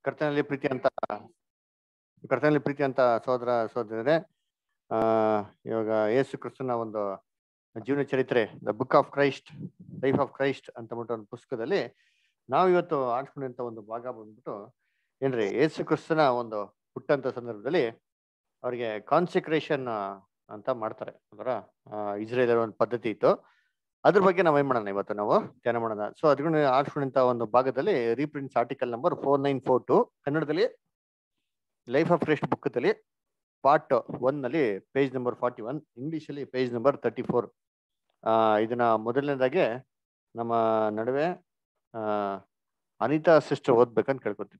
ಕರ್ತನಲ್ಲಿ ಪ್ರೀತಿ ಅಂತ ಕರ್ತನಲ್ಲಿ ಪ್ರೀತಿ ಅಂತ ಸೋದರ ಸೋದರರೇ ಆ ಇವಾಗ ಯೇಸು ಕ್ರಿಸ್ತನ ಒಂದು ಜೀವನ ಚರಿತ್ರೆ the book of Christ life of Christ ಅಂತ ಬಿಟ್ಟು ಒಂದು ಪುಸ್ತಕದಲ್ಲಿ ನಾವು ಇವತ್ತು ಆಡ್ಕೊಂಡಂತ ಒಂದು ಭಾಗ ಬಂದ್ಬಿಟ್ಟು ಏನ್ರಿ ಯೇಸು ಕ್ರಿಸ್ತನ ಒಂದು ಹುಟ್ಟಂತ ಸಂದರ್ಭದಲ್ಲಿ ಅವ್ರಿಗೆ ಕಾನ್ಸಿಕ್ರೇಷನ್ ಅಂತ ಮಾಡ್ತಾರೆ ಅದರ ಇಸ್ರೇಲ್ ಒಂದು ಪದ್ಧತಿ ಇತ್ತು ಅದ್ರ ಬಗ್ಗೆ ನಾವ್ ಏನ್ ಮಾಡೋಣ ಇವತ್ತು ನಾವು ಧ್ಯಾನ ಮಾಡೋಣ ಸೊ ಅದ್ಕೊಂಡು ಆಡ್ಕೊಂಡಂತ ಒಂದು ಭಾಗದಲ್ಲಿ reprints article number four nine four two ಕನ್ನಡದಲ್ಲಿ ಲೈಫ್ ಆಫ್ ಕ್ರೈಸ್ಟ್ ಬುಕ್ ದಲ್ಲಿ ಪಾರ್ಟ್ ಒನ್ ನಲ್ಲಿ page number forty one English ಅಲ್ಲಿ ಪೇಜ್ ನಂಬರ್ ತರ್ಟಿ ಫೋರ್ ಇದನ್ನ ಮೊದಲನೇದಾಗೆ ನಮ್ಮ ನಡುವೆ ಆ ಅನಿತಾ ಸಿಸ್ಟರ್ ಓದ್ಬೇಕಂತ ಕೇಳ್ಕೊತೀನಿ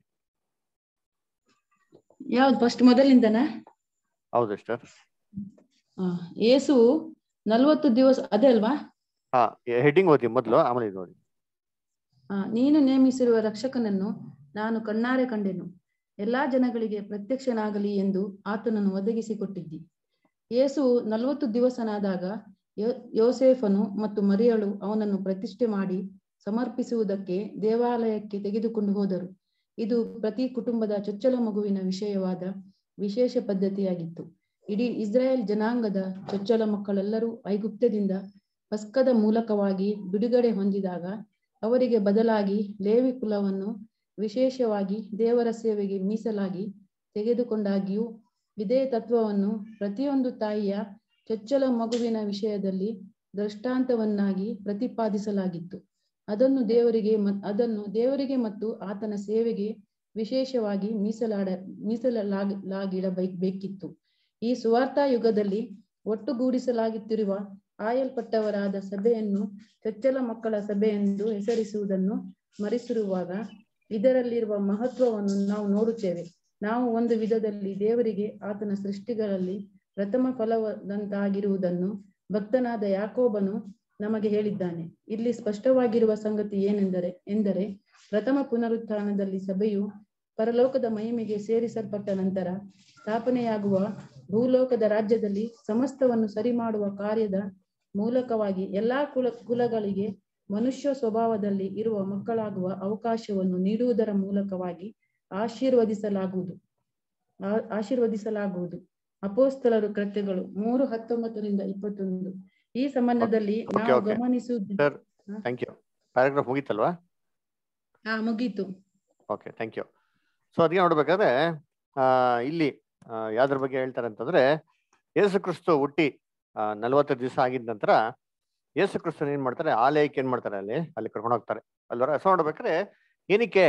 ಯಾವ್ದು ಫಸ್ಟ್ ಮೊದಲಿಂದನಾ ಹೌದು ಸಿಸ್ಟರ್ ಆ, ಯೇಸು ನಲ್ವತ್ತು ದಿವಸ ಅದೇ ಅಲ್ವಾ ಹಾ ಹೆಡ್ಡಿಂಗ್ ಓದಿ ಮೊದಲು ಆಮೇಲೆ ಇದು ಓದಿ ಆ, ನೀನು ನೇಮಿಸಿರುವ ರಕ್ಷಕನನ್ನು ನಾನು ಕಣ್ಣಾರೆ ಕಂಡೆನು ಎಲ್ಲಾ ಜನಗಳಿಗೆ ಪ್ರತ್ಯಕ್ಷನಾಗಲಿ ಎಂದು ಆತನನ್ನು ಒದಗಿಸಿಕೊಟ್ಟಿದ್ದಿ ಯೇಸು ನಲವತ್ತು ದಿವಸನಾದಾಗ ಯೋ- ಯೋಸೇಫನು ಮತ್ತು ಮರಿಯಳು ಅವನನ್ನು ಪ್ರತಿಷ್ಠೆ ಮಾಡಿ ಸಮರ್ಪಿಸುವುದಕ್ಕೆ ದೇವಾಲಯಕ್ಕೆ ತೆಗೆದುಕೊಂಡು ಹೋದರು ಇದು ಪ್ರತಿ ಕುಟುಂಬದ ಚೊಚ್ಚಲ ಮಗುವಿನ ವಿಷಯವಾದ ವಿಶೇಷ ಪದ್ಧತಿಯಾಗಿತ್ತು ಇಡೀ ಇಸ್ರಾಯೇಲ್ ಜನಾಂಗದ ಚೊಚ್ಚಲ ಮಕ್ಕಳೆಲ್ಲರೂ ಐಗುಪ್ತದಿಂದ ಪಸ್ಕದ ಮೂಲಕವಾಗಿ ಬಿಡುಗಡೆ ಹೊಂದಿದಾಗ ಅವರಿಗೆ ಬದಲಾಗಿ ಲೇವಿ ಕುಲವನ್ನು ವಿಶೇಷವಾಗಿ ದೇವರ ಸೇವೆಗೆ ಮೀಸಲಾಗಿ ತೆಗೆದುಕೊಂಡಾಗಿಯೂ ಇದೇ ತತ್ವವನ್ನು ಪ್ರತಿಯೊಂದು ತಾಯಿಯ ಚೊಚ್ಚಲ ಮಗುವಿನ ವಿಷಯದಲ್ಲಿ ದೃಷ್ಟಾಂತವನ್ನಾಗಿ ಪ್ರತಿಪಾದಿಸಲಾಗಿತ್ತು ಅದನ್ನು ದೇವರಿಗೆ ಮ- ಅದನ್ನು ದೇವರಿಗೆ ಮತ್ತು ಆತನ ಸೇವೆಗೆ ವಿಶೇಷವಾಗಿ ಮೀಸಲಾಡ ಮೀಸಲಾಗಿಡಬೇಕಿತ್ತು ಈ ಸುವಾರ್ಥ ಯುಗದಲ್ಲಿ ಒಟ್ಟುಗೂಡಿಸಲಾಗುತ್ತಿರುವ ಆಯಲ್ಪಟ್ಟವರಾದ ಸಭೆಯನ್ನು ಚೊಚ್ಚಲ ಮಕ್ಕಳ ಸಭೆ ಎಂದು ಹೆಸರಿಸುವುದನ್ನು ಮರೆಸಿರುವಾಗ ಇದರಲ್ಲಿರುವ ಮಹತ್ವವನ್ನು ನಾವು ನೋಡುತ್ತೇವೆ ನಾವು ಒಂದು ವಿಧದಲ್ಲಿ ದೇವರಿಗೆ ಆತನ ಸೃಷ್ಟಿಗಳಲ್ಲಿ ಪ್ರಥಮ ಫಲದಂತಾಗಿರುವುದನ್ನು ಭಕ್ತನಾದ ಯಾಕೋಬನು ನಮಗೆ ಹೇಳಿದ್ದಾನೆ ಇಲ್ಲಿ ಸ್ಪಷ್ಟವಾಗಿರುವ ಸಂಗತಿ ಏನೆಂದರೆ ಎಂದರೆ ಪ್ರಥಮ ಪುನರುತ್ಥಾನದಲ್ಲಿ ಸಭೆಯು ಪರಲೋಕದ ಮಹಿಮೆಗೆ ಸೇರಿಸಲ್ಪಟ್ಟ ನಂತರ ಸ್ಥಾಪನೆಯಾಗುವ ಭೂಲೋಕದ ರಾಜ್ಯದಲ್ಲಿ ಸಮಸ್ತವನ್ನು ಸರಿ ಮಾಡುವ ಕಾರ್ಯದ ಮೂಲಕವಾಗಿ ಎಲ್ಲಾ ಕುಲ ಕುಲಗಳಿಗೆ ಮನುಷ್ಯ ಸ್ವಭಾವದಲ್ಲಿ ಇರುವ ಮಕ್ಕಳಾಗುವ ಅವಕಾಶವನ್ನು ನೀಡುವುದರ ಮೂಲಕವಾಗಿ ಆಶೀರ್ವದಿಸಲಾಗುವುದು ಆ- ಆಶೀರ್ವದಿಸಲಾಗುವುದು ಅಪೋಸ್ತಲರು ಕೃತ್ಯಗಳು ಮೂರು ಹತ್ತೊಂಬತ್ತರಿಂದ ಇಪ್ಪತ್ತೊಂದು ಈ ಸಂಬಂಧದಲ್ಲಿ Okay, ನಾವು okay. ಗಮನಿಸುವುದು ಸರ್ ಥ್ಯಾಂಕ್ ಯು ಪ್ಯಾರಾಗ್ರಾಫ್ ಮುಗೀತಲ್ವಾ ಹಾ ಮುಗೀತು ಓಕೆ ಥ್ಯಾಂಕ್ ಯು ಸೊ ಅದಕ್ಕೆ ನೋಡ್ಬೇಕಾದ್ರೆ ಆ, ಇಲ್ಲಿ ಆ, ಯಾವ್ದ್ರ ಬಗ್ಗೆ ಹೇಳ್ತಾರೆ ಅಂತಂದ್ರೆ ಯೇಸು ಕ್ರಿಸ್ತು ಹುಟ್ಟಿ ನಲವತ್ತು ದಿವಸ ಆಗಿದ ನಂತರ ಯೇಸು ಕ್ರಿಸ್ತನ್ ಏನ್ ಮಾಡ್ತಾರೆ ಆಲಯಕ್ಕೆ ಏನ್ ಮಾಡ್ತಾರೆ ಅಲ್ಲಿ ಅಲ್ಲಿ ಕರ್ಕೊಂಡು ಹೋಗ್ತಾರೆ ಅಲ್ವರ ಸೊ ನೋಡ್ಬೇಕಾದ್ರೆ ಏನಕ್ಕೆ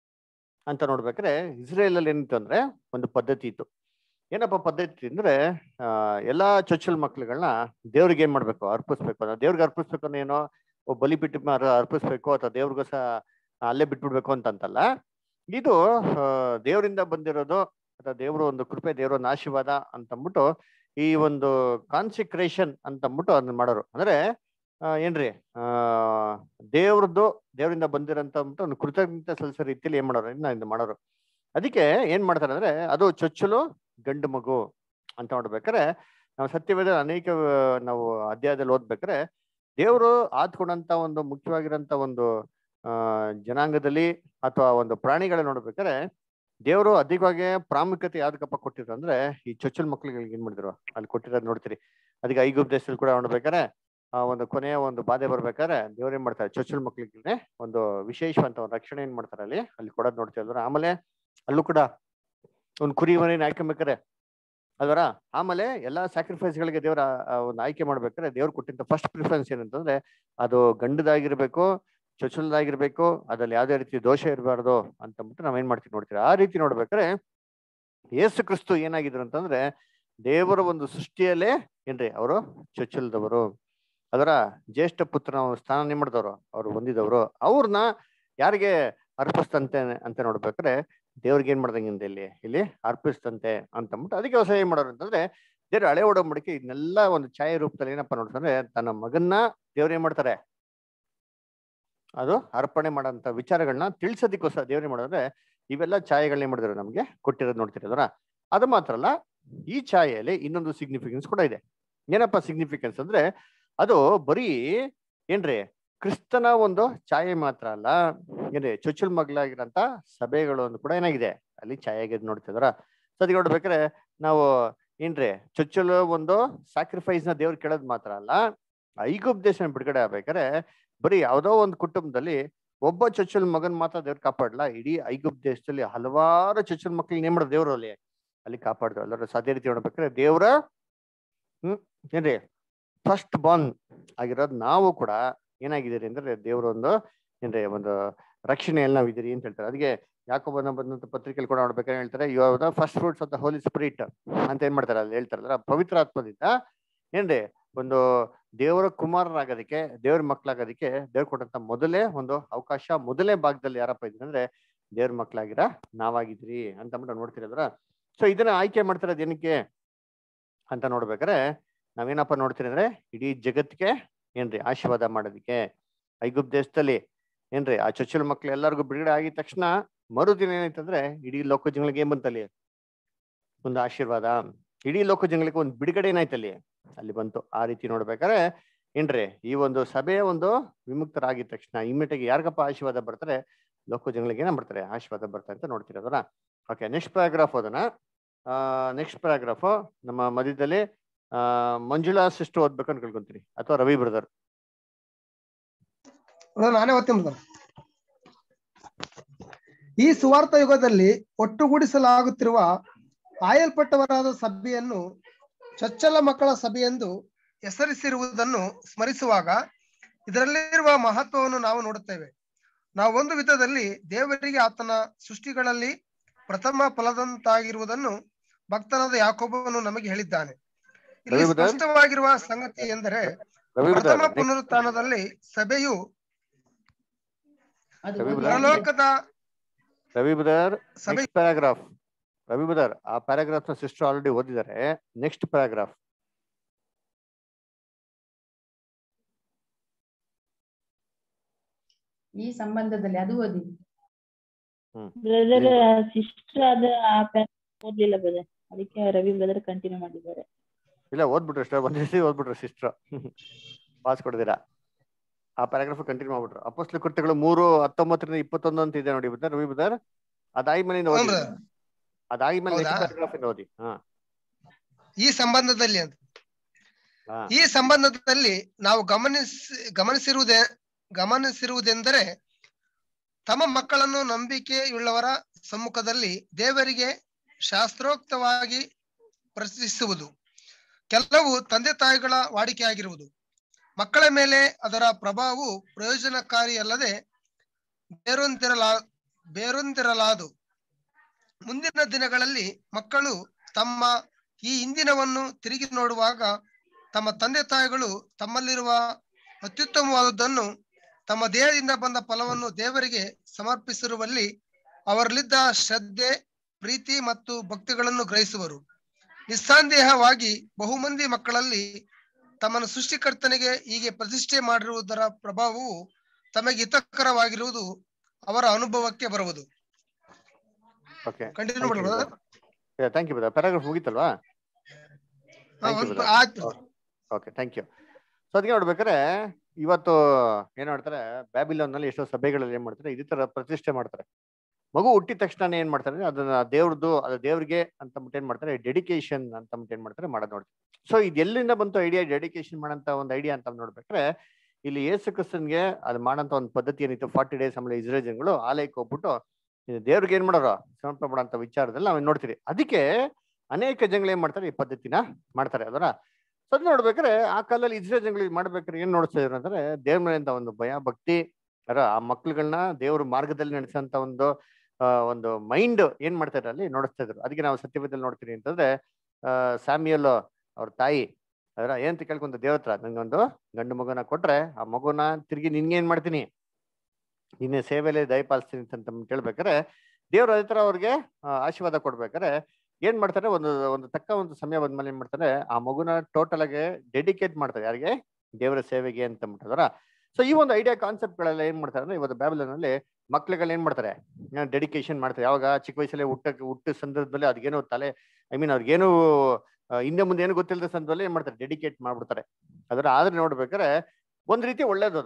ಅಂತ ನೋಡ್ಬೇಕಾದ್ರೆ ಇಸ್ರೇಲ್ ಅಲ್ಲಿ ಏನಿತ್ತು ಅಂದ್ರೆ ಒಂದು ಪದ್ಧತಿ ಇತ್ತು ಏನಪ್ಪ ಪದ್ಧತಿ ಅಂದ್ರೆ ಆ, ಎಲ್ಲಾ ಚೊಚ್ಚಲ್ ಮಕ್ಳುಗಳನ್ನ ದೇವ್ರಿಗೆ ಏನ್ ಮಾಡ್ಬೇಕು ಅರ್ಪಿಸ್ಬೇಕು ಅಂದ್ರೆ ದೇವ್ರಿಗೆ ಅರ್ಪಿಸ್ಬೇಕು ಅಂದ್ರೆ ಏನೋ ಒಬ್ಬ ಬಲಿ ಬಿಟ್ಟು ಮ- ಅರ್ಪಿಸ್ಬೇಕು ಅಥವಾ ದೇವ್ರಿಗೂ ಸಹ ಅಲ್ಲೇ ಬಿಟ್ಬಿಡ್ಬೇಕು ಅಂತಂತಲ್ಲ ಇದು ಆ, ದೇವರಿಂದ ಬಂದಿರೋದು ಅಥವಾ ದೇವರು ಒಂದು ಕೃಪೆ ದೇವರ ಒಂದು ಆಶೀರ್ವಾದ ಅಂತಂದ್ಬಿಟ್ಟು ಈ ಒಂದು ಕಾನ್ಸಿಕ್ರೇಷನ್ ಅಂತಂದ್ಬಿಟ್ಟು ಅದನ್ನ ಮಾಡೋರು ಅಂದ್ರೆ ಆ, ಏನ್ರಿ ಆ ದೇವ್ರದ್ದು ದೇವರಿಂದ ಬಂದಿರೋಂತ ಅಂದ್ಬಿಟ್ಟು ಒಂದು ಕೃತಜ್ಞತೆ ಸಲ್ಲಿಸೋ ರೀತಿಯಲ್ಲಿ ಏನ್ ಮಾಡೋರು ಇನ್ನ ಇದು ಮಾಡೋರು ಅದಕ್ಕೆ ಏನ್ ಮಾಡ್ತಾರೆ ಅಂದ್ರೆ ಅದು ಚೊಚ್ಚಲು ಗಂಡು ಮಗು ಅಂತ ನೋಡ್ಬೇಕಾರೆ ನಾವು ಸತ್ಯವೇದ ಅನೇಕ ಆ, ನಾವು ಅಧ್ಯಾಯದಲ್ಲಿ ಓದ್ಬೇಕಾರೆ ದೇವರು ಆದ್ಕೊಂಡಂತ ಒಂದು ಮುಖ್ಯವಾಗಿರೋಂತ ಒಂದು ಆ ಜನಾಂಗದಲ್ಲಿ ಅಥವಾ ಒಂದು ಪ್ರಾಣಿಗಳ ನೋಡ್ಬೇಕಾದ್ರೆ ದೇವರು ಅಧಿಕವಾಗಿ ಪ್ರಾಮುಖ್ಯತೆ ಯಾವ್ದಕ್ಕಪ್ಪ ಕೊಟ್ಟಿದ್ರು ಅಂದ್ರೆ ಈ ಚೊಚ್ಚಲ್ ಮಕ್ಳುಗಳಿಗೆ ಏನ್ ಮಾಡಿದ್ರು ಅಲ್ಲಿ ಕೊಟ್ಟಿರೋದು ನೋಡ್ತೀರಿ ಅದಕ್ಕೆ ಐಗುಪ್ ದೇಶದಲ್ಲಿ ಕೂಡ ನೋಡ್ಬೇಕಾರೆ ಆ ಒಂದು ಕೊನೆಯ ಒಂದು ಬಾಧೆ ಬರ್ಬೇಕಾದ್ರೆ ದೇವ್ರು ಏನ್ ಮಾಡ್ತಾರೆ ಚೊಚ್ಚಲ್ ಮಕ್ಳಿಗೆ ಒಂದು ವಿಶೇಷವಂತ ಒಂದು ರಕ್ಷಣೆ ಏನ್ ಮಾಡ್ತಾರೆ ಅಲ್ಲಿ ಅಲ್ಲಿ ಕೊಡೋದು ನೋಡ್ತೀವಿ ಆಮೇಲೆ ಅಲ್ಲೂ ಕೂಡ ಒಂದು ಕುರಿ ಮರಿನ ಹಾಕೊಬೇಕಾರೆ ಅಲ್ವರ ಆಮೇಲೆ ಎಲ್ಲಾ ಸ್ಯಾಕ್ರಿಫೈಸ್ ಗಳಿಗೆ ದೇವರ ಆ, ಒಂದು ಆಯ್ಕೆ ಮಾಡ್ಬೇಕಾದ್ರೆ ದೇವ್ರು ಕೊಟ್ಟಿದ್ದ ಫಸ್ಟ್ ಪ್ರಿಫರೆನ್ಸ್ ಏನಂತಂದ್ರೆ ಅದು ಗಂಡದಾಗಿರ್ಬೇಕು ಚೊಚ್ಚಲದಾಗಿರ್ಬೇಕು ಅದ್ರಲ್ಲಿ ಯಾವ್ದೇ ರೀತಿ ದೋಷ ಇರಬಾರ್ದು ಅಂತಂದ್ಬಿಟ್ಟು ನಾವೇನ್ ಮಾಡ್ತೀವಿ ನೋಡ್ತೀವಿ ಆ ರೀತಿ ನೋಡ್ಬೇಕಾದ್ರೆ ಯೇಸು ಕ್ರಿಸ್ತು ಏನಾಗಿದ್ರು ಅಂತಂದ್ರೆ ದೇವರ ಒಂದು ಸೃಷ್ಟಿಯಲ್ಲೇ ಏನ್ರಿ ಅವರು ಚೊಚ್ಚಲದವರು ಅದರ ಜ್ಯೇಷ್ಠ ಪುತ್ರನ ಒಂದು ಸ್ಥಾನ ಏನ್ ಮಾಡಿದವರು ಅವ್ರು ಹೊಂದಿದವರು ಅವ್ರನ್ನ ಯಾರಿಗೆ ಅರ್ಪಿಸ್ತಂತೆ ಅಂತ ನೋಡ್ಬೇಕಾದ್ರೆ ದೇವ್ರಿಗೆ ಏನ್ ಮಾಡ್ದಂಗಿಂದ ಇಲ್ಲಿ ಇಲ್ಲಿ ಅರ್ಪಿಸ್ತಂತೆ ಅಂತಂದ್ಬಿಟ್ಟು ಅದಕ್ಕೆ ಹೊಸ ಏನ್ ಮಾಡೋರು ಅಂತಂದ್ರೆ ದೇವ್ರ ಹಳೆ ಒಡಂಬಡಿಕೆ ಇದನ್ನೆಲ್ಲ ಒಂದು ಛಾಯೆ ರೂಪದಲ್ಲಿ ಏನಪ್ಪಾ ನೋಡ್ತಂದ್ರೆ ತನ್ನ ಮಗನ್ನ ದೇವ್ರ ಏನ್ ಮಾಡ್ತಾರೆ ಅದು ಅರ್ಪಣೆ ಮಾಡೋಂಥ ವಿಚಾರಗಳನ್ನ ತಿಳಿಸೋದಕ್ಕೋಸ್ಕರ ದೇವ್ರ ಏನ್ ಮಾಡೋದ್ರೆ ಇವೆಲ್ಲ ಛಾಯೆಗಳನ್ನ ಏನ್ ಮಾಡಿದ್ರು ನಮ್ಗೆ ಕೊಟ್ಟಿರೋದು ನೋಡ್ತಿರೋದ್ರ ಅದು ಮಾತ್ರ ಅಲ್ಲ ಈ ಛಾಯೆಯಲ್ಲಿ ಇನ್ನೊಂದು ಸಿಗ್ನಿಫಿಕೆನ್ಸ್ ಕೂಡ ಇದೆ ಏನಪ್ಪಾ ಸಿಗ್ನಿಫಿಕೆನ್ಸ್ ಅಂದ್ರೆ ಅದು ಬರೀ ಏನ್ರಿ ಕ್ರಿಸ್ತನ ಒಂದು ಛಾಯೆ ಮಾತ್ರ ಅಲ್ಲ ಏನ್ರಿ ಚೊಚ್ಚಲ್ ಮಗ್ಲಾಗಿರಂತ ಸಭೆಗಳು ಒಂದು ಕೂಡ ಏನಾಗಿದೆ ಅಲ್ಲಿ ಛಾಯಾಗಿ ನೋಡ್ತಿದಾರ ಸೊ ಅದಕ್ಕೆ ನೋಡ್ಬೇಕಾದ್ರೆ ನಾವು ಏನ್ರಿ ಚೊಚ್ಚಲು ಒಂದು ಸ್ಯಾಕ್ರಿಫೈಸ್ ನ ದೇವ್ರು ಕೇಳೋದ್ ಮಾತ್ರ ಅಲ್ಲ ಐಗುಪ್ ದೇಶ ಬಿಡುಗಡೆ ಆಗ್ಬೇಕಾದ್ರೆ ಬರೀ ಯಾವ್ದೋ ಒಂದು ಕುಟುಂಬದಲ್ಲಿ ಒಬ್ಬ ಚೊಚ್ಚಲ್ ಮಗನ್ ಮಾತ್ರ ದೇವ್ರು ಕಾಪಾಡ್ಲಾ ಇಡೀ ಐಗುಪ್ ದೇಶದಲ್ಲಿ ಹಲವಾರು ಚೊಚ್ಚಲ್ ಮಕ್ಳಿಗೆ ನೇಮ್ ಮಾಡೋದು ದೇವ್ರು ಅಲ್ಲಿ ಅಲ್ಲಿ ಕಾಪಾಡಿದ್ರು ಎಲ್ಲರೂ ಸಾಧ್ಯ ರೀತಿ ನೋಡ್ಬೇಕಾದ್ರೆ ದೇವ್ರ ಹ್ಮ್ ಏನ್ರಿ ಫಸ್ಟ್ ಬಾನ್ ಆಗಿರೋದು ನಾವು ಕೂಡ ಏನಾಗಿದ್ದೀರಿ ಅಂದ್ರೆ ದೇವ್ರ ಒಂದು ಏನ್ರಿ ಒಂದು ರಕ್ಷಣೆಯಲ್ಲಿ ನಾವು ಇದೀರಿ ಅಂತ ಹೇಳ್ತಾರೆ ಅದಕ್ಕೆ ಯಾಕೊಬ್ಬನ ಬಂದಂತ ಪತ್ರಿಕೆಯಲ್ಲಿ ಕೂಡ ನೋಡ್ಬೇಕಾದ್ರೆ ಹೇಳ್ತಾರೆ ಇವಾಗ first fruits of the Holy Spirit ಅಂತ ಏನ್ ಮಾಡ್ತಾರೆ ಅಲ್ಲಿ ಹೇಳ್ತಾರಲ್ಲ ಪವಿತ್ರ ಆತ್ಮದಿಂದ ಏನ್ರಿ ಒಂದು ದೇವರ ಕುಮಾರರಾಗೋದಕ್ಕೆ ದೇವ್ರ ಮಕ್ಳಾಗೋದಕ್ಕೆ ದೇವ್ರ ಕೊಟ್ಟಂತ ಮೊದಲೇ ಒಂದು ಅವಕಾಶ ಮೊದಲನೇ ಭಾಗದಲ್ಲಿ ಯಾರಪ್ಪ ಇದ್ರಿ ಅಂದ್ರೆ ದೇವ್ರ ಮಕ್ಳಾಗಿರ ನಾವಾಗಿದ್ರಿ ಅಂತ ಅಂದ್ಬಿಟ್ಟು ನೋಡ್ತಿರದ್ರ ಸೊ ಇದನ್ನ ಆಯ್ಕೆ ಮಾಡ್ತಿರೋದು ಏನಕ್ಕೆ ಅಂತ ನೋಡ್ಬೇಕಾದ್ರೆ ನಾವೇನಪ್ಪ ನೋಡ್ತೀರಿ ಅಂದ್ರೆ ಇಡೀ ಜಗತ್ತಿಗೆ ಏನ್ರಿ ಆಶೀರ್ವಾದ ಮಾಡೋದಕ್ಕೆ ಐಗುಪ್ ದೇಶದಲ್ಲಿ ಏನ್ರಿ ಆ ಚೊಚ್ಚಲ ಮಕ್ಳು ಎಲ್ಲರಿಗೂ ಬಿಡುಗಡೆ ಆಗಿದ ತಕ್ಷಣ ಮರುದಿನ ಏನಾಯ್ತಂದ್ರೆ ಇಡೀ ಲೋಕ ಜನಗಳಿಗೆ ಏನ್ ಬಂತಲ್ಲಿ ಒಂದು ಆಶೀರ್ವಾದ ಇಡೀ ಲೋಕ ಜನಗಳಿಗೆ ಒಂದು ಬಿಡುಗಡೆ ಏನಾಯ್ತಲ್ಲಿ ಅಲ್ಲಿ ಬಂತು ಆ ರೀತಿ ನೋಡ್ಬೇಕಾದ್ರೆ ಏನ್ರಿ ಈ ಒಂದು ಸಭೆಯ ಒಂದು ವಿಮುಕ್ತರಾಗಿದ ತಕ್ಷಣ ಇಮ್ಮಿಡಿಯೇಟ್ ಯಾರಿಗಪ್ಪ ಆಶೀರ್ವಾದ ಬರ್ತಾರೆ ಲೋಕ ಜನಗಳಿಗೆ ಏನ ಬರ್ತಾರೆ ಆಶೀರ್ವಾದ ಬರ್ತಾರೆ ಅಂತ ನೋಡ್ತಿರೋದಲ್ಲ ಓಕೆ ನೆಕ್ಸ್ಟ್ ಪ್ಯಾರಾಗ್ರಾಫ್ ಅದನ್ನ ನೆಕ್ಸ್ಟ್ ಪ್ಯಾರಾಗ್ರಾಫ್ ನಮ್ಮ ಮಧ್ಯದಲ್ಲಿ ಆ ಮಂಜುಳಾ ಸಿಸ್ಟರ್ ಓದ್ಬೇಕು ಅಂತ ಕೇಳ್ಕೊಂತೀನಿ ಅಥವಾ ರವಿ ಬ್ರದರ್ ಬ್ರದರ್, ನಾನೇ ಓದ್ತೀನಿ ಬ್ರದರ್. ಈ ಸುವಾರ್ಥ ಯುಗದಲ್ಲಿ ಒಟ್ಟುಗೂಡಿಸಲಾಗುತ್ತಿರುವ ಆಯಲ್ಪಟ್ಟವರಾದ ಸಭೆಯನ್ನು ಚೊಚ್ಚಲ ಮಕ್ಕಳ ಸಭೆಯೆಂದು ಹೆಸರಿಸಿರುವುದನ್ನು ಸ್ಮರಿಸುವಾಗ ಇದರಲ್ಲಿರುವ ಮಹತ್ವವನ್ನು ನಾವು ನೋಡುತ್ತೇವೆ ನಾವು ಒಂದು ವಿಧದಲ್ಲಿ ದೇವರಿಗೆ ಆತನ ಸೃಷ್ಟಿಗಳಲ್ಲಿ ಪ್ರಥಮ ಫಲದಂತಾಗಿರುವುದನ್ನು ಭಕ್ತನಾದ ಯಾಕೋಬನು ನಮಗೆ ಹೇಳಿದ್ದಾನೆ ಇಲ್ಲಿ ರವಿ ಬ್ರದರ್? ಸ್ಪಷ್ಟವಾಗಿರುವ ಸಂಗತಿ ಎಂದರೆ ರವಿ ಪ್ರಥಮ ಬ್ರದರ್ ಪುನರುತ್ಥಾನದಲ್ಲಿ ಸಭೆಯು ಅದು ರವಿ ಓದಿ ಬ್ರದರ್? ಆಗಿದೆ. ಪರಲೋಕದ ರವಿ ಬ್ರದರ್ ಸಭೆ ನೆಕ್ಸ್ಟ್ ಪ್ಯಾರಾಗ್ರಾಫ್ ರವಿ ಬ್ರದರ್ ಆ ಪ್ಯಾರಾಗ್ರಾಫ್ ನ ಸಿಸ್ಟರ್ ಆಲ್ರೆಡಿ ಓದಿದ್ದಾರೆ ನೆಕ್ಸ್ಟ್ ಪ್ಯಾರಾಗ್ರಾಫ್ ಈ ಸಂಬಂಧದಲ್ಲಿ ಅದು ಓದಿ ಬ್ರದರ್ ಇಲ್ಲ. ಸಿಸ್ಟರ್ ಆದ ಆ ಪ್ಯಾನ್ ಓದ್ಲಿಲ್ಲ ಬ್ರದರ್ ಅದಕ್ಕೆ ರವಿ ಬ್ರದರ್ ಕಂಟಿನ್ಯೂ ಮಾಡಿದ್ದಾರೆ ಇಲ್ಲ ಓದ್ಬಿಟ್ರು ಅಷ್ಟೇ ಒಂದ್ ದಿವಸ ಓದ್ಬಿಟ್ರು ಸಿಸ್ಟರ್ ಪಾಸ್ ಕೊಡ್ತೀರಾ ಆ ಪ್ಯಾರಾಗ್ರಾಫ್ ಕಂಟಿನ್ಯೂ ಮಾಡ್ಬಿಟ್ರು ಅಪೋಸ್ಲ ಕೃತ್ಯಗಳು ಮೂರು ಹತ್ತೊಂಬತ್ತರಿಂದ ಇಪ್ಪತ್ತೊಂದು ಅಂತ ಇದೆ ನೋಡಿ ಬ್ರದರ್ ರವಿ ಬ್ರದರ್ ಅದಾದ್ಮೇಲೆ ಹ್ಞೂ ಓದಿ brother. ಅದಾದ್ಮೇಲೆ ನೆಕ್ಸ್ಟ್ ಹೌದಾ? ಪ್ಯಾರಾಗ್ರಾಫ್ ಇಂದ ಓದಿ ಹಾ ಈ ಸಂಬಂಧದಲ್ಲಿ ಅಂತ ಹಾ ಈ ಸಂಬಂಧದಲ್ಲಿ ನಾವು ಗಮನಿಸಿ ಗಮನಿಸಿರುವುದೇ ಗಮನಿಸಿರುವುದೆಂದರೆ ತಮ್ಮ ಮಕ್ಕಳನ್ನು ನಂಬಿಕೆಯುಳ್ಳವರ ಸಮ್ಮುಖದಲ್ಲಿ ದೇವರಿಗೆ ಶಾಸ್ತ್ರೋಕ್ತವಾಗಿ ಪ್ರಶ್ನಿಸುವುದು ಕೆಲವು ತಂದೆ ತಾಯಿಗಳ ವಾಡಿಕೆಯಾಗಿರುವುದು ಮಕ್ಕಳ ಮೇಲೆ ಅದರ ಪ್ರಭಾವವು ಪ್ರಯೋಜನಕಾರಿಯಲ್ಲದೆ ಬೇರೊಂದಿರಲಾ ಬೇರೊಂದಿರಲಾದು ಮುಂದಿನ ದಿನಗಳಲ್ಲಿ ಮಕ್ಕಳು ತಮ್ಮ ಈ ಹಿಂದಿನವನ್ನು ತಿರುಗಿ ನೋಡುವಾಗ ತಮ್ಮ ತಂದೆ ತಾಯಿಗಳು ತಮ್ಮಲ್ಲಿರುವ ಅತ್ಯುತ್ತಮವಾದದ್ದನ್ನು ತಮ್ಮ ದೇಹದಿಂದ ಬಂದ ಫಲವನ್ನು ದೇವರಿಗೆ ಸಮರ್ಪಿಸಿರುವಲ್ಲಿ ಅವರಲ್ಲಿದ್ದ ಶ್ರದ್ಧೆ ಪ್ರೀತಿ ಮತ್ತು ಭಕ್ತಿಗಳನ್ನು ಗ್ರಹಿಸುವರು ನಿಸ್ಸಂದೇಹವಾಗಿ ಬಹುಮಂದಿ ಮಕ್ಕಳಲ್ಲಿ ತಮ್ಮನ್ನು ಸೃಷ್ಟಿಕರ್ತನಿಗೆ ಹೀಗೆ ಪ್ರತಿಷ್ಠೆ ಮಾಡಿರುವುದರ ಪ್ರಭಾವವು ತಮಗೆ ಹಿತಕರವಾಗಿರುವುದು ಅವರ ಅನುಭವಕ್ಕೆ ಬರುವುದು ಓಕೆ ಕಂಟಿನ್ಯೂ ಮಾಡಿ brother. Thank you brother paragraph ಮುಗೀತಲ್ವಾ ಹಾ, Thank you, ಒಂದು- brother. ಆಯ್ತು ಓಕೆ ಥ್ಯಾಂಕ್ ಯು ಸೊ ಅದಕ್ಕೆ ನೋಡ್ಬೇಕಾದ್ರೆ ಇವತ್ತು ಏನ್ ಮಾಡ್ತಾರೆ ಬ್ಯಾಬಿಲೋನ್ ನಲ್ಲಿ ಎಷ್ಟೋ ಸಭೆಗಳಲ್ಲಿ ಏನ್ ಮಾಡ್ತಾರೆ ಇದೇ ತರ ಪ್ರತಿಷ್ಠೆ ಮಾಡ್ತಾರೆ ಮಗು ಹುಟ್ಟಿದ ತಕ್ಷಣ ಏನ್ ಮಾಡ್ತಾರೆ ಅದನ್ನ ದೇವ್ರದ್ದು ಅದು ದೇವ್ರಿಗೆ ಅಂತ ಅಂದ್ಬಿಟ್ಟು ಏನ್ ಮಾಡ್ತಾರೆ ಡೆಡಿಕೇಶನ್ ಅಂತ ಅಂದ್ಬಿಟ್ಟು ಏನ್ ಮಾಡ್ತಾರೆ ಮಾಡೋದ್ ನೋಡ್ತೀವಿ ಸೊ ಇದು ಎಲ್ಲಿಂದ ಬಂತು ಐಡಿಯಾ ಡೆಡಿಕೇಶನ್ ಮಾಡಂತ ಒಂದು ಐಡಿಯಾ ಅಂತ ನೋಡ್ಬೇಕಾದ್ರೆ ಇಲ್ಲಿ ಯೇಸು ಕ್ರಿಸ್ತನ್ಗೆ ಅದು ಮಾಡಂತ ಒಂದು ಪದ್ಧತಿ ಏನಿತ್ತು ಫಾರ್ಟಿ ಡೇಸ್ ಆಮೇಲೆ ಇಸ್ರೇಲ್ ಜನಗಳು ಆಲಯಕ್ಕೆ ಹೋಗ್ಬಿಟ್ಟು ಇದು ದೇವ್ರಿಗೆ ಏನ್ ಮಾಡೋರು ಸಮರ್ಪಣೆ ಮಾಡೋಂಥ ವಿಚಾರದಲ್ಲಿ ನಾವು ನೋಡ್ತೀವಿ ಅದಕ್ಕೆ ಅನೇಕ ಜನಗಳು ಏನ್ ಮಾಡ್ತಾರೆ ಈ ಪದ್ಧತಿನ ಮಾಡ್ತಾರೆ ಅದರ ಸೊ ಅದ್ ನೋಡ್ಬೇಕಾದ್ರೆ ಆ ಕಾಲದಲ್ಲಿ ಇಸ್ರೇಲ್ ಜನಗಳಿಗೆ ಮಾಡ್ಬೇಕಾದ್ರೆ ಏನ್ ನೋಡ್ತಾ ಇದ್ರು ಅಂದ್ರೆ ದೇವ್ರ ಮೇಲೆ ಅಂತ ಒಂದು ಭಯ ಭಕ್ತಿ ಅರ ಆ ಮಕ್ಳುಗಳನ್ನ ದೇವ್ರ ಮಾರ್ಗದಲ್ಲಿ ನಡೆಸಂತ ಒಂದು ಆ, ಒಂದು ಮೈಂಡ್ ಏನ್ ಮಾಡ್ತಾ ಇದ್ರು ಅಲ್ಲಿ ನೋಡಿಸ್ತಾ ಇದ್ರು ಅದಕ್ಕೆ ನಾವು ಸತ್ಯವೇದಲ್ಲಿ ನೋಡ್ತೀವಿ ಅಂತಂದ್ರೆ ಆ ಸ್ಯಾಮಿಯಲ್ ಅವ್ರ ತಾಯಿ ಅದರ ಏನಂತ ಕೇಳ್ಕೊಂತ ದೇವ್ರ ಹತ್ರ ನಂಗೊಂದು ಗಂಡು ಮಗುನ ಕೊಟ್ರೆ ಆ ಮಗುನ ತಿರ್ಗಿ ನಿನ್ಗೆ ಏನ್ ಮಾಡ್ತೀನಿ ನಿನ್ನೆ ಸೇವೆಲೆ ದಯಪಾಲಿಸ್ತೀನಿ ಅಂತ ಅಂದ್ಬಿಟ್ಟು ಹೇಳ್ಬೇಕಾರೆ ದೇವ್ರು ಅದೇ ತರ ಅವ್ರಿಗೆ ಆ, ಆಶೀರ್ವಾದ ಕೊಡ್ಬೇಕಾರೆ ಏನ್ ಮಾಡ್ತಾರೆ ಒಂದು ಒಂದು ತಕ್ಕ ಒಂದು ಸಮಯ ಬಂದ್ಮೇಲೆ ಏನ್ ಮಾಡ್ತಾರೆ ಆ ಮಗುನ ಟೋಟಲ್ ಆಗಿ ಡೆಡಿಕೇಟ್ ಮಾಡ್ತಾರೆ ಯಾರಿಗೆ ದೇವರ ಸೇವೆಗೆ ಅಂತ ಅಂದ್ಬಿಟ್ಟದ್ರ ಸೊ ಈ ಒಂದು ಐಡಿಯಾ ಕಾನ್ಸೆಪ್ಟ್ ಗಳೆಲ್ಲ ಏನ್ ಮಾಡ್ತಾರೆ ಅಂದ್ರೆ ಇವತ್ತು ಬ್ಯಾಬಿಲನ್ ಅಲ್ಲಿ ಮಕ್ಳುಗಳು ಏನ್ ಮಾಡ್ತಾರೆ ಡೆಡಿಕೇಶನ್ ಮಾಡ್ತಾರೆ ಯಾವಾಗ ಚಿಕ್ಕ ವಯಸ್ಸಲ್ಲಿ ಹುಟ್ಟಕ್ಕೆ ಹುಟ್ಟ ಸಂದರ್ಭದಲ್ಲಿ ಅದ್ಗೇನೋ ತಲೆ ಐ ಮೀನ್ ಅವ್ರಿಗೇನು ಆ, ಹಿಂದೆ ಮುಂದೆ ಏನು ಗೊತ್ತಿಲ್ಲದ ಸಂದರ್ಭದಲ್ಲಿ ಏನ್ ಮಾಡ್ತಾರೆ ಡೆಡಿಕೇಟ್ ಮಾಡ್ಬಿಡ್ತಾರೆ ಅದರ ಆದ್ರೆ ನೋಡ್ಬೇಕಾದ್ರೆ ಒಂದ್ ರೀತಿ ಒಳ್ಳೇದು ಅದು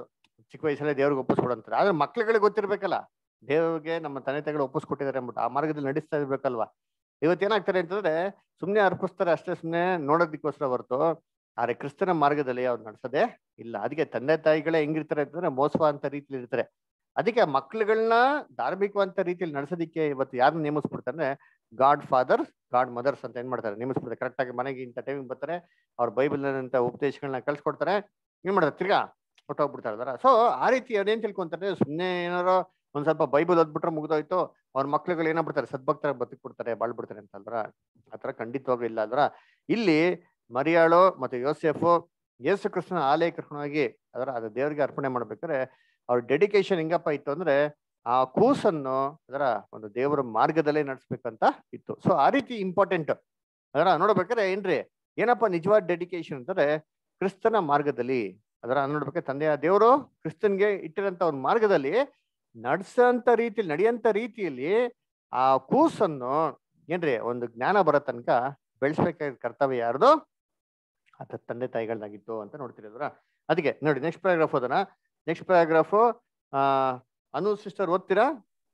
ಚಿಕ್ಕ ವಯಸ್ಸಲ್ಲೇ ದೇವ್ರಿಗೆ ಒಪ್ಪಿಸ್ಕೊಡು ಅಂತಾರೆ ಆದ್ರೆ ಮಕ್ಳುಗಳಿಗೆ ಗೊತ್ತಿರ್ಬೇಕಲ್ಲ ದೇವ್ರಿಗೆ ನಮ್ಮ ತಂದೆ ತಾಯಿಗಳು ಒಪ್ಪಿಸ್ಕೊಟ್ಟಿದ್ದಾರೆ ಅಂದ್ಬಿಟ್ಟು ಆ ಮಾರ್ಗದಲ್ಲಿ ನಡೆಸ್ತಾ ಇರ್ಬೇಕಲ್ವಾ ಇವತ್ತೇನಾಗ್ತಾರೆ ಅಂತಂದ್ರೆ ಸುಮ್ನೆ ಅರ್ಪಿಸ್ತಾರೆ ಅಷ್ಟೇ ಸುಮ್ನೆ ನೋಡೋದಕ್ಕೋಸ್ಕರ ಹೊರತು ಆದ್ರೆ ಕ್ರಿಸ್ತನ ಮಾರ್ಗದಲ್ಲಿ ಅವ್ರು ನಡ್ಸೋದೇ ಇಲ್ಲ ಅದಕ್ಕೆ ತಂದೆ ತಾಯಿಗಳೇ ಹೆಂಗಿರ್ತಾರೆ ಅಂತಂದ್ರೆ ಮೋಸವಾದಂತ ರೀತಿಲಿ ಇರ್ತಾರೆ ಅದಕ್ಕೆ ಆ ಮಕ್ಳುಗಳನ್ನ ಧಾರ್ಮಿಕವಂತ ರೀತಿಯಲ್ಲಿ ನಡೆಸೋದಿಕ್ಕೆ ಇವತ್ತು ಯಾರನ್ನ ನೇಮಿಸ್ಬಿಡ್ತಾರೆ ಗಾಡ್ ಫಾದರ್ ಗಾಡ್ ಮದರ್ಸ್ ಅಂತ ಏನ್ ಮಾಡ್ತಾರೆ ನೇಮಿಸ್ಬಿಡ್ತಾರೆ ಕರೆಕ್ಟ್ ಆಗಿ ಮನೆಗೆ ಇಂಥ ಟೈಮಿಗೆ ಬರ್ತಾರೆ ಅವ್ರ ಬೈಬಲ್ ಅಂತ ಉಪದೇಶಗಳನ್ನ ಕಳ್ಸ್ಕೊಡ್ತಾರೆ ಏನ್ ಮಾಡ್ತಾರೆ ತಿರ್ಗಾ ಹೊಟ್ಟೋಗ್ಬಿಡ್ತಾ ಇದಾರ ಸೊ ಆ ರೀತಿ ಅವ್ರೇನ್ ತಿಳ್ಕೊಂತಾರೆ ಸುಮ್ನೆ ಏನಾರೋ ಒಂದ್ ಸ್ವಲ್ಪ ಬೈಬಲ್ ಓದ್ಬಿಟ್ರೆ ಮುಗ್ದೋಯ್ತು ಅವ್ರ ಮಕ್ಳುಗಳು ಏನಾಗ್ಬಿಡ್ತಾರೆ ಸದ್ಭಕ್ತರ ಬದುಕ್ಬಿಡ್ತಾರೆ ಬಾಳ್ಬಿಡ್ತಾರೆ ಅಂತ ಅಲ್ದ್ರ ಆತರ ಖಂಡಿತವಾಗ್ಲೂ ಇಲ್ಲ ಅಲ್ದ್ರ ಇಲ್ಲಿ ಮರಿಯಾಳು ಮತ್ತೆ ಯೋಸೆಫು ಯೇಸು ಕೃಷ್ಣನ ಆಲಯ ಕರ್ಕೊಂಡೋಗಿ ಅದರ ಅದು ದೇವರಿಗೆ ಅರ್ಪಣೆ ಮಾಡ್ಬೇಕಾದ್ರೆ ಅವ್ರ ಡೆಡಿಕೇಶನ್ ಹೆಂಗಪ್ಪ ಇತ್ತು ಅಂದ್ರೆ ಆ ಕೂಸನ್ನು ಅದರ ಒಂದು ದೇವರ ಮಾರ್ಗದಲ್ಲೇ ನಡೆಸ್ಬೇಕಂತ ಇತ್ತು ಸೊ ಆ ರೀತಿ ಇಂಪಾರ್ಟೆಂಟ್ ಅದರ ನೋಡ್ಬೇಕಾದ್ರೆ ಏನ್ರಿ ಏನಪ್ಪ ನಿಜವಾದ ಡೆಡಿಕೇಶನ್ ಅಂತಂದ್ರೆ ಕ್ರಿಸ್ತನ ಮಾರ್ಗದಲ್ಲಿ ಅದರ ನೋಡ್ಬೇಕಾದ್ರೆ ತಂದೆಯ ದೇವರು ಕ್ರಿಸ್ತನ್ಗೆ ಇಟ್ಟಿರಂತ ಒಂದು ಮಾರ್ಗದಲ್ಲಿ ನಡ್ಸಂತ ರೀತಿಯಲ್ಲಿ ನಡೆಯಂತ ರೀತಿಯಲ್ಲಿ ಆ ಕೂಸನ್ನು ಏನ್ರಿ ಒಂದು ಜ್ಞಾನ ಬರೋ ತನಕ ಬೆಳೆಸ್ಬೇಕಾದ ಕರ್ತವ್ಯ ಯಾರ್ದು ಆತ ತಂದೆ ತಾಯಿಗಳದಾಗಿತ್ತು ಅಂತ ನೋಡ್ತಿರೋದ್ರ ಅದಕ್ಕೆ ನೋಡಿ ನೆಕ್ಸ್ಟ್ ಪ್ಯಾರಾಗ್ರಾಫ್ ಓದೋಣ ನೆಕ್ಸ್ಟ್ ಪ್ಯಾರಾಗ್ರಾಫ್ ಆ ಅನು ಸಿಸ್ಟರ್ ಓದ್ತೀರಾ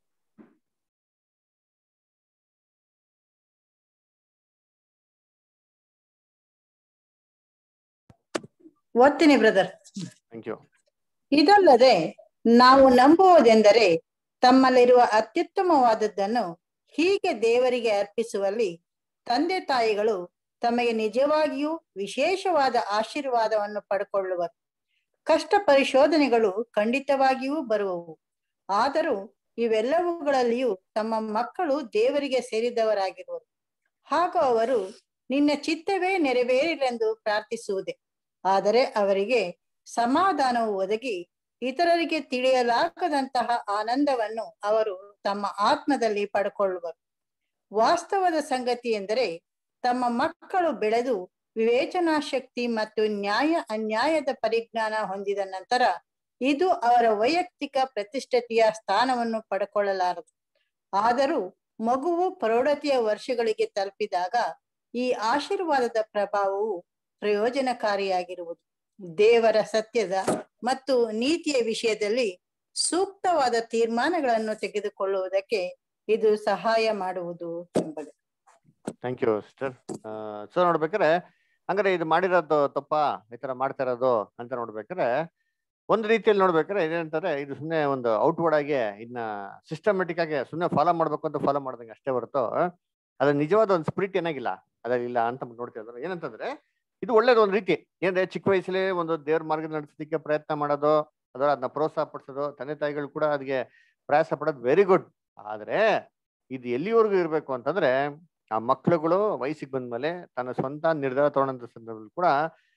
ಓದ್ತೀನಿ ಬ್ರದರ್ ಥ್ಯಾಂಕ್ ಯು ಇದಲ್ಲದೆ ನಾವು ನಂಬುವುದೆಂದರೆ ತಮ್ಮಲ್ಲಿರುವ ಅತ್ಯುತ್ತಮವಾದದ್ದನ್ನು ಹೀಗೆ ದೇವರಿಗೆ ಅರ್ಪಿಸುವಲ್ಲಿ ತಂದೆ ತಾಯಿಗಳು ತಮಗೆ ನಿಜವಾಗಿಯೂ ವಿಶೇಷವಾದ ಆಶೀರ್ವಾದವನ್ನು ಪಡ್ಕೊಳ್ಳುವರು ಕಷ್ಟ ಪರಿಶೋಧನೆಗಳು ಖಂಡಿತವಾಗಿಯೂ ಬರುವವು ಆದರೂ ಇವೆಲ್ಲವುಗಳಲ್ಲಿಯೂ ತಮ್ಮ ಮಕ್ಕಳು ದೇವರಿಗೆ ಸೇರಿದವರಾಗಿರುವರು ಹಾಗೂ ಅವರು ನಿನ್ನ ಚಿತ್ತವೇ ನೆರವೇರಿಲೆಂದು ಪ್ರಾರ್ಥಿಸುವುದೇ ಆದರೆ ಅವರಿಗೆ ಸಮಾಧಾನವು ಒದಗಿ ಇತರರಿಗೆ ತಿಳಿಯಲಾಗದಂತಹ ಆನಂದವನ್ನು ಅವರು ತಮ್ಮ ಆತ್ಮದಲ್ಲಿ ಪಡ್ಕೊಳ್ಳುವರು ವಾಸ್ತವದ ಸಂಗತಿ ಎಂದರೆ ತಮ್ಮ ಮಕ್ಕಳು ಬೆಳೆದು ವಿವೇಚನಾ ಶಕ್ತಿ ಮತ್ತು ನ್ಯಾಯ ಅನ್ಯಾಯದ ಪರಿಜ್ಞಾನ ಹೊಂದಿದ ನಂತರ ಇದು ಅವರ ವೈಯಕ್ತಿಕ ಪ್ರತಿಷ್ಠತೆಯ ಸ್ಥಾನವನ್ನು ಪಡ್ಕೊಳ್ಳಲಾರದು ಆದರೂ ಮಗುವು ಪ್ರೌಢತೆಯ ವರ್ಷಗಳಿಗೆ ತಲುಪಿದಾಗ ಈ ಆಶೀರ್ವಾದದ ಪ್ರಭಾವವು ಪ್ರಯೋಜನಕಾರಿಯಾಗಿರುವುದು ದೇವರ ಸತ್ಯದ ಮತ್ತು ನೀತಿಯ ವಿಷಯದಲ್ಲಿ ಸೂಕ್ತವಾದ ತೀರ್ಮಾನಗಳನ್ನು ತೆಗೆದುಕೊಳ್ಳುವುದಕ್ಕೆ ಇದು ಸಹಾಯ ಮಾಡುವುದು ಎಂಬುದು ಥ್ಯಾಂಕ್ ಯು ಸಿಸ್ಟರ್ ಸೊ ನೋಡ್ಬೇಕಾರೆ ಹಂಗಾರೆ ಇದು ಮಾಡಿರೋದು ತಪ್ಪ ಈ ತರ ಮಾಡ್ತಾ ಇರೋದು ಅಂತ ನೋಡ್ಬೇಕಾರೆ ಒಂದ್ ರೀತಿಯಲ್ಲಿ ನೋಡ್ಬೇಕಾದ್ರೆ ಏನಂತಾರೆ ಇದು ಸುಮ್ಮನೆ ಒಂದು ಔಟ್ವರ್ಡ್ ಆಗಿ ಇದನ್ನ ಸಿಸ್ಟಮೆಟಿಕ್ ಆಗಿ ಸುಮ್ಮನೆ ಫಾಲೋ ಮಾಡ್ಬೇಕು ಅಂತ ಫಾಲೋ ಮಾಡ್ದಂಗೆ ಅಷ್ಟೇ ಹೊರತು ಅದ್ರ ನಿಜವಾದ ಒಂದು ಸ್ಪಿರಿಟ್ ಏನಾಗಿಲ್ಲ ಅದ್ರಲ್ಲಿ ಅಂತ ನೋಡ್ತಿದ್ದಾರೆ ಏನಂತಂದ್ರೆ ಇದು ಒಳ್ಳೇದು ಒಂದು ರೀತಿ ಏನಂದ್ರೆ ಚಿಕ್ಕ ವಯಸ್ಸಲ್ಲಿ ಒಂದು ದೇವ್ರ ಮಾರ್ಗ ನಡೆಸೋದಕ್ಕೆ ಪ್ರಯತ್ನ ಮಾಡೋದು ಅದರ ಅದನ್ನ ಪ್ರೋತ್ಸಾಹ ಪಡಿಸೋದು ತಂದೆ ತಾಯಿಗಳು ಕೂಡ ಅದಕ್ಕೆ ಪ್ರಯಾಸ ಪಡೋದು ವೆರಿ ಗುಡ್ ಆದ್ರೆ ಇದು ಎಲ್ಲಿವರೆಗೂ ಇರ್ಬೇಕು ಅಂತಂದ್ರೆ ಆ ಮಕ್ಳುಗಳು ವಯಸ್ಸಿಗೆ ಬಂದ್ಮೇಲೆ ತನ್ನ ಸ್ವಂತ ನಿರ್ಧಾರ ತಗೊಳ್ಳೋಂಥ ಸಂದರ್ಭದಲ್ಲಿ ಕೂಡ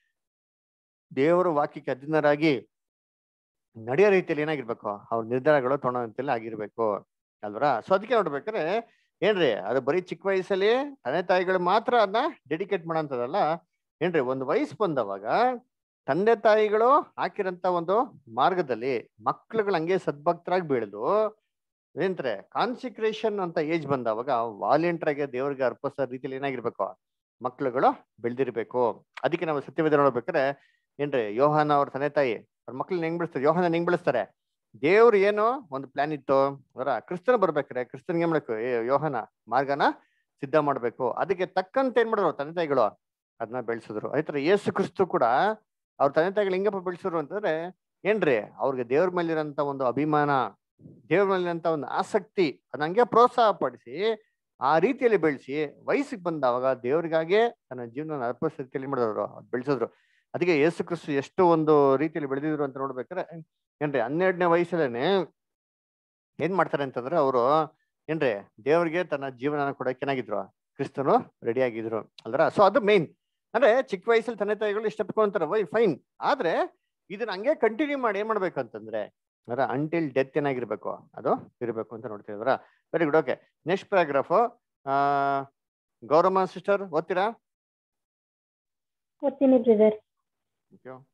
ದೇವರ ವಾಕ್ಯಕ್ಕೆ ಅಧೀನರಾಗಿ ನಡೆಯೋ ರೀತಿಯಲ್ಲಿ ಏನಾಗಿರ್ಬೇಕು ಅವ್ರ ನಿರ್ಧಾರಗಳು ತೊಗೊಳೋಂತೆಲ್ಲ ಆಗಿರ್ಬೇಕು ಅಲ್ವರ ಸೊ ಅದಕ್ಕೆ ನೋಡ್ಬೇಕಾದ್ರೆ ಏನ್ರಿ ಅದು ಬರೀ ಚಿಕ್ಕ ವಯಸ್ಸಲ್ಲಿ ತಂದೆ ತಾಯಿಗಳು ಮಾತ್ರ ಅದನ್ನ ಡೆಡಿಕೇಟ್ ಮಾಡೋಂಥದ್ದಲ್ಲ ಏನ್ರಿ ಒಂದು ವಯಸ್ಸು ಬಂದವಾಗ ತಂದೆ ತಾಯಿಗಳು ಹಾಕಿರಂತ ಒಂದು ಮಾರ್ಗದಲ್ಲಿ ಮಕ್ಳುಗಳು ಹಂಗೆ ಸದ್ಭಕ್ತರಾಗಿ ಬೆಳೆದು ಏನಂತಾರೆ ಕಾನ್ಸಿಕ್ರೇಷನ್ ಅಂತ ಏಜ್ ಬಂದವಾಗ ವಾಲಂಟಿಯರ್ ಆಗಿ ದೇವ್ರಿಗೆ ಅರ್ಪಿಸೋ ರೀತಿಯಲ್ಲಿ ಏನಾಗಿರ್ಬೇಕು ಮಕ್ಳುಗಳು ಬೆಳೆದಿರ್ಬೇಕು ಅದಕ್ಕೆ ನಾವು ಸತ್ಯವೇದ ನೋಡ್ಬೇಕಾದ್ರೆ ಏನ್ರಿ ಯೋಹಾನ ಅವ್ರ ತಂದೆ ತಾಯಿ ಅವ್ರ ಮಕ್ಳನ್ನ ಹೆಂಗ್ ಬೆಳೆಸ್ತಾರೆ ಯೋಹಾನ ಹೆಂಗ್ ಬೆಳೆಸ್ತಾರೆ ದೇವ್ರು ಏನು ಒಂದು ಪ್ಲಾನ್ ಇತ್ತು ಅವರ ಕ್ರಿಸ್ತನ್ ಬರ್ಬೇಕಾರೆ ಕ್ರಿಸ್ತನ್ಗೆ ಏನ್ ಮಾಡ್ಬೇಕು ಏ ಯೋಹಾನ ಮಾರ್ಗನ ಸಿದ್ಧ ಮಾಡ್ಬೇಕು ಅದಕ್ಕೆ ತಕ್ಕಂತ ಏನ್ ಮಾಡಿದ್ರು ತಂದೆ ತಾಯಿಗಳು ಅದನ್ನ ಬೆಳೆಸಿದ್ರು ಆಯ್ತರ ಯೇಸು ಕ್ರಿಸ್ತು ಕೂಡ ಅವ್ರ ತಂದೆ ತಾಯಿಗಳು ಹೆಂಗಪ್ಪ ಬೆಳೆಸಿದ್ರು ಅಂತಂದ್ರೆ ಏನ್ರಿ ಅವ್ರಿಗೆ ದೇವ್ರ ಮೇಲಿರೋಂತ ಒಂದು ಅಭಿಮಾನ ದೇವ್ರ ಮೇಲಿರೋಂತ ಒಂದು ಆಸಕ್ತಿ ಅದನ್ನ ಹಂಗೆ ಪ್ರೋತ್ಸಾಹ ಪಡಿಸಿ ಆ ರೀತಿಯಲ್ಲಿ ಬೆಳೆಸಿ ವಯಸ್ಸಿಗೆ ಬಂದವಾಗ ದೇವ್ರಿಗಾಗೆ ತನ್ನ ಜೀವನ ಅರ್ಪಿಸೋ ರೀತಿಯಲ್ಲಿ ಮಾಡಿದ್ರು ಬೆಳೆಸಿದ್ರು ಅದಕ್ಕೆ ಯೇಸು ಕ್ರಿಸ್ತು ಎಷ್ಟು ಒಂದು ರೀತಿಯಲ್ಲಿ ಬೆಳೆದಿದ್ರು ಅಂತ ನೋಡ್ಬೇಕಾದ್ರೆ ಏನ್ರಿ ಹನ್ನೆರಡನೇ ವಯಸ್ಸಲ್ಲೇನೆ ಏನ್ ಮಾಡ್ತಾರೆ ಅಂತಂದ್ರೆ ಅವರು ಏನ್ರಿ ದೇವ್ರಿಗೆ ತನ್ನ ಜೀವನ ಕೊಡಕ್ಕೆ ಏನಾಗಿದ್ರು ಕ್ರಿಸ್ತನು ರೆಡಿ ಆಗಿದ್ರು ಅಲ್ರ ಸೊ ಅದು ಮೇನ್ ಅಂದ್ರೆ ಚಿಕ್ಕ ವಯಸ್ಸಲ್ಲಿ ತಂದೆ ತಾಯಿಗಳು ಇಷ್ಟಪಟ್ಕೊಂತಾರೆ ವೈ ಫೈನ್ ಆದ್ರೆ ಇದನ್ನ ಹಂಗೆ ಕಂಟಿನ್ಯೂ ಮಾಡಿ ಏನ್ ಮಾಡ್ಬೇಕು ಅಂತಂದ್ರೆ ಅದರ ಅಂಟಿಲ್ ಡೆತ್ ಏನಾಗಿರ್ಬೇಕು ಅದು ಇರಬೇಕು ಅಂತ ನೋಡ್ತಿದ್ರ very good okay next paragraph ಆ ಗೌರಮ್ಮ ಸಿಸ್ಟರ್ ಓದ್ತೀರಾ ಓದ್ತೀನಿ ಬ್ರದರ್ Thank you.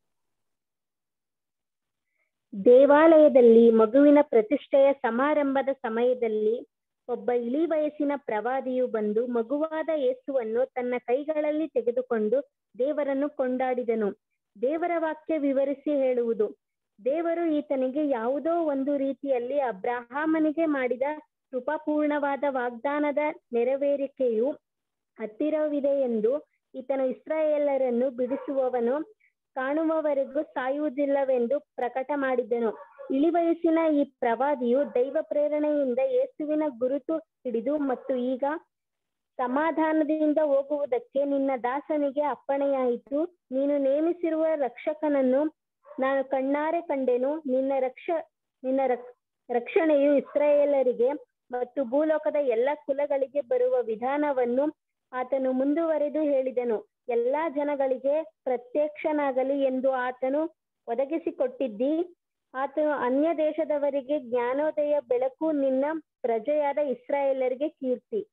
ದೇವಾಲಯದಲ್ಲಿ ಮಗುವಿನ ಪ್ರತಿಷ್ಠೆಯ ಸಮಾರಂಭದ ಸಮಯದಲ್ಲಿ ಒಬ್ಬ ಇಳಿ ವಯಸ್ಸಿನ ಪ್ರವಾದಿಯು ಬಂದು ಮಗುವಾದ ಯೇಸುವನ್ನು ತನ್ನ ಕೈಗಳಲ್ಲಿ ತೆಗೆದುಕೊಂಡು ದೇವರನ್ನು ಕೊಂಡಾಡಿದನು ದೇವರ ವಾಕ್ಯ ವಿವರಿಸಿ ಹೇಳುವುದು ದೇವರು ಈತನಿಗೆ ಯಾವುದೋ ಒಂದು ರೀತಿಯಲ್ಲಿ ಅಬ್ರಹಾಮನಿಗೆ ಮಾಡಿದ ಕೃಪಾಪೂರ್ಣವಾದ ವಾಗ್ದಾನದ ನೆರವೇರಿಕೆಯು ಹತ್ತಿರವಿದೆ ಎಂದು ಈತನು ಇಸ್ರಾಯೇಲರನ್ನು ಬಿಡಿಸುವವನು ಕಾಣುವವರೆಗೂ ಸಾಯುವುದಿಲ್ಲವೆಂದು ಪ್ರಕಟ ಮಾಡಿದನು ಇಳಿವಯಸ್ಸಿನ ಈ ಪ್ರವಾದಿಯು ದೈವ ಪ್ರೇರಣೆಯಿಂದ ಯೇಸುವಿನ ಗುರುತು ಹಿಡಿದು ಮತ್ತು ಈಗ ಸಮಾಧಾನದಿಂದ ಹೋಗುವುದಕ್ಕೆ ನಿನ್ನ ದಾಸನಿಗೆ ಅಪ್ಪಣೆಯಾಯಿತು ನೀನು ನೇಮಿಸಿರುವ ರಕ್ಷಕನನ್ನು ನಾನು ಕಣ್ಣಾರೆ ಕಂಡೆನು ನಿನ್ನ ರಕ್ಷ ನಿನ್ನ ರಕ್- ರಕ್ಷಣೆಯು ಇಸ್ರಾಯೇಲರಿಗೆ ಮತ್ತು ಭೂಲೋಕದ ಎಲ್ಲ ಕುಲಗಳಿಗೆ ಬರುವ ವಿಧಾನವನ್ನು ಆತನು ಮುಂದುವರೆದು ಹೇಳಿದನು ಎಲ್ಲಾ ಜನಗಳಿಗೆ ಪ್ರತ್ಯಕ್ಷನಾಗಲಿ ಎಂದು ಆತನು ಒದಗಿಸಿಕೊಟ್ಟಿದ್ದಿ ಆತನು ಅನ್ಯ ದೇಶದವರಿಗೆ ಜ್ಞಾನೋದಯ ಬೆಳಕು ನಿನ್ನ ಪ್ರಜೆಯಾದ ಇಸ್ರಾಯೇಲರಿಗೆ ಕೀರ್ತಿ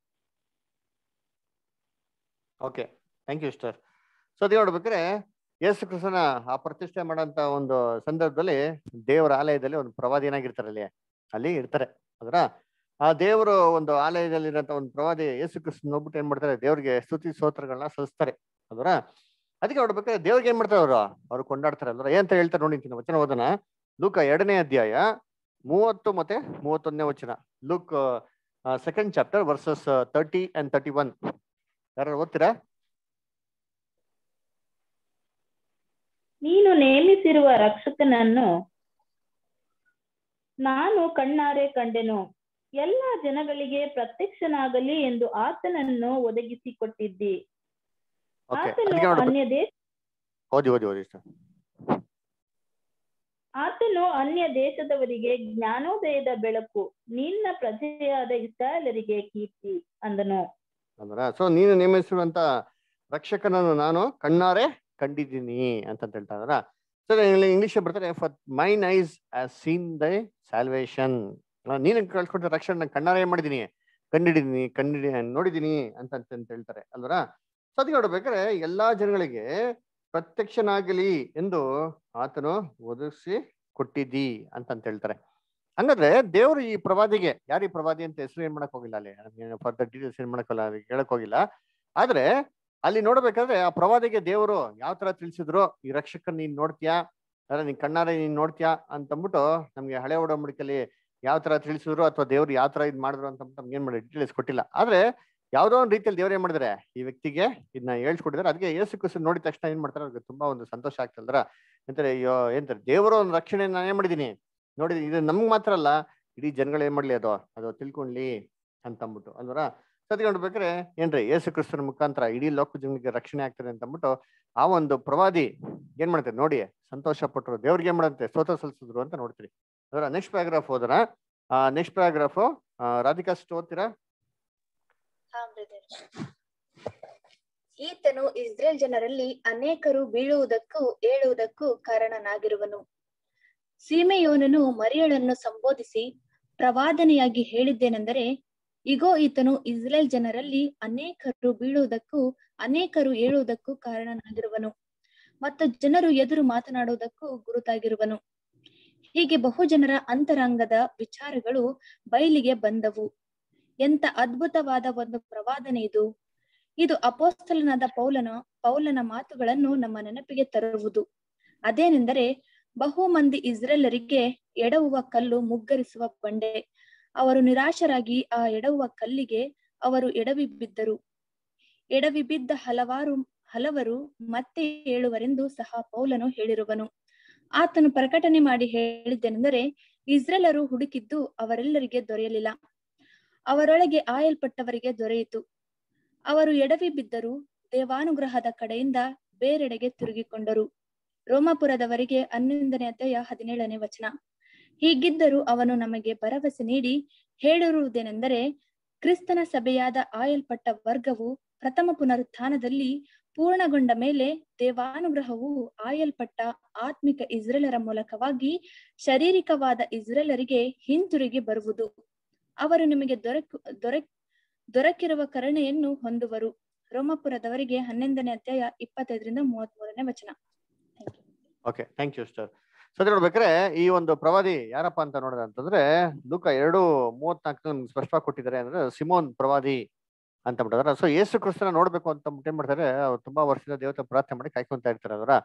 okay thank you sister so ಅದೇ ನೋಡ್ಬೇಕಾದ್ರೆ ಯೇಸು ಕ್ರಿಸ್ತನ ಆ ಪ್ರತಿಷ್ಠೆ ಮಾಡೋಂಥ ಒಂದು ಸಂದರ್ಭದಲ್ಲಿ ದೇವರ ಆಲಯದಲ್ಲಿ ಒಂದು ಪ್ರವಾದಿ ಏನಾಗಿರ್ತಾರೆ ಅಲ್ಲಿ ಅಲ್ಲಿ ಇರ್ತಾರೆ ಅದರ ಆ ದೇವರು ಒಂದು ಆಲಯದಲ್ಲಿ ಇರೋಂಥ ಒಂದು ಪ್ರವಾದಿ ಯೇಸು ಕ್ರಿಸ್ತನ್ ನೋಡ್ಬಿಟ್ಟು ಏನ್ ಮಾಡ್ತಾರೆ ದೇವ್ರಿಗೆ ಸ್ತುತಿ ಸ್ತೋತ್ರಗಳನ್ನ ಸಲ್ಲಿಸ್ತಾರೆ ಅದರ ಅದಕ್ಕೆ ನೋಡ್ಬೇಕಾದ್ರೆ ದೇವ್ರಿಗೆ ಏನ್ ಮಾಡ್ತಾರೆ ಅವರು ಅವ್ರು ಕೊಂಡಾಡ್ತಾರೆ ಅಲ್ವ ಏನಂತ ಹೇಳ್ತಾರೆ ನೋಡಿ ಅಂತೀನಿ ವಚನ ಓದನ ಲೂಕ ಎರಡನೇ ಅಧ್ಯಾಯ ಮೂವತ್ತು ಮತ್ತೆ ಮೂವತ್ತೊಂದನೇ ವಚನ Luke second chapter verses thirty and thirty one ಯಾರು ಓದ್ತೀರಾ ನೀನು ನೇಮಿಸಿರುವ ರಕ್ಷಕನನ್ನು ನಾನು ಕಣ್ಣಾರೆ ಕಂಡೆನು ಎಲ್ಲ ಜನಗಳಿಗೆ ಪ್ರತ್ಯಕ್ಷನಾಗಲಿ ಎಂದು ಆತನನ್ನು ಒದಗಿಸಿಕೊಟ್ಟಿದ್ದಿ ಓಕೆ ಆತನು ಅದಕ್ಕೆ ನೋಡ್ಬೇಕು ಅನ್ಯ ದೇಶ ಓದಿ ಓದಿ ಓದಿ sir. ಆತನು ಅನ್ಯ ದೇಶದವರಿಗೆ ಜ್ಞಾನೋದಯದ ಬೆಳಕು ನಿನ್ನ ಪ್ರಜೆಯಾದ ಇಸ್ರಾಯೇಲರಿಗೆ ಕೀರ್ತಿ ಅಂದನು ಅಂದ್ರ ಸೊ ನೀನು ನೇಮಿಸಿರುವಂತ ರಕ್ಷಕನನ್ನು ನಾನು ಕಣ್ಣಾರೆ ಕಂಡಿದ್ದೀನಿ ಅಂತ ಹೇಳ್ತಾ ಇದಾರ ಸೊ ಇಂಗ್ಲಿಷ್ ಬರ್ತಾರೆ for mine eyes as seen thy salvation ನೀನು ಕಳ್ಸ್ಕೊಟ್ಟ ರಕ್ಷಣೆ ನಾನು ಕಣ್ಣಾರೆ ಏನ್ ಮಾಡಿದೀನಿ ಕಂಡಿಡಿದೀನಿ ಕಂಡಿಡಿ ನೋಡಿದೀನಿ ಅಂತ ಅಂತ ಅಂತ ಹೇಳ್ತಾರೆ ಅಲ್ವರ ಸೊ ಅದಕ್ಕೆ ನೋಡ್ಬೇಕಾದ್ರೆ ಎಲ್ಲಾ ಜನಗಳಿಗೆ ಪ್ರತ್ಯಕ್ಷನಾಗಲಿ ಎಂದು ಆತನು ಒದಗಿಸಿ ಕೊಟ್ಟಿದ್ದಿ ಅಂತ ಅಂತ ಹೇಳ್ತಾರೆ ಹಂಗಾದ್ರೆ ದೇವರು ಈ ಪ್ರವಾದಿಗೆ ಯಾರು ಈ ಪ್ರವಾದಿ ಅಂತ ಹೆಸರು ಏನ್ ಮಾಡಕ್ ಹೋಗಿಲ್ಲ ಅಲ್ಲಿ ಫರ್ದರ್ ಡೀಟೇಲ್ಸ್ ಏನ್ ಮಾಡಕ್ಕಲ್ಲ ಹೇಳಕ್ ಹೋಗಿಲ್ಲ ಆದ್ರೆ ಅಲ್ಲಿ ನೋಡ್ಬೇಕಾದ್ರೆ ಆ ಪ್ರವಾದಿಗೆ ದೇವರು ಯಾವ ತರ ತಿಳಿಸಿದ್ರು ಈ ರಕ್ಷಕನ್ ನೀನ್ ನೋಡ್ತೀಯಾ ಅಲ್ಲ ನೀನ್ ಕಣ್ಣಾರೆ ನೀನ್ ನೋಡ್ತೀಯಾ ಅಂತಂದ್ಬಿಟ್ಟು ನಮ್ಗೆ ಹಳೆ ಒಡಂಬಡಿಕೆಯಲ್ಲಿ ಯಾವ ತರ ತಿಳಿಸಿದ್ರು ಅಥವಾ ದೇವ್ರು ಯಾವ ತರ ಇದ್ ಮಾಡಿದ್ರು ಅಂತ ನಮ್ಗೆ ಏನ್ ಮಾಡಿ ಡೀಟೇಲ್ಸ್ ಕೊಟ್ಟಿಲ್ಲ ಆದ್ರೆ ಯಾವ್ದೋ ಒಂದು ರೀತಿಯಲ್ಲಿ ದೇವ್ರು ಏನ್ ಮಾಡಿದ್ರೆ ಈ ವ್ಯಕ್ತಿಗೆ ಇದನ್ನ ಹೇಳ್ಕೊಟ್ಟಿದ್ದಾರೆ ಅದಕ್ಕೆ ಯೇಸು ಕ್ರಿಸ್ತು ನೋಡಿದ ತಕ್ಷಣ ಏನ್ ಮಾಡ್ತಾರೆ ಅವ್ರಿಗೆ ತುಂಬಾ ಒಂದು ಸಂತೋಷ ಆಗ್ತಲ್ರ ಎಂತಾರೆ ಅಯ್ಯೋ ಎಂತಾರೆ ದೇವರ ಒಂದು ರಕ್ಷಣೆ ನಾನು ಏನ್ ಮಾಡಿದೀನಿ ನೋಡಿ ಇದು ನಮ್ಗ್ ಮಾತ್ರ ಅಲ್ಲ ಇಡೀ ಜನಗಳು ಏನ್ ಮಾಡ್ಲಿ ಅದು ಅದು ತಿಳ್ಕೊಂಡ್ಲಿ ಅಂತ ಅಂದ್ಬಿಟ್ಟು ಅಲ್ವರ ಸತಿ ನೋಡ್ಬೇಕಾದ್ರೆ ಏನ್ರಿ ಯೇಸು ಕ್ರಿಸ್ತನ ಮುಖಾಂತರ ಇಡೀ ಲೋಕ ಜನಗಳಿಗೆ ರಕ್ಷಣೆ ಆಗ್ತದೆ ಅಂತ ಅಂದ್ಬಿಟ್ಟು ಆ ಒಂದು ಪ್ರವಾದಿ ಏನ್ ಮಾಡ್ತಾರೆ ನೋಡಿ ಸಂತೋಷ ಪಟ್ರು ದೇವ್ರಿಗೆ ಏನ್ ಮಾಡಂತೆ ಸ್ತೋತ್ರ ಸಲ್ಲಿಸಿದ್ರು ಅಂತ ನೋಡ್ತೀರಿ ಅದರ ನೆಕ್ಸ್ಟ್ ಪ್ಯಾರಾಗ್ರಾಫ್ ಹೋದ್ರ ಆ ನೆಕ್ಸ್ಟ್ ಪ್ಯಾರಾಗ್ರಾಫ್ ರಾಧಿಕಾ ಅಷ್ಟು ಓದ್ತೀರಾ ಹಾ ಬ್ರದರ್ ಈತನು ಇಸ್ರೇಲ್ ಜನರಲ್ಲಿ ಅನೇಕರು ಬೀಳುವುದಕ್ಕೂ ಏಳುವುದಕ್ಕೂ ಕಾರಣನಾಗಿರುವನು ಸೀಮೆಯೋನನು ಮರಿಯಳನ್ನು ಸಂಬೋಧಿಸಿ ಪ್ರವಾದನೆಯಾಗಿ ಹೇಳಿದ್ದೇನೆಂದರೆ ಇಗೋ ಈತನು ಇಸ್ರೇಲ್ ಜನರಲ್ಲಿ ಅನೇಕರು ಬೀಳುವುದಕ್ಕೂ ಅನೇಕರು ಏಳುವುದಕ್ಕೂ ಕಾರಣನಾಗಿರುವನು ಮತ್ತು ಜನರು ಎದುರು ಮಾತನಾಡುವುದಕ್ಕೂ ಗುರುತಾಗಿರುವನು ಹೀಗೆ ಬಹು ಜನರ ಅಂತರಂಗದ ವಿಚಾರಗಳು ಬಯಲಿಗೆ ಬಂದವು ಎಂತ ಅದ್ಭುತವಾದ ಒಂದು ಪ್ರವಾದನೆ ಇದು ಇದು ಅಪೋಸ್ತಲನಾದ ಪೌಲನ ಪೌಲನ ಮಾತುಗಳನ್ನು ನಮ್ಮ ನೆನಪಿಗೆ ತರುವುದು ಅದೇನೆಂದರೆ ಬಹು ಮಂದಿ ಇಸ್ರೇಲರಿಗೆ ಎಡವುವ ಕಲ್ಲು ಮುಗ್ಗರಿಸುವ ಬಂಡೆ ಅವರು ನಿರಾಶರಾಗಿ ಆ ಎಡವುವ ಕಲ್ಲಿಗೆ ಅವರು ಎಡವಿ ಬಿದ್ದರು ಎಡವಿ ಬಿದ್ದ ಹಲವಾರು ಹಲವರು ಮತ್ತೆ ಹೇಳುವರೆಂದು ಸಹ ಪೌಲನು ಹೇಳಿರುವನು ಆತನು ಪ್ರಕಟಣೆ ಮಾಡಿ ಹೇಳಿದ್ದೇನೆಂದರೆ ಇಸ್ರೇಲರು ಹುಡುಕಿದ್ದು ಅವರೆಲ್ಲರಿಗೆ ದೊರೆಯಲಿಲ್ಲ ಅವರೊಳಗೆ ಆಯಲ್ಪಟ್ಟವರಿಗೆ ದೊರೆಯಿತು ಅವರು ಎಡವಿ ಬಿದ್ದರು ದೇವಾನುಗ್ರಹದ ಕಡೆಯಿಂದ ಬೇರೆಡೆಗೆ ತಿರುಗಿಕೊಂಡರು ರೋಮಾಪುರದವರಿಗೆ ಹನ್ನೊಂದನೇ ಅಧ್ಯಾಯ ಹದಿನೇಳನೇ ವಚನ ಹೀಗಿದ್ದರೂ ಅವನು ನಮಗೆ ಭರವಸೆ ನೀಡಿ ಹೇಳಿರುವುದೇನೆಂದರೆ ಕ್ರಿಸ್ತನ ಸಭೆಯಾದ ಆಯಲ್ಪಟ್ಟ ವರ್ಗವು ಪ್ರಥಮ ಪುನರುತ್ಥಾನದಲ್ಲಿ ಪೂರ್ಣಗೊಂಡ ಮೇಲೆ ದೇವಾನುಗ್ರಹವು ಆಯಲ್ಪಟ್ಟ ಆತ್ಮಿಕ ಇಸ್ರೇಲರ ಮೂಲಕವಾಗಿ ಶಾರೀರಿಕವಾದ ಇಸ್ರೇಲರಿಗೆ ಹಿಂತಿರುಗಿ ಬರುವುದು ಅವರು ನಿಮಗೆ ದೊರಕು ದೊರಕ್ ದೊರಕಿರುವ ಕರುಣೆಯನ್ನು ಹೊಂದುವರು ರೋಮಪುರದವರಿಗೆ ಹನ್ನೊಂದನೇ ಅಧ್ಯಾಯ ಇಪ್ಪತ್ತೈದರಿಂದ ಮೂವತ್ತ್ ಮೂರನೇ ವಚನ ಓಕೆ ಥ್ಯಾಂಕ್ ಯು ಸರ್ ಸರಿ ನೋಡ್ಬೇಕಾದ್ರೆ ಈ ಒಂದು ಪ್ರವಾದಿ ಯಾರಪ್ಪ ಅಂತ ನೋಡಿದ್ರೆ ಅಂತಂದ್ರೆ ಲೂಕ ಎರಡು ಮೂವತ್ನಾಲ್ಕು ಸ್ಪಷ್ಟವಾಗಿ ಕೊಟ್ಟಿದ್ದಾರೆ ಅಂದ್ರೆ ಸಿಮೋನ್ ಪ್ರವಾದಿ ಅಂತ ಬಿಟ್ಟಿದಾರೆ ಸೊ ಯೇಸು ಕ್ರಿಸ್ತನ ನೋಡ್ಬೇಕು ಅಂತ ಏನ್ ಮಾಡ್ತಾರೆ ಅವ್ರು ತುಂಬಾ ವರ್ಷದ ದೇವತೆ ಪ್ರಾರ್ಥನೆ ಮಾಡಿ ಕಾಯ್ಕೊಂತ ಇರ್ತಾರೆ ಅದರ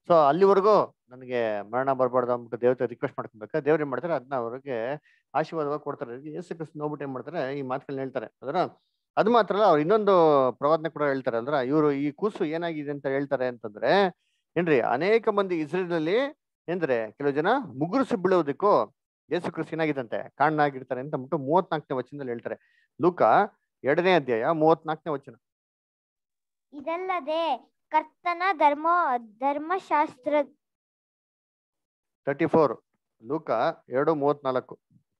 ಸೊ ಅಲ್ಲಿವರೆಗೂ ನನಗೆ ಮರಣ ಬರಬಾರ್ದು ಅಂದ್ಬಿಟ್ಟು ದೇವತೆ ರಿಕ್ವೆಸ್ಟ್ ಮಾಡ್ಕೊಬೇಕು ದೇವ್ರು ಏನ್ ಮಾಡ್ತಾರೆ ಅದನ್ನ ಅವ್ರಿಗೆ ಆಶೀರ್ವಾದವಾಗಿ ಕೊಡ್ತಾರೆ ಯೇಸು ಕ್ರಿಸ್ತ ನೋಡ್ಬಿಟ್ಟು ಏನ್ ಮಾಡ್ತಾರೆ ಈ ಮಾತುಗಳನ್ನ ಹೇಳ್ತಾರೆ ಅದರ ಅದು ಮಾತ್ರ ಅಲ್ಲ ಅವ್ರು ಇನ್ನೊಂದು ಪ್ರವಾದನೆ ಕೂಡ ಹೇಳ್ತಾರೆ ಅಂದ್ರ ಇವರು ಈ ಕೂಸು ಏನಾಗಿದೆ ಅಂತ ಹೇಳ್ತಾರೆ ಅಂತಂದ್ರೆ ಏನ್ರಿ ಅನೇಕ ಮಂದಿ ಇಸ್ರೇಲಲ್ಲಿ ಏನ್ದ್ರೆ ಕೆಲವು ಜನ ಮುಗುರುಸು ಬೀಳೋದಕ್ಕೂ ಯೇಸು ಕ್ರಿಸ್ತ ಏನಾಗಿದಂತೆ ಕಾರಣಾಗಿರ್ತಾರೆ ಅಂತ ಅಂದ್ಬಿಟ್ಟು ಮೂವತ್ನಾಲ್ಕನೇ ವಚನದಲ್ಲಿ ಹೇಳ್ತಾರೆ ಲೂಕ ಎರಡನೇ ಅಧ್ಯಾಯ ಮೂವತ್ನಾಲ್ಕನೇ ವಚನ ಇದಲ್ಲದೆ ಕರ್ತನ ಧರ್ಮ ಧರ್ಮಶಾಸ್ತ್ರ ತರ್ಟಿ ಫೋರ್ ಲೂಕ ಎರಡು ಮೂವತ್ನಾಲ್ಕು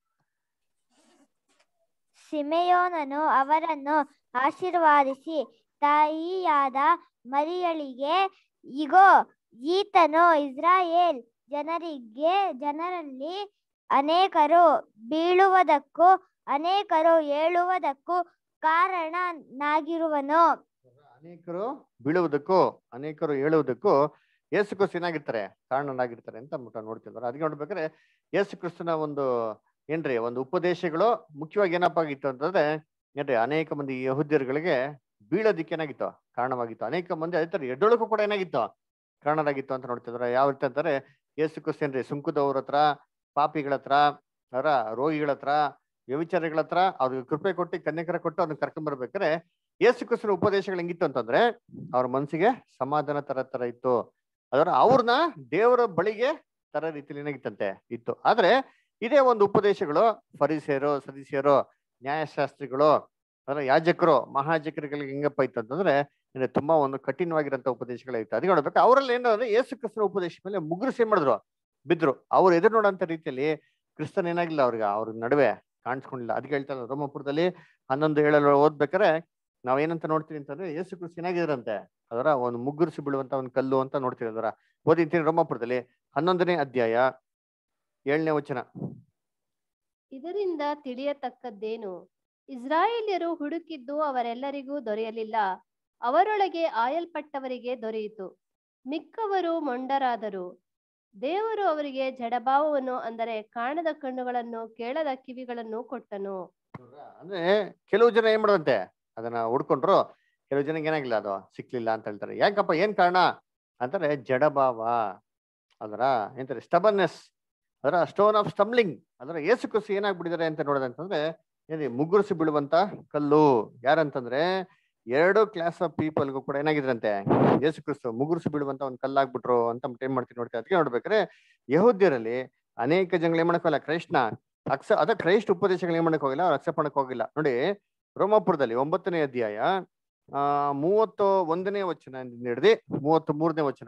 ಸಿಮೆಯೋನನು ಅವರನ್ನು ಆಶೀರ್ವಾದಿಸಿ ತಾಯಿಯಾದ ಮರಿಯಳಿಗೆ ಇಗೋ ಈತನು ಇಸ್ರಾಯೇಲ್ ಜನರಿಗೆ ಜನರಲ್ಲಿ ಅನೇಕರು ಬೀಳುವುದಕ್ಕೂ ಅನೇಕರು ಏಳುವುದಕ್ಕೂ ಕಾರಣನಾಗಿರುವನು ಅನೇಕರು ಬೀಳುವುದಕ್ಕೂ ಅನೇಕರು ಹೇಳುವುದಕ್ಕೂ ಯೇಸು ಕ್ರಿಸ್ತ ಏನಾಗಿರ್ತಾರೆ ಕಾರಣನಾಗಿರ್ತಾರೆ ಅಂತ ಅಂದ್ಬಿಟ್ಟು ನೋಡ್ತಿದ್ದಾರೆ ಅದಕ್ಕೆ ನೋಡ್ಬೇಕಾದ್ರೆ ಯೇಸು ಕ್ರಿಸ್ತನ ಒಂದು ಏನ್ರಿ ಒಂದು ಉಪದೇಶಗಳು ಮುಖ್ಯವಾಗಿ ಏನಪ್ಪ ಆಗಿತ್ತು ಅಂತಂದ್ರೆ ಏನ್ರಿ ಅನೇಕ ಮಂದಿ ಯಹುದ್ಯರುಗಳಿಗೆ ಬೀಳೋದಿಕ್ಕೆ ಏನಾಗಿತ್ತು ಕಾರಣವಾಗಿತ್ತು ಅನೇಕ ಮಂದಿ ಅದೇ ತರ ಎದ್ದೊಳಕ್ಕೂ ಕೂಡ ಏನಾಗಿತ್ತು ಕಾರಣರಾಗಿತ್ತು ಅಂತ ನೋಡ್ತಿದ್ರ ಯಾವ ರೀತಿ ಅಂತಾರೆ ಯೇಸು ಕ್ರಿಸ್ತ ಏನ್ರಿ ಸುಂಕದವ್ರ ಹತ್ರ ಪಾಪಿಗಳ ಹತ್ರ ಅವರ ರೋಗಿಗಳ ಹತ್ರ ವ್ಯವಿಚಾರಿಗಳ ಹತ್ರ ಅವ್ರಿಗೆ ಕೃಪೆ ಕೊಟ್ಟು ಕನ್ಯಕರ ಕೊಟ್ಟು ಅದನ್ನ ಕರ್ಕೊಂಡ್ ಬರ್ಬೇಕಾದ್ರೆ ಯೇಸು ಕ್ರಿಸ್ತನ ಉಪದೇಶಗಳು ಹೆಂಗಿತ್ತು ಅಂತಂದ್ರೆ ಅವ್ರ ಮನಸ್ಸಿಗೆ ಸಮಾಧಾನ ತರ ತರ ಇತ್ತು ಅದರ ಅವ್ರನ್ನ ದೇವರ ಬಳಿಗೆ ತರ ರೀತಿಯಲ್ಲಿ ಏನಾಗಿತ್ತಂತೆ ಇತ್ತು ಆದ್ರೆ ಇದೇ ಒಂದು ಉಪದೇಶಗಳು ಫರಿಸಿಯರು ಸದಸ್ಯರು ನ್ಯಾಯಶಾಸ್ತ್ರಿಗಳು ಅದರ ಯಾಜಕರು ಮಹಾಜಕರುಗಳಿಗೆ ಹೆಂಗಪ್ಪ ಇತ್ತು ಅಂತಂದ್ರೆ ಇನ್ನು ತುಂಬಾ ಒಂದು ಕಠಿಣವಾಗಿರಂತ ಉಪದೇಶಗಳಿತ್ತು ಅದಕ್ಕೆ ನೋಡ್ಬೇಕು ಅವರಲ್ಲಿ ಏನಂದ್ರೆ ಯೇಸು ಕ್ರಿಸ್ತನ ಉಪದೇಶ ಮೇಲೆ ಮುಗ್ರಸ್ ಏನ್ ಮಾಡಿದ್ರು ಬಿದ್ರು ಅವ್ರು ಎದುರು ನೋಡಂತ ರೀತಿಯಲ್ಲಿ ಕ್ರಿಸ್ತನ್ ಏನಾಗಿಲ್ಲ ಅವ್ರಿಗೆ ಅವ್ರ ನಡುವೆ ಕಾಣಿಸ್ಕೊಂಡಿಲ್ಲ ಅದಕ್ಕೆ ಹೇಳ್ತಾರೆ ರೋಮಪುರದಲ್ಲಿ ಹನ್ನೊಂದು ಏಳಲ್ಲಿ ಓದ್ಬೇಕಾರೆ ನಾವ್ ಏನಂತ ನೋಡ್ತೀವಿ ಅಂತಂದ್ರೆ ಯೇಸು ಕ್ರಿಸ್ತ ಏನಾಗಿದ್ರಂತೆ ಅದರ ಒಂದು ಮುಗ್ಗುರಿಸಿ ಬೀಳುವಂತ ಒಂದು ಕಲ್ಲು ಅಂತ ನೋಡ್ತೀವಿ ಅದರ ಓದಿಂತೀನಿ ರೋಮಾಪುರದಲ್ಲಿ ಹನ್ನೊಂದನೇ ಅಧ್ಯಾಯ ಏಳನೇ ವಚನ ಇದರಿಂದ ತಿಳಿಯತಕ್ಕದ್ದೇನು ಇಸ್ರಾಯೇಲ್ಯರು ಹುಡುಕಿದ್ದು ಅವರೆಲ್ಲರಿಗೂ ದೊರೆಯಲಿಲ್ಲ ಅವರೊಳಗೆ ಆಯಲ್ಪಟ್ಟವರಿಗೆ ದೊರೆಯಿತು ಮಿಕ್ಕವರು ಮೊಂಡರಾದರು ದೇವರು ಅವರಿಗೆ ಜಡಭಾವವನ್ನು ಅಂದರೆ ಕಾಣದ ಕಣ್ಣುಗಳನ್ನು ಕೇಳದ ಕಿವಿಗಳನ್ನು ಕೊಟ್ಟನು ಅಂದ್ರೆ ಕೆಲವು ಜನ ಏನ್ ಮಾಡದಂತೆ ಅದನ್ನ ಹುಡ್ಕೊಂಡ್ರು ಕೆಲವು ಜನಕ್ಕೆ ಏನಾಗಿಲ್ಲ ಅದು ಸಿಕ್ಲಿಲ್ಲ ಅಂತ ಹೇಳ್ತಾರೆ ಯಾಕಪ್ಪ ಏನ್ ಕಾರಣ ಅಂತಾರೆ ಜಡಭಾವ ಅದರ ಎಂತಾರೆ ಸ್ಟಬರ್ನೆಸ್ ಅದರ ಸ್ಟೋನ್ ಆಫ್ ಸ್ಟಮ್ಲಿಂಗ್ ಅದರ ಏಸು ಕುಸು ಏನಾಗ್ಬಿಟ್ಟಿದ್ದಾರೆ ಅಂತ ನೋಡೋದಂತಂದ್ರೆ ಏನಿ ಮುಗ್ಗುರಿಸಿ ಬೀಳುವಂತ ಕಲ್ಲು ಯಾರಂತಂದ್ರೆ ಎರಡು ಕ್ಲಾಸ್ ಆಫ್ ಪೀಪಲ್ಗೂ ಕೂಡ ಏನಾಗಿದ್ರಂತೆ ಯೇಸು ಕ್ರಿಸ್ತು ಮುಗುರಿಸಿ ಬೀಳುವಂತ ಒಂದು ಕಲ್ಲಾಗ್ಬಿಟ್ರು ಅಂತ ಏನ್ ಮಾಡ್ತೀವಿ ನೋಡ್ತೀವಿ ಅದಕ್ಕೆ ನೋಡ್ಬೇಕಾದ್ರೆ ಯಹೂದ್ಯರಲ್ಲಿ ಅನೇಕ ಜನಗಳು ಏನ್ ಮಾಡಕ್ ಹೋಗಲ್ಲ ಕ್ರೈಸ್ಟ್ನ ಅಕ್ಸ ಅದ ಕ್ರೈಸ್ಟ್ ಉಪದೇಶಗಳು ಏನ್ ಮಾಡಕ್ ಹೋಗಿಲ್ಲ ಅವ್ರು ಅಕ್ಸೆಪ್ಟ್ ಮಾಡಕ್ ಹೋಗಿಲ್ಲ ನೋಡಿ ರೋಮಾಪುರದಲ್ಲಿ ಒಂಬತ್ತನೇ ಅಧ್ಯಾಯ ಆ ಮೂವತ್ತು ಒಂದನೇ ವಚನ ಹಿಡಿದು ಮೂವತ್ತು ಮೂರನೇ ವಚನ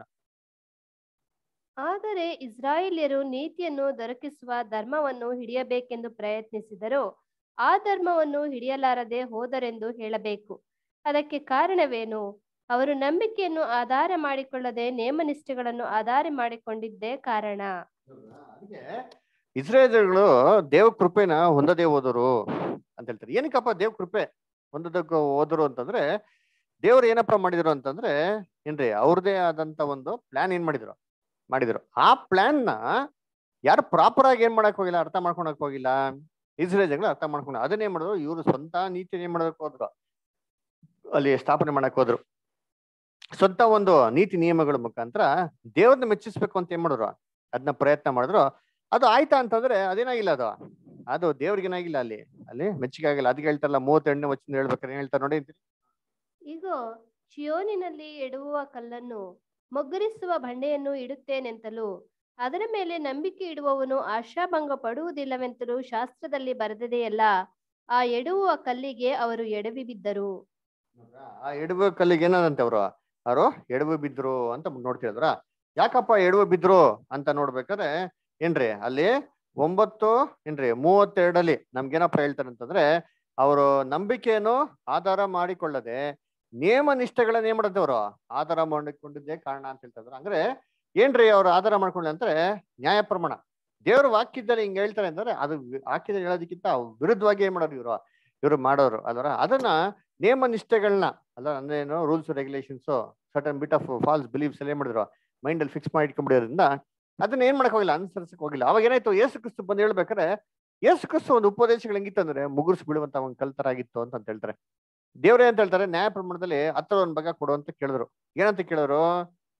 ಆದರೆ ಇಸ್ರಾಯೇಲ್ಯರು ನೀತಿಯನ್ನು ದೊರಕಿಸುವ ಧರ್ಮವನ್ನು ಹಿಡಿಯಬೇಕೆಂದು ಪ್ರಯತ್ನಿಸಿದರು ಆ ಧರ್ಮವನ್ನು ಹಿಡಿಯಲಾರದೆ ಹೋದರೆಂದು ಹೇಳಬೇಕು ಅದಕ್ಕೆ ಕಾರಣವೇನು ಅವರು ನಂಬಿಕೆಯನ್ನು ಆಧಾರ ಮಾಡಿಕೊಳ್ಳದೆ ನೇಮನಿಷ್ಠೆಗಳನ್ನು ಆಧಾರ ಮಾಡಿಕೊಂಡಿದ್ದೇ ಕಾರಣ ಅದಕ್ಕೆ ಇಸ್ರೇಲ್ಗಳು ದೇವ ಕೃಪೆನ ಹೊಂದದೇ ಹೋದರು ಅಂತ ಹೇಳ್ತಾರೆ ಏನಕ್ಕಪ್ಪ ದೇವ್ ಕೃಪೆ ಹೊಂದದಕ್ಕೆ ಹೋದರು ಅಂತಂದ್ರೆ ದೇವ್ರು ಏನಪ್ಪ ಮಾಡಿದ್ರು ಅಂತಂದ್ರೆ ಏನ್ರಿ ಅವ್ರದೇ ಆದಂತ ಒಂದು ಪ್ಲಾನ್ ಏನ್ ಮಾಡಿದ್ರು ಮಾಡಿದ್ರು ಆ ಪ್ಲಾನ್ ನ ಯಾರು ಪ್ರಾಪರ್ ಆಗಿ ಏನ್ ಮಾಡಕ್ ಹೋಗಿಲ್ಲ ಅರ್ಥ ಮಾಡ್ಕೊಳಕ್ ಹೋಗಿಲ್ಲ ಇಸ್ರೇಲ್ಗಳು ಅರ್ಥ ಮಾಡ್ಕೊಂಡು ಅದನ್ನೇ ಮಾಡಿದ್ರು ಇವರು ಸ್ವಂತ ನೀತಿ ಏನ್ ಮಾಡಕ್ ಹೋದ್ರು ಅಲ್ಲಿ ಸ್ಥಾಪನೆ ಮಾಡಕ್ ಹೋದ್ರು ಸ್ವಂತ ಒಂದು ನೀತಿ ನಿಯಮಗಳ ಮುಖಾಂತರ ದೇವ್ರನ್ನ ಮೆಚ್ಚಿಸ್ಬೇಕು ಅಂತ ಏನ್ ಮಾಡಿದ್ರು ಅದನ್ನ ಪ್ರಯತ್ನ ಮಾಡಿದ್ರು ಅದು ಆಯ್ತಾ ಅಂತಂದ್ರೆ ಅದೇನಾಗಿಲ್ಲ ಅದು ಅದು ದೇವ್ರಿಗೇನಾಗಿಲ್ಲ ಅಲ್ಲಿ ಅಲ್ಲಿ ಮೆಚ್ಚುಗೆ ಆಗಿಲ್ಲ ಅದಕ್ಕೆ ಹೇಳ್ತಾರಲ್ಲ ಮೂವತ್ತೆರಡನೇ ವಚನ ಹೇಳ್ಬೇಕಾರೆ ಏನ್ ಹೇಳ್ತಾರೆ ನೋಡಿ ಈಗ ಚಿಯೋನಿನಲ್ಲಿ ಎಡುವ ಕಲ್ಲನ್ನು ಮೊಗ್ಗರಿಸುವ ಬಂಡೆಯನ್ನು ಇಡುತ್ತೇನೆಂತಲೂ ಅದರ ಮೇಲೆ ನಂಬಿಕೆ ಇಡುವವನು ಆಶಾಭಂಗ ಪಡುವುದಿಲ್ಲವೆಂತಲೂ ಶಾಸ್ತ್ರದಲ್ಲಿ ಬರೆದಿದೆಯಲ್ಲ ಆ ಎಡುವ ಕಲ್ಲಿಗೆ ಅವರು ಎಡವಿ ಬಿದ್ದರು ಆ ಎಡವು ಕಲ್ಲಿಗೆ ಏನದಂತೆ ಅವರು ಅವರು ಎಡವು ಬಿದ್ರು ಅಂತ ನೋಡ್ತಿದ್ರ ಯಾಕಪ್ಪ ಎಡವು ಬಿದ್ರು ಅಂತ ನೋಡ್ಬೇಕಾದ್ರೆ ಏನ್ರಿ ಅಲ್ಲಿ ಒಂಬತ್ತು ಏನ್ರಿ ಮೂವತ್ತೆರಡಲ್ಲಿ ನಮ್ಗೇನಪ್ಪ ಹೇಳ್ತಾರೆ ಅಂತಂದ್ರೆ ಅವರು ನಂಬಿಕೆಯನ್ನು ಆಧಾರ ಮಾಡಿಕೊಳ್ಳದೆ ನೇಮ ನಿಷ್ಠೆಗಳನ್ನ ಏನ್ ಮಾಡತ್ತವ್ರು ಆಧಾರ ಮಾಡಿಕೊಂಡಿದ್ದೇ ಕಾರಣ ಅಂತ ಹೇಳ್ತಾರೆ ಅಂದ್ರೆ ಏನ್ರಿ ಅವ್ರು ಆಧಾರ ಮಾಡ್ಕೊಳ್ಳಿ ಅಂದ್ರೆ ನ್ಯಾಯ ಪ್ರಮಾಣ ದೇವ್ರ ವಾಕ್ಯದಲ್ಲಿ ಹಿಂಗ್ ಹೇಳ್ತಾರೆ ಅಂದ್ರೆ ಅದು ವಾಕ್ಯದಲ್ಲಿ ಹೇಳೋದಕ್ಕಿಂತ ವಿರುದ್ಧವಾಗಿ ಏನ್ ಮಾಡೋರು ಇವರು ಇವರು ಮಾಡೋರು ಅದರ ಅದನ್ನ ನೇಮ ನಿಷ್ಠೆಗಳನ್ನ ಅಲ್ಲ ಅಂದ್ರೆ ಏನು rules regulations certain bit of false beliefs ಎಲ್ಲ ಏನ್ ಮಾಡಿದ್ರು ಮೈಂಡ್ ಅಲ್ಲಿ ಫಿಕ್ಸ್ ಮಾಡಿ ಇಟ್ಕೊಂಡ್ಬಿಡೋದ್ರಿಂದ ಅದನ್ನ ಏನ್ ಮಾಡಕ್ ಹೋಗಿಲ್ಲ ಅನುಸರಿಸಕ್ ಹೋಗಿಲ್ಲ ಅವಾಗ ಏನಾಯ್ತು ಯೇಸು ಕ್ರಿಸ್ತು ಬಂದು ಹೇಳ್ಬೇಕಾರೆ ಯೇಸು ಕ್ರಿಸ್ತು ಒಂದು ಉಪದೇಶಗಳು ಹೆಂಗಿತ್ತು ಅಂದ್ರೆ ಮುಗುರ್ಸ್ ಬಿಡುವಂತ ಒಂದು ಕಲ್ತರ ಆಗಿತ್ತು ಅಂತ ಅಂತ ಹೇಳ್ತಾರೆ ದೇವ್ರೇ ಅಂತ ಹೇಳ್ತಾರೆ ನ್ಯಾಯ ಪ್ರಮಾಣದಲ್ಲಿ ಹತ್ತರ ಒಂದ್ ಭಾಗ ಕೊಡು ಅಂತ ಕೇಳಿದ್ರು ಏನಂತ ಕೇಳಿದ್ರು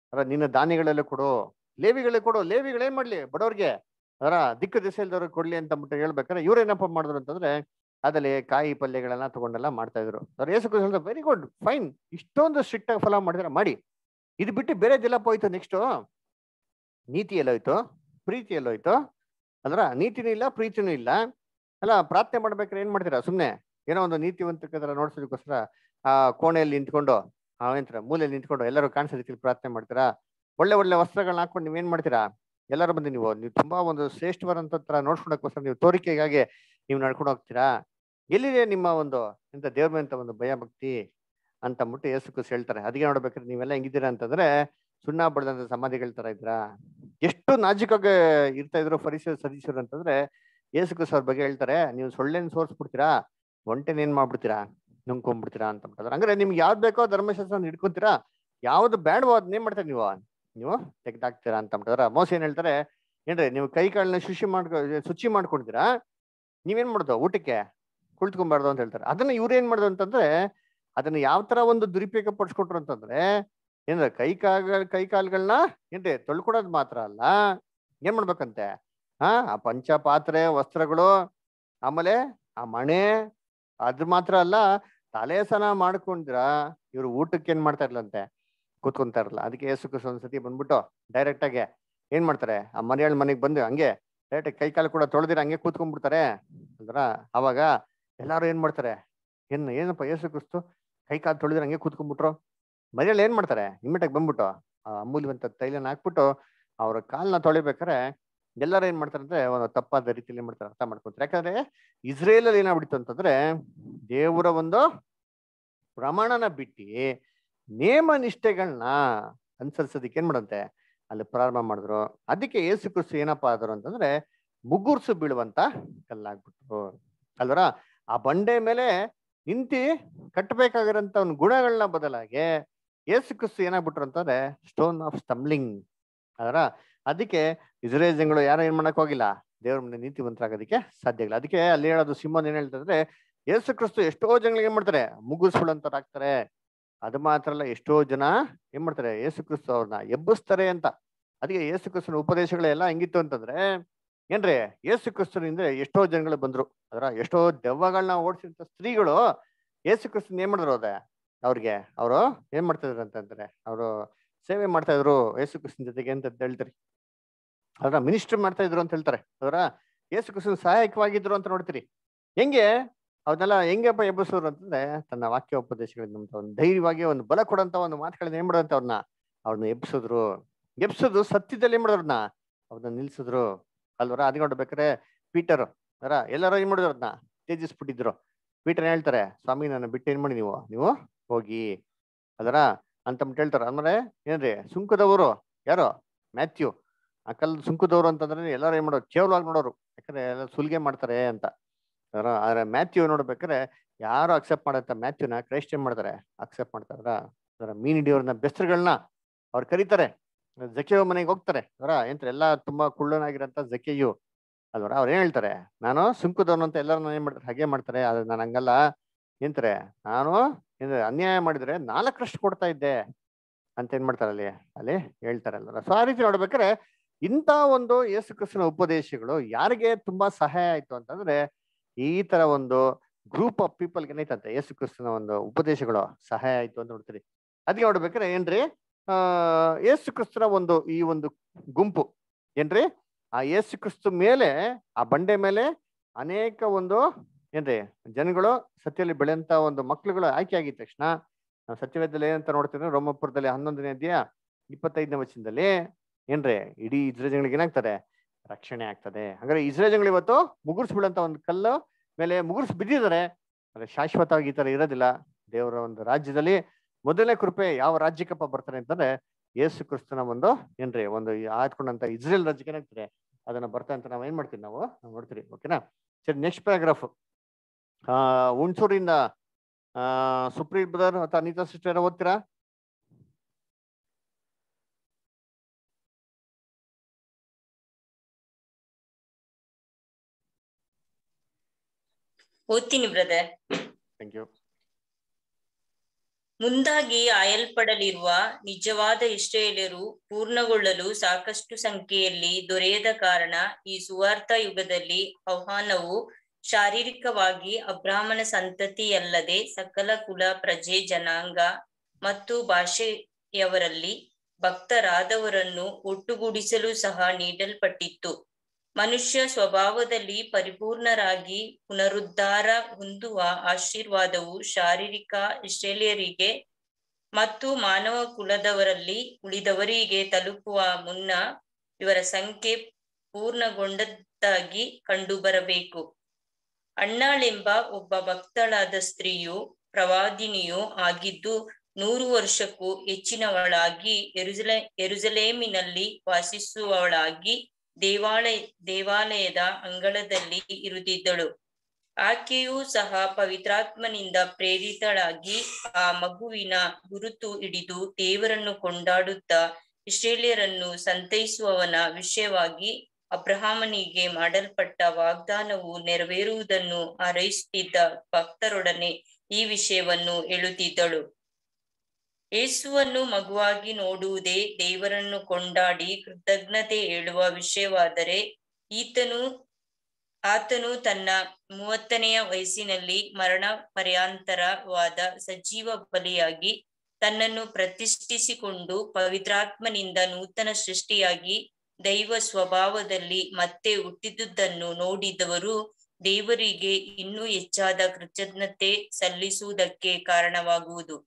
ಅದರ ನಿನ್ನ ದಾನಿಗಳೆಲ್ಲ ಕೊಡು ಲೇವಿಗಳೇ ಕೊಡು ಲೇವಿಗಳೇನ್ ಮಾಡ್ಲಿ ಬಡವ್ರಿಗೆ ಅದರ ದಿಕ್ಕು ದಿಸೆ ಇಲ್ದವ್ರಿಗೆ ಕೊಡ್ಲಿ ಅಂತ ಅಂದ್ಬಿಟ್ಟು ಹೇಳ್ಬೇಕಾದ್ರೆ ಇವ್ರೇನಪ್ಪ ಮಾಡಿದ್ರು ಅಂತಂದ್ರೆ ಅದಲ್ಲಿ ಕಾಯಿ ಪಲ್ಯಗಳನ್ನ ತಗೊಂಡೆಲ್ಲ ಮಾಡ್ತಾ ಇದ್ರು ಅವ್ರು Yesu Kristha very good fine ಇಷ್ಟೊಂದು ಸ್ಟ್ರಿಕ್ಟ್ ಆಗಿ ಫಾಲೋ ಮಾಡಿದ್ರೆ ಮಾಡಿ ಇದು ಬಿಟ್ಟು ಬೇರೆದೆಲ್ಲಪ್ಪ ಹೋಯ್ತು ನೆಕ್ಸ್ಟ್ ನೀತಿ ಎಲ್ಲೋಯ್ತು ಪ್ರೀತಿ ಎಲ್ಲೋಯ್ತು ಅದ್ರ ನೀತಿನೂ ಇಲ್ಲ ಪ್ರೀತಿನೂ ಇಲ್ಲ ಅಲ್ಲ ಪ್ರಾರ್ಥನೆ ಮಾಡ್ಬೇಕಾದ್ರೆ ಏನ್ ಮಾಡ್ತೀರಾ ಸುಮ್ನೆ ಏನೋ ಒಂದು ನೀತಿವಂತಕರ ನೋಡ್ಸೋದಕ್ಕೋಸ್ಕರ ಆ ಕೋಣೆಯಲ್ಲಿ ನಿಂತ್ಕೊಂಡು ಆ ಏನಂತೀರ ಮೂಲೆಯಲ್ಲಿ ನಿಂತ್ಕೊಂಡು ಎಲ್ಲರೂ ಕಾಣಿಸೋದಕ್ಕೆ ಪ್ರಾರ್ಥನೆ ಮಾಡ್ತೀರಾ ಒಳ್ಳೆ ಒಳ್ಳೆ ವಸ್ತ್ರಗಳನ್ನ ಹಾಕೊಂಡು ನೀವೇನ್ ಮಾಡ್ತೀರಾ ಎಲ್ಲರೂ ಬಂದು ನೀವು ನೀವು ತುಂಬಾ ಒಂದು ಶ್ರೇಷ್ಠವಾದಂತ ತರ ನೋಡ್ಕೊಳಕ್ಕೋಸ್ಕರ ನೀವು ತೋರಿಕೆಗಾಗಿ ನೀವು ನಡ್ಕೊಂಡು ಹೋಗ್ತೀರಾ ಎಲ್ಲಿದೆ ನಿಮ್ಮ ಒಂದು ಎಂತ ದೇವ್ರ ಮೇಲೆ ಅಂತ ಒಂದು ಭಯ ಭಕ್ತಿ ಅಂತ ಅಂದ್ಬಿಟ್ಟು ಯೇಸು ಕ್ರಿಸ್ತ ಹೇಳ್ತಾರೆ ಅದಕ್ಕೆ ನೋಡ್ಬೇಕಾದ್ರೆ ನೀವೆಲ್ಲ ಹೆಂಗಿದ್ದೀರಾ ಅಂತಂದ್ರೆ ಸುಣ್ಣ ಬಡ್ದಂತ ಸಮಾಧಿಗಳ ತರ ಇದ್ರಾ ಎಷ್ಟು ನಾಜುಕಾಗಿ ಇರ್ತಾ ಇದ್ರು ಪರಿಸರ ಸದಸ್ಯರು ಅಂತಂದ್ರೆ ಯೇಸು ಕ್ರಿಸ್ತ ಅವ್ರ ಬಗ್ಗೆ ಹೇಳ್ತಾರೆ ನೀವು ಸೊಳ್ಳೆನ್ ಸೋರ್ಸ್ಬಿಡ್ತೀರಾ ಒಂಟೆನ ಏನ್ ಮಾಡ್ಬಿಡ್ತೀರಾ ನುಂಗ್ಕೊಂಡ್ಬಿಡ್ತೀರಾ ಅಂತ ಅಂತಾರೆ ಹಂಗಾರೆ ನಿಮ್ಗೆ ಯಾವ್ದು ಬೇಕೋ ಧರ್ಮಶಾಸ್ತ್ರ ಹಿಡ್ಕೊಂತೀರಾ ಯಾವ್ದು ಬೇಡವೋ ಅದನ್ನೇ ಮಾಡ್ತಾರೆ ನೀವು ನೀವು ತೆಗ್ದಾಕ್ತೀರಾ ಅಂತ ಅಂತಾರೆ ಮೋಸ ಏನ್ ಹೇಳ್ತಾರೆ ಏನ್ರಿ ನೀವು ಕೈ ಕಾಳನ್ನ ಶುಚಿ ಮಾಡ್ಕೊ ಶುಚಿ ಮಾಡ್ಕೊಂಡಿದ್ದೀರಾ ನೀವೇನ್ ಮಾಡೋದು ಊಟಕ್ಕೆ ಕುಳಿತುಕೊಂಬಾರ್ದು ಅಂತ ಹೇಳ್ತಾರೆ ಅದನ್ನ ಇವ್ರು ಏನ್ ಮಾಡೋದು ಅಂತಂದ್ರೆ ಅದನ್ನ ಯಾವ ತರ ಒಂದು ದುರುಪಯೋಗ ಪಡಿಸ್ಕೊಟ್ರು ಅಂತಂದ್ರೆ ಏನ್ರ ಕೈ ಕಾಲ ಕೈ ಕಾಲ್ಗಳನ್ನ ಏನ್ರಿ ತೊಳ್ಕೊಡೋದ್ ಮಾತ್ರ ಅಲ್ಲ ಏನ್ ಮಾಡ್ಬೇಕಂತೆ ಹಾ ಆ ಪಂಚ ಪಾತ್ರೆ ವಸ್ತ್ರಗಳು ಆಮೇಲೆ ಆ ಮಣೆ ಅದ್ ಮಾತ್ರ ಅಲ್ಲ ತಲೆ ಸ್ನಾನ ಮಾಡ್ಕೊಂಡಿರ ಇವ್ರು ಊಟಕ್ಕೆ ಏನ್ ಮಾಡ್ತಾ ಇರ್ಲಂತೆ ಕೂತ್ಕೊಂತಾ ಇರಲ್ಲ ಅದಕ್ಕೆ ಯೇಸು ಕ್ರಿಸ್ತ ಒಂದ್ಸತಿ ಬಂದ್ಬಿಟ್ಟು ಡೈರೆಕ್ಟ್ ಆಗಿ ಏನ್ ಮಾಡ್ತಾರೆ ಆ ಮನೆಯಾಳ ಮನೆಗೆ ಬಂದು ಹಂಗೆ ಡೈರೆಕ್ಟ್ ಕೈ ಕಾಲು ಕೂಡ ತೊಳೆದಿರ ಹಂಗೆ ಕೂತ್ಕೊಂಡ್ಬಿಡ್ತಾರೆ ಅಂದ್ರ ಅವಾಗ ಎಲ್ಲಾರು ಏನ್ ಮಾಡ್ತಾರೆ ಏನ್ ಏನಪ್ಪ ಯೇಸು ಕ್ರಿಸ್ತು ಕೈ ಕಾಲು ತೊಳೆದಿರ ಹಂಗೆ ಕೂತ್ಕೊಂಡ್ಬಿಟ್ರು ಮನೆಯಲ್ಲಿ ಏನ್ ಮಾಡ್ತಾರೆ ಇಮ್ಮಿಡಿಯಾಗಿ ಬಂದ್ಬಿಟ್ಟು ಆ ಅಮೂಲ್ಯವಂತ ತೈಲನ ಹಾಕ್ಬಿಟ್ಟು ಅವ್ರ ಕಾಲ್ನ ತೊಳಿಬೇಕಾರೆ ಎಲ್ಲರೂ ಏನ್ ಮಾಡ್ತಾರೆ ಅಂದ್ರೆ ಒಂದು ತಪ್ಪಾದ ರೀತಿಯಲ್ಲಿ ಏನ್ ಮಾಡ್ತಾರೆ ಅರ್ಥ ಮಾಡ್ಕೊಂತಾರೆ ಯಾಕಂದ್ರೆ ಇಸ್ರೇಲ್ ಅಲ್ಲಿ ಏನಾಗ್ಬಿಡ್ತು ಅಂತಂದ್ರೆ ದೇವರ ಒಂದು ಪ್ರಮಾಣನ ಬಿಟ್ಟು ನೇಮ ನಿಷ್ಠೆಗಳನ್ನ ಅನುಸರಿಸೋದಕ್ಕೆ ಏನ್ ಮಾಡಂತೆ ಅಲ್ಲಿ ಪ್ರಾರಂಭ ಮಾಡಿದ್ರು ಅದಕ್ಕೆ ಏಸು ಕ್ರಿಸ್ತು ಏನಪ್ಪ ಆದ್ರು ಅಂತಂದ್ರೆ ಮುಗುರ್ಸು ಬೀಳುವಂತ ಕಲ್ಲಾಗ್ಬಿಟ್ರು ಅಲ್ವರ ಆ ಬಂಡೆ ಮೇಲೆ ನಿಂತಿ ಕಟ್ಟಬೇಕಾಗಿರೋಂಥ ಒಂದು ಗುಣಗಳನ್ನ ಬದಲಾಗಿ ಏಸು ಕ್ರಿಸ್ತು ಏನಾಗ್ಬಿಟ್ರು ಅಂತಂದ್ರೆ ಸ್ಟೋನ್ ಆಫ್ ಸ್ಟಂಬ್ಲಿಂಗ್ ಅದರ ಅದಕ್ಕೆ ಇಸ್ರೇಲ್ ಜನಗಳು ಯಾರು ಏನ್ ಮಾಡಕ್ ಹೋಗಿಲ್ಲ ದೇವ್ರ ಮುಂದೆ ನೀತಿವಂತರಾಗೋದಕ್ಕೆ ಸಾಧ್ಯ ಇಲ್ಲ ಅದಕ್ಕೆ ಅಲ್ಲಿ ಹೇಳೋದು ಸಿಂಹನ್ ಏನ್ ಹೇಳ್ತಂದ್ರೆ ಯೇಸು ಕ್ರಿಸ್ತು ಎಷ್ಟೋ ಜನಗಳಿಗೆ ಏನ್ ಮಾಡ್ತಾರೆ ಮುಗಿಸ್ಕೊಳ್ಳೋಂಥವ್ರಾಗ್ತಾರೆ ಅದು ಮಾತ್ರ ಅಲ್ಲ ಎಷ್ಟೋ ಜನ ಏನ್ ಮಾಡ್ತಾರೆ ಯೇಸು ಕ್ರಿಸ್ತು ಅವ್ರನ್ನ ಎಬ್ಬಿಸ್ತಾರೆ ಅಂತ ಅದಕ್ಕೆ ಯೇಸು ಕ್ರಿಸ್ತನ ಉಪದೇಶಗಳೆಲ್ಲ ಹೆಂಗಿತ್ತು ಅಂತಂದ್ರೆ ಏನ್ರಿ ಯೇಸು ಕ್ರಿಸ್ತನಿಂದ ಎಷ್ಟೋ ಜನಗಳು ಬಂದ್ರು ಅದರ ಎಷ್ಟೋ ದೆವ್ವಗಳನ್ನ ಓಡಿಸಿದಂತ ಸ್ತ್ರೀಗಳು ಯೇಸು ಕ್ರಿಸ್ತನ್ ಏನ್ ಮಾಡಿದ್ರು ಅದೇ ಅವ್ರಿಗೆ ಅವರು ಏನ್ ಮಾಡ್ತಾ ಇದ್ರು ಅಂತಂದ್ರೆ ಅವರು ಸೇವೆ ಮಾಡ್ತಾ ಇದ್ರು ಯೇಸು ಕ್ರಿಸ್ತನ ಜೊತೆಗೆ ಅಂತ ಹೇಳ್ತಾರೆ ಅದರ ಮಿನಿಸ್ಟರ್ ಮಾಡ್ತಾ ಇದ್ರು ಅಂತ ಹೇಳ್ತಾರೆ ಅದರ ಯೇಸು ಕ್ರಿಸ್ತನ್ ಸಹಾಯಕವಾಗಿದ್ರು ಅಂತ ನೋಡ್ತೀರಿ ಹೆಂಗೆ ಅವನ್ನೆಲ್ಲ ಹೆಂಗಪ್ಪ ಎಬ್ಬಿಸೋರು ಅಂತಂದ್ರೆ ತನ್ನ ವಾಕ್ಯ ಉಪದೇಶಗಳಿಂದ ನಮ್ಗೆ ಒಂದು ಧೈರ್ಯವಾಗಿ ಒಂದು ಬಲ ಕೊಡಂತ ಒಂದು ಮಾತುಗಳನ್ನ ಏನ್ ಮಾಡೋದಂತ ಅವ್ರನ್ನ ಅವ್ರನ್ನ ಎಬ್ಸಿದ್ರು ಎಬ್ಸೋದು ಸತ್ಯದಲ್ಲಿ ಏನ್ ಮಾಡೋರ್ನ ಅವ್ರನ್ನ ನಿಲ್ಸಿದ್ರು ಅಲ್ವರ ಅದ್ ನೋಡ್ಬೇಕಾರೆ ಪೀಟರ್ ಅದರ ಎಲ್ಲರೂ ಏನ್ ಮಾಡಿದ್ರು ಅದನ್ನ ತೇಜಿಸ್ಬಿಟ್ಟಿದ್ರು ಪೀಟರ್ ಹೇಳ್ತಾರೆ ಸ್ವಾಮಿ ನನ್ನ ಬಿಟ್ಟು ಏನ್ ಮಾಡಿ ನೀವು ನೀವು ಹೋಗಿ ಅದರ ಅಂತಂದ್ಬಿಟ್ಟು ಹೇಳ್ತಾರೆ ಅಂದ್ರೆ ಏನ್ರಿ ಸುಂಕದವರು ಯಾರು ಮ್ಯಾಥ್ಯೂ ಆ ಕಲ್ ಸುಂಕದವರು ಅಂತಂದ್ರೆ ಎಲ್ಲರೂ ಏನ್ ಮಾಡೋರು ಕೇವಲವಾಗಿ ನೋಡೋರು ಯಾಕಂದ್ರೆ ಎಲ್ಲ ಸುಲಿಗೆ ಮಾಡ್ತಾರೆ ಅಂತ ಅದರ ಆದ್ರೆ ಮ್ಯಾಥ್ಯೂ ನೋಡ್ಬೇಕಾದ್ರೆ ಯಾರು ಅಕ್ಸೆಪ್ಟ್ ಮಾಡತ್ತ ಮ್ಯಾಥ್ಯೂನ ಕ್ರೈಸ್ಟ್ ಏನ್ ಮಾಡ್ತಾರೆ ಅಕ್ಸೆಪ್ಟ್ ಮಾಡ್ತಾರ ಅದರ ಮೀನ್ ಹಿಡಿಯೋರ್ನ ಬೆಸ್ತ್ರಗಳನ್ನ ಅವ್ರು ಕರೀತಾರೆ ಜಕೆಯೋ ಮನೆಗೆ ಹೋಗ್ತಾರೆ ಅವರ ಏನ್ತಾರೆ ಎಲ್ಲಾ ತುಂಬಾ ಕುಳ್ಳನಾಗಿರಂತ ಜಕೆಯು ಅಲ್ವರ ಅವ್ರು ಏನ್ ಹೇಳ್ತಾರೆ ನಾನು ಸುಂಕದವನು ಅಂತ ಎಲ್ಲರೂ ಏನ್ ಮಾಡ್ತಾರೆ ಹಾಗೆ ಮಾಡ್ತಾರೆ ಆದ್ರೆ ನಾನು ಹಂಗಲ್ಲ ಏನ್ತಾರೆ ನಾನು ಏನ್ ಅನ್ಯಾಯ ಮಾಡಿದ್ರೆ ನಾಲ್ಕರಷ್ಟು ಕೊಡ್ತಾ ಇದ್ದೆ ಅಂತ ಏನ್ ಮಾಡ್ತಾರೆ ಅಲ್ಲಿ ಅಲ್ಲಿ ಹೇಳ್ತಾರೆ ಅಲ್ವರ ಸೊ ಆ ರೀತಿ ನೋಡ್ಬೇಕಾದ್ರೆ ಇಂಥ ಒಂದು ಯೇಸು ಕ್ರಿಸ್ತನ ಉಪದೇಶಗಳು ಯಾರಿಗೆ ತುಂಬಾ ಸಹಾಯ ಆಯ್ತು ಅಂತಂದ್ರೆ ಈ ತರ ಒಂದು ಗ್ರೂಪ್ ಆಫ್ ಪೀಪಲ್ಗೆ ಏನೈತಂತೆ ಯೇಸು ಕ್ರಿಸ್ತನ ಒಂದು ಉಪದೇಶಗಳು ಸಹಾಯ ಆಯ್ತು ಅಂತ ನೋಡ್ತೀರಿ ಅದಕ್ಕೆ ನೋಡ್ಬೇಕಾದ್ರೆ ಏನ್ರಿ ಆ ಯೇಸು ಕ್ರಿಸ್ತನ ಒಂದು ಈ ಒಂದು ಗುಂಪು ಏನ್ರಿ ಆ ಯೇಸು ಕ್ರಿಸ್ತು ಮೇಲೆ ಆ ಬಂಡೆ ಮೇಲೆ ಅನೇಕ ಒಂದು ಏನ್ರಿ ಜನಗಳು ಸತ್ಯದಲ್ಲಿ ಬೆಳೆಯಂತ ಒಂದು ಮಕ್ಳುಗಳು ಆಯ್ಕೆ ಆಗಿದ ತಕ್ಷಣ ನಾವು ಸತ್ಯವೇದದಲ್ಲಿ ಏನಂತ ನೋಡ್ತೀವಿ ರೋಮಪುರದಲ್ಲಿ ಹನ್ನೊಂದನೇ ಅಧ್ಯಾಯ ಇಪ್ಪತ್ತೈದನೇ ವಚನದಲ್ಲಿ ಏನ್ರಿ ಇಡೀ ಇಸ್ರೇಲ್ ಜನಗಳಿಗೆ ಏನಾಗ್ತದೆ ರಕ್ಷಣೆ ಆಗ್ತದೆ ಹಾಗಾದ್ರೆ ಇಸ್ರೇಲ್ ಜನಗಳು ಇವತ್ತು ಮುಗುರ್ಸ್ ಬೀಳಂತ ಒಂದು ಕಲ್ಲು ಮೇಲೆ ಮುಗುರ್ಸ್ ಬಿದ್ದಿದ್ದಾರೆ ಆದ್ರೆ ಶಾಶ್ವತವಾಗಿ ಈ ತರ ಇರೋದಿಲ್ಲ ದೇವರ ಒಂದು ರಾಜ್ಯದಲ್ಲಿ ಮೊದಲನೇ ಕೃಪೆ ಯಾವ ರಾಜ್ಯಕ್ಕಪ್ಪ ಬರ್ತಾರೆ ಅಂತಂದ್ರೆ ಯೇಸು ಕ್ರಿಸ್ತನ ಒಂದು ಏನ್ರಿ ಒಂದು ಆಯ್ಕೊಂಡಂತ ಇಸ್ರೇಲ್ ರಾಜ್ಯಕ್ಕೆ ಏನಾಗ್ತದೆ ಅದನ್ನ ಬರ್ತಾ ಅಂತ ನಾವ್ ಏನ್ ಮಾಡ್ತೀವಿ ನಾವು ನಾವ್ ನೋಡ್ತೀರಿ ಓಕೆನಾ ಸರಿ ನೆಕ್ಸ್ಟ್ ಪ್ಯಾರಾಗ್ರಾಫ್ ಆ ಹುಣಸೂರಿಂದ ಆ ಸುಪ್ರೀತ್ ಬ್ರದರ್ ಅಥವಾ ಅನಿತಾ ಸಿಸ್ಟರ್ ಓದ್ತೀರಾ ಓದ್ತೀನಿ ಬ್ರದರ್ ಥ್ಯಾಂಕ್ ಯು ಮುಂದಾಗಿ ಆಯಲ್ಪಡಲಿರುವ ನಿಜವಾದ ಇಸ್ರೇಲಿಯರು ಪೂರ್ಣಗೊಳ್ಳಲು ಸಾಕಷ್ಟು ಸಂಖ್ಯೆಯಲ್ಲಿ ದೊರೆಯದ ಕಾರಣ ಈ ಸುವಾರ್ಥ ಯುಗದಲ್ಲಿ ಆಹ್ವಾನವು ಶಾರೀರಿಕವಾಗಿ ಅಬ್ರಾಹ್ಮಣ ಸಂತತಿಯಲ್ಲದೆ ಸಕಲ ಕುಲ ಪ್ರಜೆ ಜನಾಂಗ ಮತ್ತು ಭಾಷೆಯವರಲ್ಲಿ ಭಕ್ತರಾದವರನ್ನು ಒಟ್ಟುಗೂಡಿಸಲು ಸಹ ನೀಡಲ್ಪಟ್ಟಿತ್ತು ಮನುಷ್ಯ ಸ್ವಭಾವದಲ್ಲಿ ಪರಿಪೂರ್ಣರಾಗಿ ಪುನರುದ್ಧಾರ ಹೊಂದುವ ಆಶೀರ್ವಾದವು ಶಾರೀರಿಕ ಇಸ್ರೇಲಿಯರಿಗೆ ಮತ್ತು ಮಾನವ ಕುಲದವರಲ್ಲಿ ಉಳಿದವರಿಗೆ ತಲುಪುವ ಮುನ್ನ ಇವರ ಸಂಖ್ಯೆ ಪೂರ್ಣಗೊಂಡದ್ದಾಗಿ ಕಂಡುಬರಬೇಕು ಅಣ್ಣಾಳೆಂಬ ಒಬ್ಬ ಭಕ್ತಳಾದ ಸ್ತ್ರೀಯು ಪ್ರವಾದಿನಿಯೂ ಆಗಿದ್ದು ನೂರು ವರ್ಷಕ್ಕೂ ಹೆಚ್ಚಿನವಳಾಗಿ ಎರುಸಲೇ ಎರುಸಲೇಮಿನಲ್ಲಿ ವಾಸಿಸುವವಳಾಗಿ ದೇವಾಲಯ ದೇವಾಲಯದ ಅಂಗಳದಲ್ಲಿ ಇರುತ್ತಿದ್ದಳು ಆಕೆಯೂ ಸಹ ಪವಿತ್ರಾತ್ಮನಿಂದ ಪ್ರೇರಿತಳಾಗಿ ಆ ಮಗುವಿನ ಗುರುತು ಹಿಡಿದು ದೇವರನ್ನು ಕೊಂಡಾಡುತ್ತಾ ಇಸ್ರೇಲಿಯರನ್ನು ಸಂತೈಸುವವನ ವಿಷಯವಾಗಿ ಅಬ್ರಹಾಮನಿಗೆ ಮಾಡಲ್ಪಟ್ಟ ವಾಗ್ದಾನವು ನೆರವೇರುವುದನ್ನು ಹಾರೈಸುತ್ತಿದ್ದ ಭಕ್ತರೊಡನೆ ಈ ವಿಷಯವನ್ನು ಹೇಳುತ್ತಿದ್ದಳು ಯೇಸುವನ್ನು ಮಗುವಾಗಿ ನೋಡುವುದೇ ದೇವರನ್ನು ಕೊಂಡಾಡಿ ಕೃತಜ್ಞತೆ ಹೇಳುವ ವಿಷಯವಾದರೆ ಈತನು ಆತನು ತನ್ನ ಮೂವತ್ತನೆಯ ವಯಸ್ಸಿನಲ್ಲಿ ಮರಣ ಪರ್ಯಾಂತರವಾದ ಸಜೀವ ಬಲಿಯಾಗಿ ತನ್ನನ್ನು ಪ್ರತಿಷ್ಠಿಸಿಕೊಂಡು ಪವಿತ್ರಾತ್ಮನಿಂದ ನೂತನ ಸೃಷ್ಟಿಯಾಗಿ ದೈವ ಸ್ವಭಾವದಲ್ಲಿ ಮತ್ತೆ ಹುಟ್ಟಿದುದನ್ನು ನೋಡಿದವರು ದೇವರಿಗೆ ಇನ್ನೂ ಹೆಚ್ಚಾದ ಕೃತಜ್ಞತೆ ಸಲ್ಲಿಸುವುದಕ್ಕೆ ಕಾರಣವಾಗುವುದು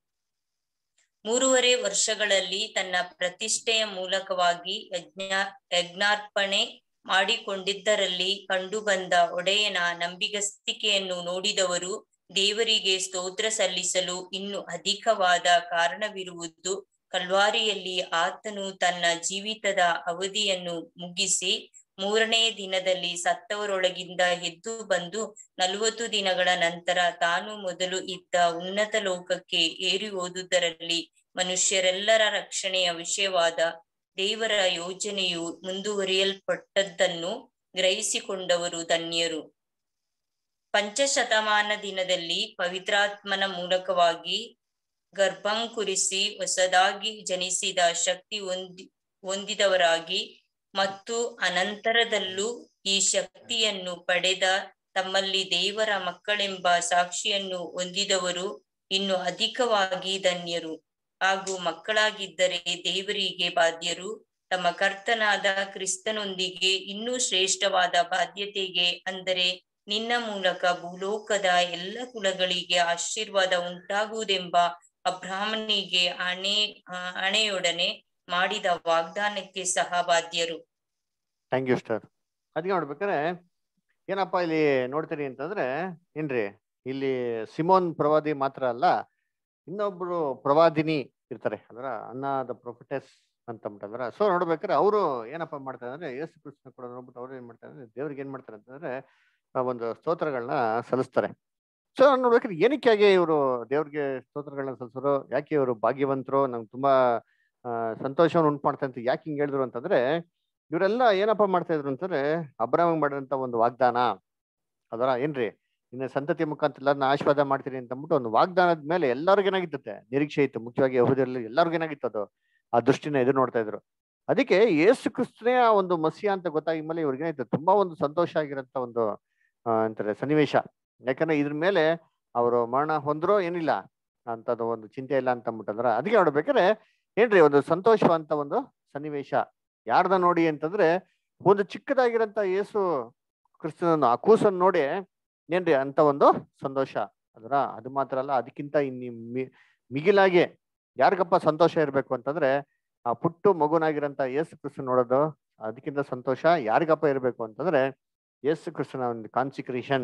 ಮೂರುವರೆ ವರ್ಷಗಳಲ್ಲಿ ತನ್ನ ಪ್ರತಿಷ್ಠೆಯ ಮೂಲಕವಾಗಿ ಯಜ್ಞ ಯಜ್ಞಾರ್ಪಣೆ ಮಾಡಿಕೊಂಡಿದ್ದರಲ್ಲಿ ಕಂಡುಬಂದ ಒಡೆಯನ ನಂಬಿಗಸ್ತಿಕೆಯನ್ನು ನೋಡಿದವರು ದೇವರಿಗೆ ಸ್ತೋತ್ರ ಸಲ್ಲಿಸಲು ಇನ್ನು ಅಧಿಕವಾದ ಕಾರಣವಿರುವುದು ಕಲ್ವಾರಿಯಲ್ಲಿ ಆತನು ತನ್ನ ಜೀವಿತದ ಅವಧಿಯನ್ನು ಮುಗಿಸಿ ಮೂರನೇ ದಿನದಲ್ಲಿ ಸತ್ತವರೊಳಗಿಂದ ಎದ್ದು ಬಂದು ನಲವತ್ತು ದಿನಗಳ ನಂತರ ತಾನು ಮೊದಲು ಇದ್ದ ಉನ್ನತ ಲೋಕಕ್ಕೆ ಏರಿ ಹೋದುದರಲ್ಲಿ ಮನುಷ್ಯರೆಲ್ಲರ ರಕ್ಷಣೆಯ ವಿಷಯವಾದ ದೇವರ ಯೋಜನೆಯು ಮುಂದುವರಿಯಲ್ಪಟ್ಟದ್ದನ್ನು ಗ್ರಹಿಸಿಕೊಂಡವರು ಧನ್ಯರು ಪಂಚಶತಮಾನ ದಿನದಲ್ಲಿ ಪವಿತ್ರಾತ್ಮನ ಮೂಲಕವಾಗಿ ಗರ್ಭಂಕುರಿಸಿ ಹೊಸದಾಗಿ ಜನಿಸಿದ ಶಕ್ತಿ ಹೊಂದಿ ಹೊಂದಿದವರಾಗಿ ಮತ್ತು ಅನಂತರದಲ್ಲೂ ಈ ಶಕ್ತಿಯನ್ನು ಪಡೆದ ತಮ್ಮಲ್ಲಿ ದೇವರ ಮಕ್ಕಳೆಂಬ ಸಾಕ್ಷಿಯನ್ನು ಹೊಂದಿದವರು ಇನ್ನು ಅಧಿಕವಾಗಿ ಧನ್ಯರು ಹಾಗೂ ಮಕ್ಕಳಾಗಿದ್ದರೆ ದೇವರಿಗೆ ಬಾಧ್ಯರು ತಮ್ಮ ಕರ್ತನಾದ ಕ್ರಿಸ್ತನೊಂದಿಗೆ ಇನ್ನೂ ಶ್ರೇಷ್ಠವಾದ ಬಾಧ್ಯತೆಗೆ ಅಂದರೆ ನಿನ್ನ ಮೂಲಕ ಭೂಲೋಕದ ಎಲ್ಲ ಕುಲಗಳಿಗೆ ಆಶೀರ್ವಾದ ಉಂಟಾಗುವುದೆಂಬ ಅಬ್ರಾಹ್ಮಣಿಗೆ ಹಣೆ ಹಣೆಯೊಡನೆ ಮಾಡಿದ ವಾಗ್ದಾನಕ್ಕೆ ಸಹ ಬಾಧ್ಯರು ಥ್ಯಾಂಕ್ ಯು ಸ್ಟಾರ್ ಅದಕ್ಕೆ ನೋಡ್ಬೇಕಾದ್ರೆ ಏನಪ್ಪಾ ಇಲ್ಲಿ ನೋಡ್ತೀರಿ ಅಂತಂದ್ರೆ ಏನ್ರಿ ಇಲ್ಲಿ ಸಿಮೋನ್ ಪ್ರವಾದಿ ಮಾತ್ರ ಅಲ್ಲ ಇನ್ನೊಬ್ರು ಪ್ರವಾದಿನಿ ಇರ್ತಾರೆ ಅಂದ್ರ ಅನ್ನ ದ ಪ್ರೊಫೆಟಸ್ ಅಂತ ಅಂದ್ರ ಸೊ ನೋಡ್ಬೇಕಾದ್ರೆ ಅವರು ಏನಪ್ಪಾ ಮಾಡ್ತಾರೆ ಅಂದ್ರೆ ಯೇಸು ಕೃಷ್ಣ ಕೂಡ ನೋಡ್ಬಿಟ್ಟು ಅವ್ರು ಏನ್ ಮಾಡ್ತಾರೆ ಅಂದ್ರೆ ದೇವ್ರಿಗೆ ಏನ್ ಮಾಡ್ತಾರೆ ಅಂತಂದ್ರೆ ಆ ಒಂದು ಸ್ತೋತ್ರಗಳನ್ನ ಸಲ್ಲಿಸ್ತಾರೆ ಸೊ ನೋಡ್ಬೇಕಾದ್ರೆ ಏನಕ್ಕಾಗಿ ಇವರು ದೇವ್ರಿಗೆ ಸ್ತೋತ್ರಗಳನ್ನ ಸಲ್ಲಿಸೋರು ಯಾಕೆ ಇವರು ಭಾಗ್ಯವಂತರು ನಂಗೆ ತುಂಬಾ ಆ ಸಂತೋಷವನ್ನು ಉಂಟು ಮಾಡ್ತಾ ಅಂತ ಯಾಕೆ ಹಿಂಗ್ ಹೇಳಿದ್ರು ಅಂತಂದ್ರೆ ಇವರೆಲ್ಲ ಏನಪ್ಪಾ ಮಾಡ್ತಾ ಇದ್ರು ಅಂತಂದ್ರೆ ಅಬ್ರಾಹ್ಮ ಮಾಡಿದಂತ ಒಂದು ವಾಗ್ದಾನ ಅದರ ಏನ್ರಿ ಇನ್ನು ಸಂತತಿ ಮುಖಾಂತರ ಎಲ್ಲರನ್ನ ಆಶೀರ್ವಾದ ಮಾಡ್ತೀನಿ ಅಂತ ಅಂದ್ಬಿಟ್ಟು ಒಂದು ವಾಗ್ದಾನದ ಮೇಲೆ ಎಲ್ಲರಿಗೂ ಏನಾಗಿತ್ತತೆ ನಿರೀಕ್ಷೆ ಇತ್ತು ಮುಖ್ಯವಾಗಿ ಯಹೂದರಲ್ಲಿ ಎಲ್ಲರಿಗೂ ಏನಾಗಿತ್ತು ಅದು ಆ ದೃಷ್ಟಿನ ಎದುರು ನೋಡ್ತಾ ಇದ್ರು ಅದಕ್ಕೆ ಯೇಸು ಕ್ರಿಸ್ತನೇ ಆ ಒಂದು ಮಸಿಯ ಅಂತ ಗೊತ್ತಾಗಿ ಮೇಲೆ ಇವ್ರಿಗೆ ಏನಾಯ್ತು ತುಂಬಾ ಒಂದು ಸಂತೋಷ ಆಗಿರೋಂಥ ಒಂದು ಆ, ಅಂತಾರೆ ಸನ್ನಿವೇಶ ಯಾಕಂದ್ರೆ ಇದ್ರ ಮೇಲೆ ಅವರು ಮರಣ ಹೊಂದ್ರೋ ಏನಿಲ್ಲ ಅಂತದ್ದು ಒಂದು ಚಿಂತೆ ಇಲ್ಲ ಅಂತ ಅಂದ್ಬಿಟ್ಟಂದ್ರ ಅದಕ್ಕೆ ನೋಡ್ಬೇಕಾದ್ರೆ ಏನ್ರಿ ಒಂದು ಸಂತೋಷವಂತ ಒಂದು ಸನ್ನಿವೇಶ ಯಾರ್ದ ನೋಡಿ ಅಂತಂದ್ರೆ ಒಂದು ಚಿಕ್ಕದಾಗಿರಂತ ಯೇಸು ಕ್ರಿಸ್ತನನ್ನು ಆ ಕೂಸನ್ನು ನೋಡಿ ಏನ್ರಿ ಅಂತ ಒಂದು ಸಂತೋಷ ಅದರ ಅದು ಮಾತ್ರ ಅಲ್ಲ ಅದಕ್ಕಿಂತ ಇನ್ನು ಮಿ- ಮಿಗಿಲಾಗಿ ಯಾರಿಗಪ್ಪ ಸಂತೋಷ ಇರ್ಬೇಕು ಅಂತಂದ್ರೆ ಆ ಪುಟ್ಟು ಮಗುನಾಗಿರಂತ ಯೇಸು ಕ್ರಿಸ್ತನ್ ನೋಡೋದು ಅದಕ್ಕಿಂತ ಸಂತೋಷ ಯಾರಿಗಪ್ಪ ಇರ್ಬೇಕು ಅಂತಂದ್ರೆ ಯೇಸು ಕ್ರಿಸ್ತನ ಒಂದು ಕಾನ್ಸಿಕ್ರೇಷನ್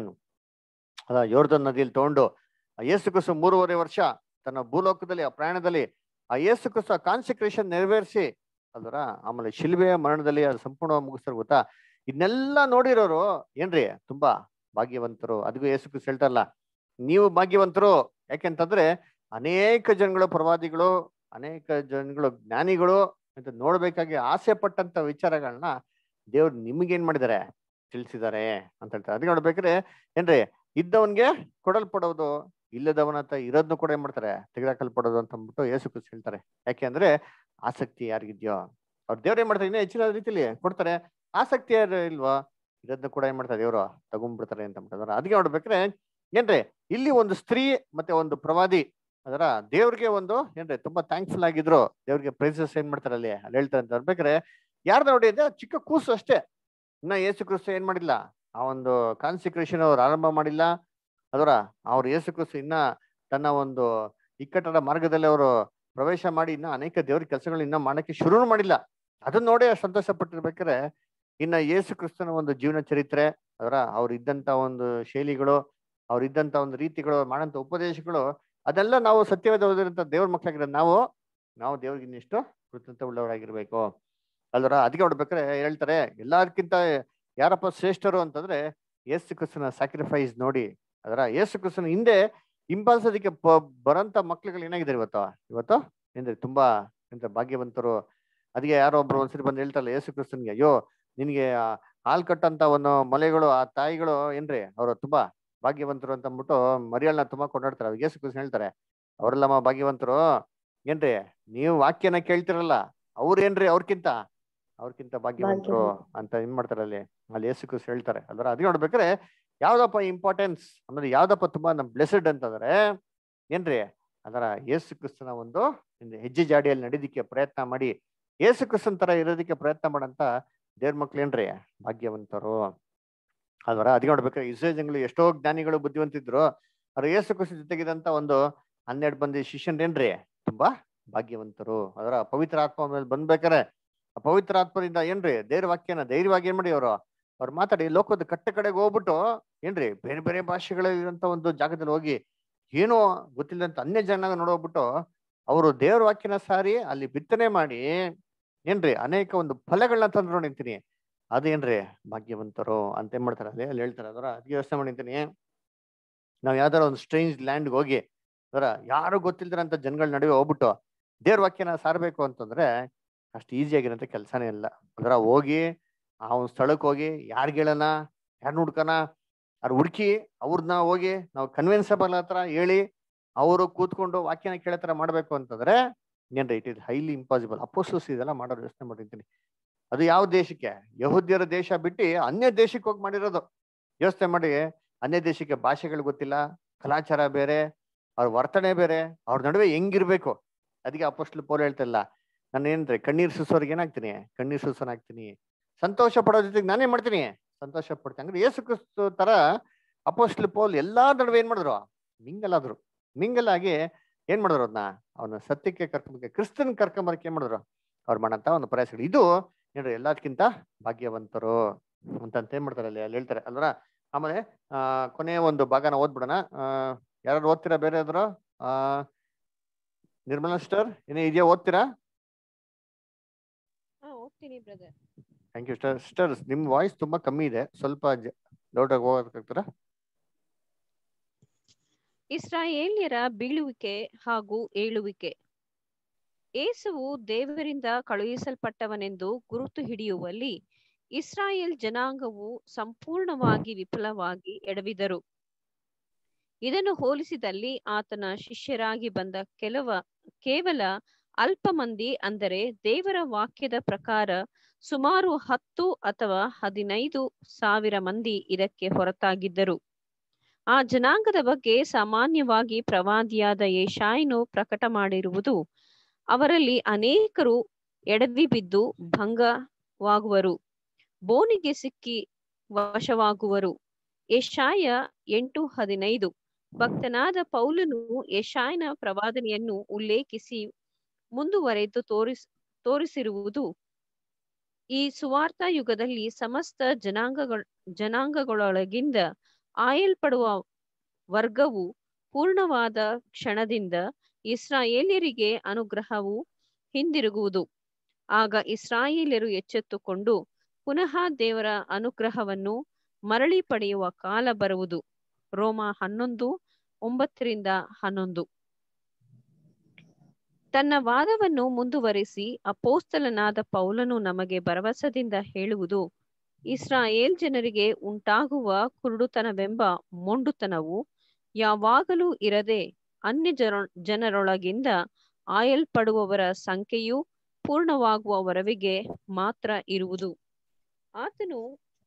ಅದ ಯೋರ್ಧನ್ ನದಿಯಲ್ಲಿ ತಗೊಂಡು ಆ ಯೇಸು ಕ್ರಿಸ್ತ ಮೂರುವರೆ ವರ್ಷ ತನ್ನ ಭೂಲೋಕದಲ್ಲಿ ಆ ಪ್ರಯಾಣದಲ್ಲಿ ಆ ಯೇಸು ಕ್ರಿಸ್ತ ಕಾನ್ಸಿಕ್ರೇಷನ್ ನೆರವೇರಿಸಿ ಅಲ್ವರ ಆಮೇಲೆ ಶಿಲ್ಬೆಯ ಮರಣದಲ್ಲಿ ಅದು ಸಂಪೂರ್ಣ ಮುಗಿಸ್ತಾರೆ ಗೊತ್ತಾ ಇದನ್ನೆಲ್ಲ ನೋಡಿರೋರು ಏನ್ರಿ ತುಂಬಾ ಭಾಗ್ಯವಂತರು ಅದಕ್ಕೂ ಯೇಸು ಕ್ರಿಸ್ತ ಹೇಳ್ತಾರಲ್ಲ ನೀವು ಭಾಗ್ಯವಂತರು ಯಾಕೆಂತಂದ್ರೆ ಅನೇಕ ಜನಗಳು ಪ್ರವಾದಿಗಳು ಅನೇಕ ಜನಗಳು ಜ್ಞಾನಿಗಳು ಅಂತ ನೋಡ್ಬೇಕಾಗಿ ಆಸೆ ಪಟ್ಟಂತ ವಿಚಾರಗಳನ್ನ ದೇವ್ರು ನಿಮ್ಗೇನ್ ಮಾಡಿದ್ದಾರೆ ತಿಳಿಸಿದ್ದಾರೆ ಅಂತ ಹೇಳ್ತಾರೆ ಅದಕ್ಕೆ ನೋಡ್ಬೇಕ್ರೆ ಏನ್ರಿ ಇದ್ದವನ್ಗೆ ಕೊಡಲ್ಪಡೋದು ಇಲ್ಲದವನ ಹತ್ರ ಇರೋದ್ನು ಕೂಡ ಏನ್ ಮಾಡ್ತಾರೆ ತೆಗೆದಾಕಲ್ಪಡೋದು ಅಂತ ಅಂದ್ಬಿಟ್ಟು ಯೇಸು ಕ್ರಿಸ್ತ ಹೇಳ್ತಾರೆ ಯಾಕೆಂದ್ರೆ ಆಸಕ್ತಿ ಯಾರಿಗಿದ್ಯೋ ಅವ್ರು ದೇವ್ರು ಏನ್ ಮಾಡ್ತಾರೆ ಇನ್ನೂ ಹೆಚ್ಚಿನ ರೀತಿಲಿ ಕೊಡ್ತಾರೆ ಆಸಕ್ತಿ ಯಾರು ಇಲ್ವಾ ಇರೋದನ್ನ ಕೂಡ ಏನ್ ಮಾಡ್ತಾರೆ ದೇವ್ರು ತಗೊಂಡ್ಬಿಡ್ತಾರೆ ಅಂತ ಅಂದ್ಬಿಟ್ಟು ಅದಕ್ಕೆ ನೋಡ್ಬೇಕ್ರೆ ಏನ್ರಿ ಇಲ್ಲಿ ಒಂದು ಸ್ತ್ರೀ ಮತ್ತೆ ಒಂದು ಪ್ರವಾದಿ ಅದರ ದೇವ್ರಿಗೆ ಒಂದು ಏನ್ರಿ ತುಂಬಾ ಥ್ಯಾಂಕ್ಫುಲ್ ಆಗಿದ್ರು ದೇವ್ರಿಗೆ ಪ್ರೈಸಸ್ ಏನ್ ಮಾಡ್ತಾರೆ ಅಲ್ಲಿ ಅಲ್ಲಿ ಹೇಳ್ತಾರೆ ಅಂತ ಬರ್ಬೇಕಾರೆ ಯಾರ್ದು ನೋಡಿ ಅಂದ್ರೆ ಚಿಕ್ಕ ಕೂಸು ಅಷ್ಟೇ ಇನ್ನ ಯೇಸು ಕ್ರಿಸ್ತು ಏನ್ ಮಾಡಿಲ್ಲ ಆ ಒಂದು ಕಾನ್ಸಿಕ್ರೇಷನ್ ಅವ್ರು ಆರಂಭ ಮಾಡಿಲ್ಲ ಅದರ ಅವ್ರು ಯೇಸು ಕ್ರಿಸ್ತು ಇನ್ನ ತನ್ನ ಒಂದು ಇಕ್ಕಟ್ಟದ ಮಾರ್ಗದಲ್ಲಿ ಅವರು ಪ್ರವೇಶ ಮಾಡಿ ಇನ್ನ ಅನೇಕ ದೇವ್ರ ಕೆಲಸಗಳು ಇನ್ನ ಮಾಡಕ್ಕೆ ಶುರು ಮಾಡಿಲ್ಲ ಅದನ್ನ ನೋಡಿ ಸಂತೋಷ ಪಟ್ಟಿರ್ಬೇಕಾದ್ರೆ ಇನ್ನ ಯೇಸು ಕ್ರಿಸ್ತನ ಒಂದು ಜೀವನ ಚರಿತ್ರೆ ಅದರ ಅವ್ರು ಇದ್ದಂತ ಒಂದು ಶೈಲಿಗಳು ಅವ್ರು ಇದ್ದಂತ ಒಂದು ರೀತಿಗಳು ಮಾಡಂತ ಉಪದೇಶಗಳು ಅದೆಲ್ಲ ನಾವು ಸತ್ಯವಾದ ಓದಿರಂತ ದೇವ್ರ ಮಕ್ಕಳಾಗಿರೋ ನಾವು ನಾವು ದೇವ್ರಿಗೆ ಇನ್ನಿಷ್ಟು ಕೃತಜ್ಞತೆ ಉಳ್ಳವರಾಗಿರ್ಬೇಕು ಅಲ್ವರ ಅದಕ್ಕೆ ನೋಡ್ಬೇಕಾದ್ರೆ ಹೇಳ್ತಾರೆ ಎಲ್ಲದಕ್ಕಿಂತ ಯಾರಪ್ಪ ಶ್ರೇಷ್ಠರು ಅಂತಂದ್ರೆ ಯೇಸು ಕ್ರಿಸ್ತನ ಸ್ಯಾಕ್ರಿಫೈಸ್ ನೋಡಿ ಅದರ ಯೇಸು ಕ್ರಿಸ್ತನ ಹಿಂದೆ ಹಿಂಬಾಲಿಸೋದಕ್ಕೆ ಬರೋಂತ ಮಕ್ಳುಗಳು ಏನಾಗಿದ್ದಾರೆ ಇವತ್ತು ಇವತ್ತು ಏನ್ರಿ ತುಂಬಾ ಎಂತ ಭಾಗ್ಯವಂತರು ಅದಕ್ಕೆ ಯಾರೋ ಒಬ್ರು ಒಂದ್ಸರಿ ಬಂದು ಹೇಳ್ತಾರಲ್ಲ ಯೇಸು ಕ್ರಿಸ್ತನ್ಗೆ ಅಯ್ಯೋ ನಿನ್ಗೆ ಆ ಹಾಲ್ ಕಟ್ಟಂತ ಒಂದು ಮೊಲೆಗಳು ಆ ತಾಯಿಗಳು ಏನ್ರಿ ಅವರು ತುಂಬಾ ಭಾಗ್ಯವಂತರು ಅಂತ ಅಂದ್ಬಿಟ್ಟು ಮರಿಯಲ್ನ ತುಂಬಾ ಕೊಂಡಾಡ್ತಾರೆ ಅವಾಗ ಯೇಸು ಕ್ರಿಸ್ತನ್ ಹೇಳ್ತಾರೆ ಅವರೆಲ್ಲಮ್ಮ ಭಾಗ್ಯವಂತರು ಏನ್ರಿ ನೀವು ವಾಕ್ಯನ ಕೇಳ್ತಿರಲ್ಲ ಅವ್ರೇನ್ರಿ ಅವ್ರಕ್ಕಿಂತ ಅವ್ರಕ್ಕಿಂತ ಭಾಗ್ಯವಂತರು ಅಂತ ಏನ್ ಮಾಡ್ತಾರೆ ಅಲ್ಲಿ ಅಲ್ಲಿ ಯೇಸು ಕ್ರಿಸ್ತ ಹೇಳ್ತಾರೆ ಅಲ್ರ ಅದ್ ನೋಡ್ಬೇಕಾದ್ರೆ ಯಾವ್ದಪ್ಪ ಇಂಪಾರ್ಟೆನ್ಸ್ ಅಂದ್ರೆ ಯಾವ್ದಪ್ಪ ತುಂಬಾ ನಮ್ ಬ್ಲೆಸ್ಡ್ ಅಂತಂದ್ರೆ ಏನ್ರಿ ಅದರ ಯೇಸು ಕ್ರಿಸ್ತನ ಒಂದು ಒಂದು ಹೆಜ್ಜೆ ಜಾಡಿಯಲ್ಲಿ ನಡೀದಿಕ್ಕೆ ಪ್ರಯತ್ನ ಮಾಡಿ ಯೇಸು ಕ್ರಿಸ್ತನ್ ತರ ಇರೋದಕ್ಕೆ ಪ್ರಯತ್ನ ಮಾಡಂತ ದೇವ್ರ ಮಕ್ಳು ಏನ್ರಿ ಭಾಗ್ಯವಂತರು ಅಲ್ವರ ಅದ್ ನೋಡ್ಬೇಕಾದ್ರೆ ಇಸ್ರೇಲ್ ಜಂಗ್ಳು ಎಷ್ಟೋ ಜ್ಞಾನಿಗಳು ಬುದ್ಧಿವಂತಿದ್ರು ಅವ್ರ ಯೇಸು ಕ್ರಿಸ್ತ ಜೊತೆಗಿದಂತ ಒಂದು ಹನ್ನೆರಡು ಮಂದಿ ಶಿಷ್ಯನ್ರೇನ್ರಿ ತುಂಬಾ ಭಾಗ್ಯವಂತರು ಅದರ ಪವಿತ್ರ ಆತ್ಮ ಮೇಲೆ ಬಂದ್ಬೇಕಾರೆ ಆ ಪವಿತ್ರ ಆತ್ಮದಿಂದ ಏನ್ರಿ ದೇವ್ರ ವಾಕ್ಯನ ಧೈರ್ಯವಾಗಿ ಏನ್ ಮಾಡಿ ಅವರು ಅವ್ರು ಮಾತಾಡಿ ಲೋಕದ ಕಟ್ಟ ಕಡೆಗೆ ಹೋಗ್ಬಿಟ್ಟು ಏನ್ರಿ ಬೇರೆ ಬೇರೆ ಭಾಷೆಗಳು ಇರೋಂತ ಒಂದು ಜಾಗದಲ್ಲಿ ಹೋಗಿ ಏನೋ ಗೊತ್ತಿಲ್ಲದಂತ ಅನ್ಯ ಜನ ನೋಡೋಗ್ಬಿಟ್ಟು ಅವರು ದೇವ್ರ ವಾಕ್ಯನ ಸಾರಿ ಅಲ್ಲಿ ಬಿತ್ತನೆ ಮಾಡಿ ಏನ್ರಿ ಅನೇಕ ಒಂದು ಫಲಗಳನ್ನ ತಂದ್ರು ನಿಂತೀನಿ ಅದೇನ್ರಿ ಭಾಗ್ಯವಂತರು ಅಂತ ಏನ್ ಮಾಡ್ತಾರೆ ಅಲ್ಲಿ ಅಲ್ಲಿ ಹೇಳ್ತಾರೆ ಅದರ ಅದಕ್ಕೆ ಯೋಚನೆ ಮಾಡಿ ನಿಂತೀನಿ ನಾವ್ ಯಾವ್ದಾರ ಒಂದು ಸ್ಟ್ರೇಂಜ್ ಲ್ಯಾಂಡ್ ಹೋಗಿ ಅದರ ಯಾರು ಗೊತ್ತಿಲ್ದಿರಂತ ಜನಗಳ ನಡುವೆ ಹೋಗ್ಬಿಟ್ಟು ದೇವ್ರ ವಾಕ್ಯನ ಸಾರಬೇಕು ಅಂತಂದ್ರೆ ಅಷ್ಟು ಈಸಿ ಆಗಿರೋಂಥ ಕೆಲಸನೇ ಇಲ್ಲ ಅದರ ಹೋಗಿ ಆ ಒಂದು ಸ್ಥಳಕ್ಕೆ ಹೋಗಿ ಯಾರ್ಗ್ ಹೇಳೋಣ ಯಾರು ಹುಡ್ಕನ ಅವ್ರು ಹುಡುಕಿ ಅವ್ರನ್ನ ಹೋಗಿ ನಾವು ಕನ್ವಿನ್ಸಬಲ್ ಹತ್ರ ಹೇಳಿ ಅವರು ಕೂತ್ಕೊಂಡು ವಾಕ್ಯನ ಕೇಳೋ ಥರ ಮಾಡ್ಬೇಕು ಅಂತಂದ್ರೆ ಏನ್ರಿ ಇಟ್ ಇಸ್ ಹೈಲಿ ಇಂಪಾಸಿಬಲ್ ಅಪೋಸಸ್ ಇದೆಲ್ಲ ಮಾಡೋರು ಯೋಚನೆ ಮಾಡಿರ್ತೀನಿ ಅದು ಯಾವ ದೇಶಕ್ಕೆ ಯಹೂದ್ಯರ ದೇಶ ಬಿಟ್ಟು ಅನ್ಯ ದೇಶಕ್ಕೆ ಹೋಗಿ ಮಾಡಿರೋದು ಯೋಚನೆ ಮಾಡಿ ಅನ್ಯ ದೇಶಕ್ಕೆ ಭಾಷೆಗಳು ಗೊತ್ತಿಲ್ಲ ಕಲಾಚಾರ ಬೇರೆ ಅವ್ರ ವರ್ತನೆ ಬೇರೆ ಅವ್ರ ನಡುವೆ ಹೆಂಗಿರ್ಬೇಕು ಅದಕ್ಕೆ ಅಪೋಸ್ಟ್ಲ್ ಪೋಲ್ ಹೇಳ್ತಿಲ್ಲ ನಾನು ಏನ್ರಿ ಕಣ್ಣೀರ್ ಸುಸೋರ್ಗೆ ಏನಾಗ್ತೀನಿ ಕಣ್ಣೀರ್ ಸುಸೋನ್ ಆಗ್ತೀನಿ ಸಂತೋಷ ಪಡೋ ಜೊತೆಗೆ ನಾನೇ ಮಾಡ್ತೀನಿ ಸಂತೋಷ ಪಡ್ತೀನಿ ಅಂದ್ರೆ ಯೇಸು ಕ್ರಿಸ್ತು ತರ ಅಪೋಸ್ಟ್ಲ್ ಪೋಲ್ ಎಲ್ಲಾ ನಡುವೆ ಏನ್ ಮಾಡಿದ್ರು ಮಿಂಗಲ್ ಆದ್ರು ಮಿಂಗಲ್ ಆಗಿ ಏನ್ ಮಾಡಿದ್ರು ಅದನ್ನ ಅವನ ಸತ್ಯಕ್ಕೆ ಕರ್ಕೊಂಬಕ್ಕೆ ಕ್ರಿಸ್ತನ್ ಕರ್ಕೊಂಬರಕ್ಕೆ ಏನ್ ಮಾಡಿದ್ರು ಅವ್ರು ಮಾಡಂತ ಒಂದು ಪ್ರಯಾಸಗಳು ಇದು ಏನ್ರಿ ಎಲ್ಲದಕ್ಕಿಂತ ಭಾಗ್ಯವಂತರು ಅಂತ ಏನ್ ಮಾಡ್ತಾರೆ ಅಲ್ಲಿ ಅಲ್ಲಿ ಹೇಳ್ತಾರೆ ಅಲ್ವರ ಆಮೇಲೆ ಆ ಕೊನೆಯ ಒಂದು ಭಾಗನ ಓದ್ಬಿಡೋಣ ಆ ಯಾರು ಓದ್ತೀರಾ ಬೇರೆ ಆದ್ರು ಆ ನಿರ್ಮಲಾ ಸ್ಟರ್ ಏನೇ ಇದೆಯಾ ಓದ್ತೀರಾ ಹೋಗ್ತೀನಿ brother thank you sister sister ನಿಮ್ ವಾಯ್ಸ್ ತುಂಬಾ ಕಮ್ಮಿ ಇದೆ ಸ್ವಲ್ಪ ಲೌಡ್ ಆಗಿ ಹೋಗಕ್ಕಾಗ್ತಾರ ಇಸ್ರಾಯೇಲ್ಯರ ಬೀಳುವಿಕೆ ಹಾಗೂ ಏಳುವಿಕೆ ಏಸುವು ದೇವರಿಂದ ಕಳುಹಿಸಲ್ಪಟ್ಟವನೆಂದು ಗುರುತು ಹಿಡಿಯುವಲ್ಲಿ ಇಸ್ರಾಯೇಲ್ ಜನಾಂಗವು ಸಂಪೂರ್ಣವಾಗಿ ವಿಫಲವಾಗಿ ಎಡವಿದರು ಇದನ್ನು ಹೋಲಿಸಿದಲ್ಲಿ ಆತನ ಶಿಷ್ಯರಾಗಿ ಬಂದ ಕೆಲವ ಕೇವಲ ಅಲ್ಪ ಮಂದಿ ಅಂದರೆ ದೇವರ ವಾಕ್ಯದ ಪ್ರಕಾರ ಸುಮಾರು ಹತ್ತು ಅಥವಾ ಹದಿನೈದು ಸಾವಿರ ಮಂದಿ ಇದಕ್ಕೆ ಹೊರತಾಗಿದ್ದರು ಆ ಜನಾಂಗದ ಬಗ್ಗೆ ಸಾಮಾನ್ಯವಾಗಿ ಪ್ರವಾದಿಯಾದ ಯೇಷಾಯನು ಪ್ರಕಟ ಮಾಡಿರುವುದು ಅವರಲ್ಲಿ ಅನೇಕರು ಎಡವಿ ಬಿದ್ದು ಭಂಗವಾಗುವರು ಬೋನಿಗೆ ಸಿಕ್ಕಿ ವಶವಾಗುವರು ಯಶಾಯ ಎಂಟು ಹದಿನೈದು ಭಕ್ತನಾದ ಪೌಲನು ಯಶಾಯನ ಪ್ರವಾದನೆಯನ್ನು ಉಲ್ಲೇಖಿಸಿ ಮುಂದುವರೆದು ತೋರಿಸ್ ತೋರಿಸಿರುವುದು ಈ ಸುವಾರ್ಥ ಯುಗದಲ್ಲಿ ಸಮಸ್ತ ಜನಾಂಗಗಳ ಜನಾಂಗಗಳೊಳಗಿಂದ ಆಯಲ್ಪಡುವ ವರ್ಗವು ಪೂರ್ಣವಾದ ಕ್ಷಣದಿಂದ ಇಸ್ರಾಯೇಲ್ಯರಿಗೆ ಅನುಗ್ರಹವು ಹಿಂದಿರುಗುವುದು ಆಗ ಇಸ್ರಾಯೇಲ್ಯರು ಎಚ್ಚೆತ್ತುಕೊಂಡು ಪುನಃ ದೇವರ ಅನುಗ್ರಹವನ್ನು ಮರಳಿ ಪಡೆಯುವ ಕಾಲ ಬರುವುದು ರೋಮ ಹನ್ನೊಂದು ಒಂಬತ್ತರಿಂದ ಹನ್ನೊಂದು ತನ್ನ ವಾದವನ್ನು ಮುಂದುವರಿಸಿ ಅಪೋಸ್ತಲನಾದ ಪೌಲನು ನಮಗೆ ಭರವಸದಿಂದ ಹೇಳುವುದು ಇಸ್ರಾಯೇಲ್ ಜನರಿಗೆ ಉಂಟಾಗುವ ಕುರುಡುತನವೆಂಬ ಮೊಂಡುತನವು ಯಾವಾಗಲೂ ಇರದೆ ಅನ್ಯ ಜನ ಜನರೊಳಗಿಂದ ಆಯಲ್ಪಡುವವರ ಸಂಖ್ಯೆಯು ಪೂರ್ಣವಾಗುವವರೆಗೆ ಮಾತ್ರ ಇರುವುದು ಆತನು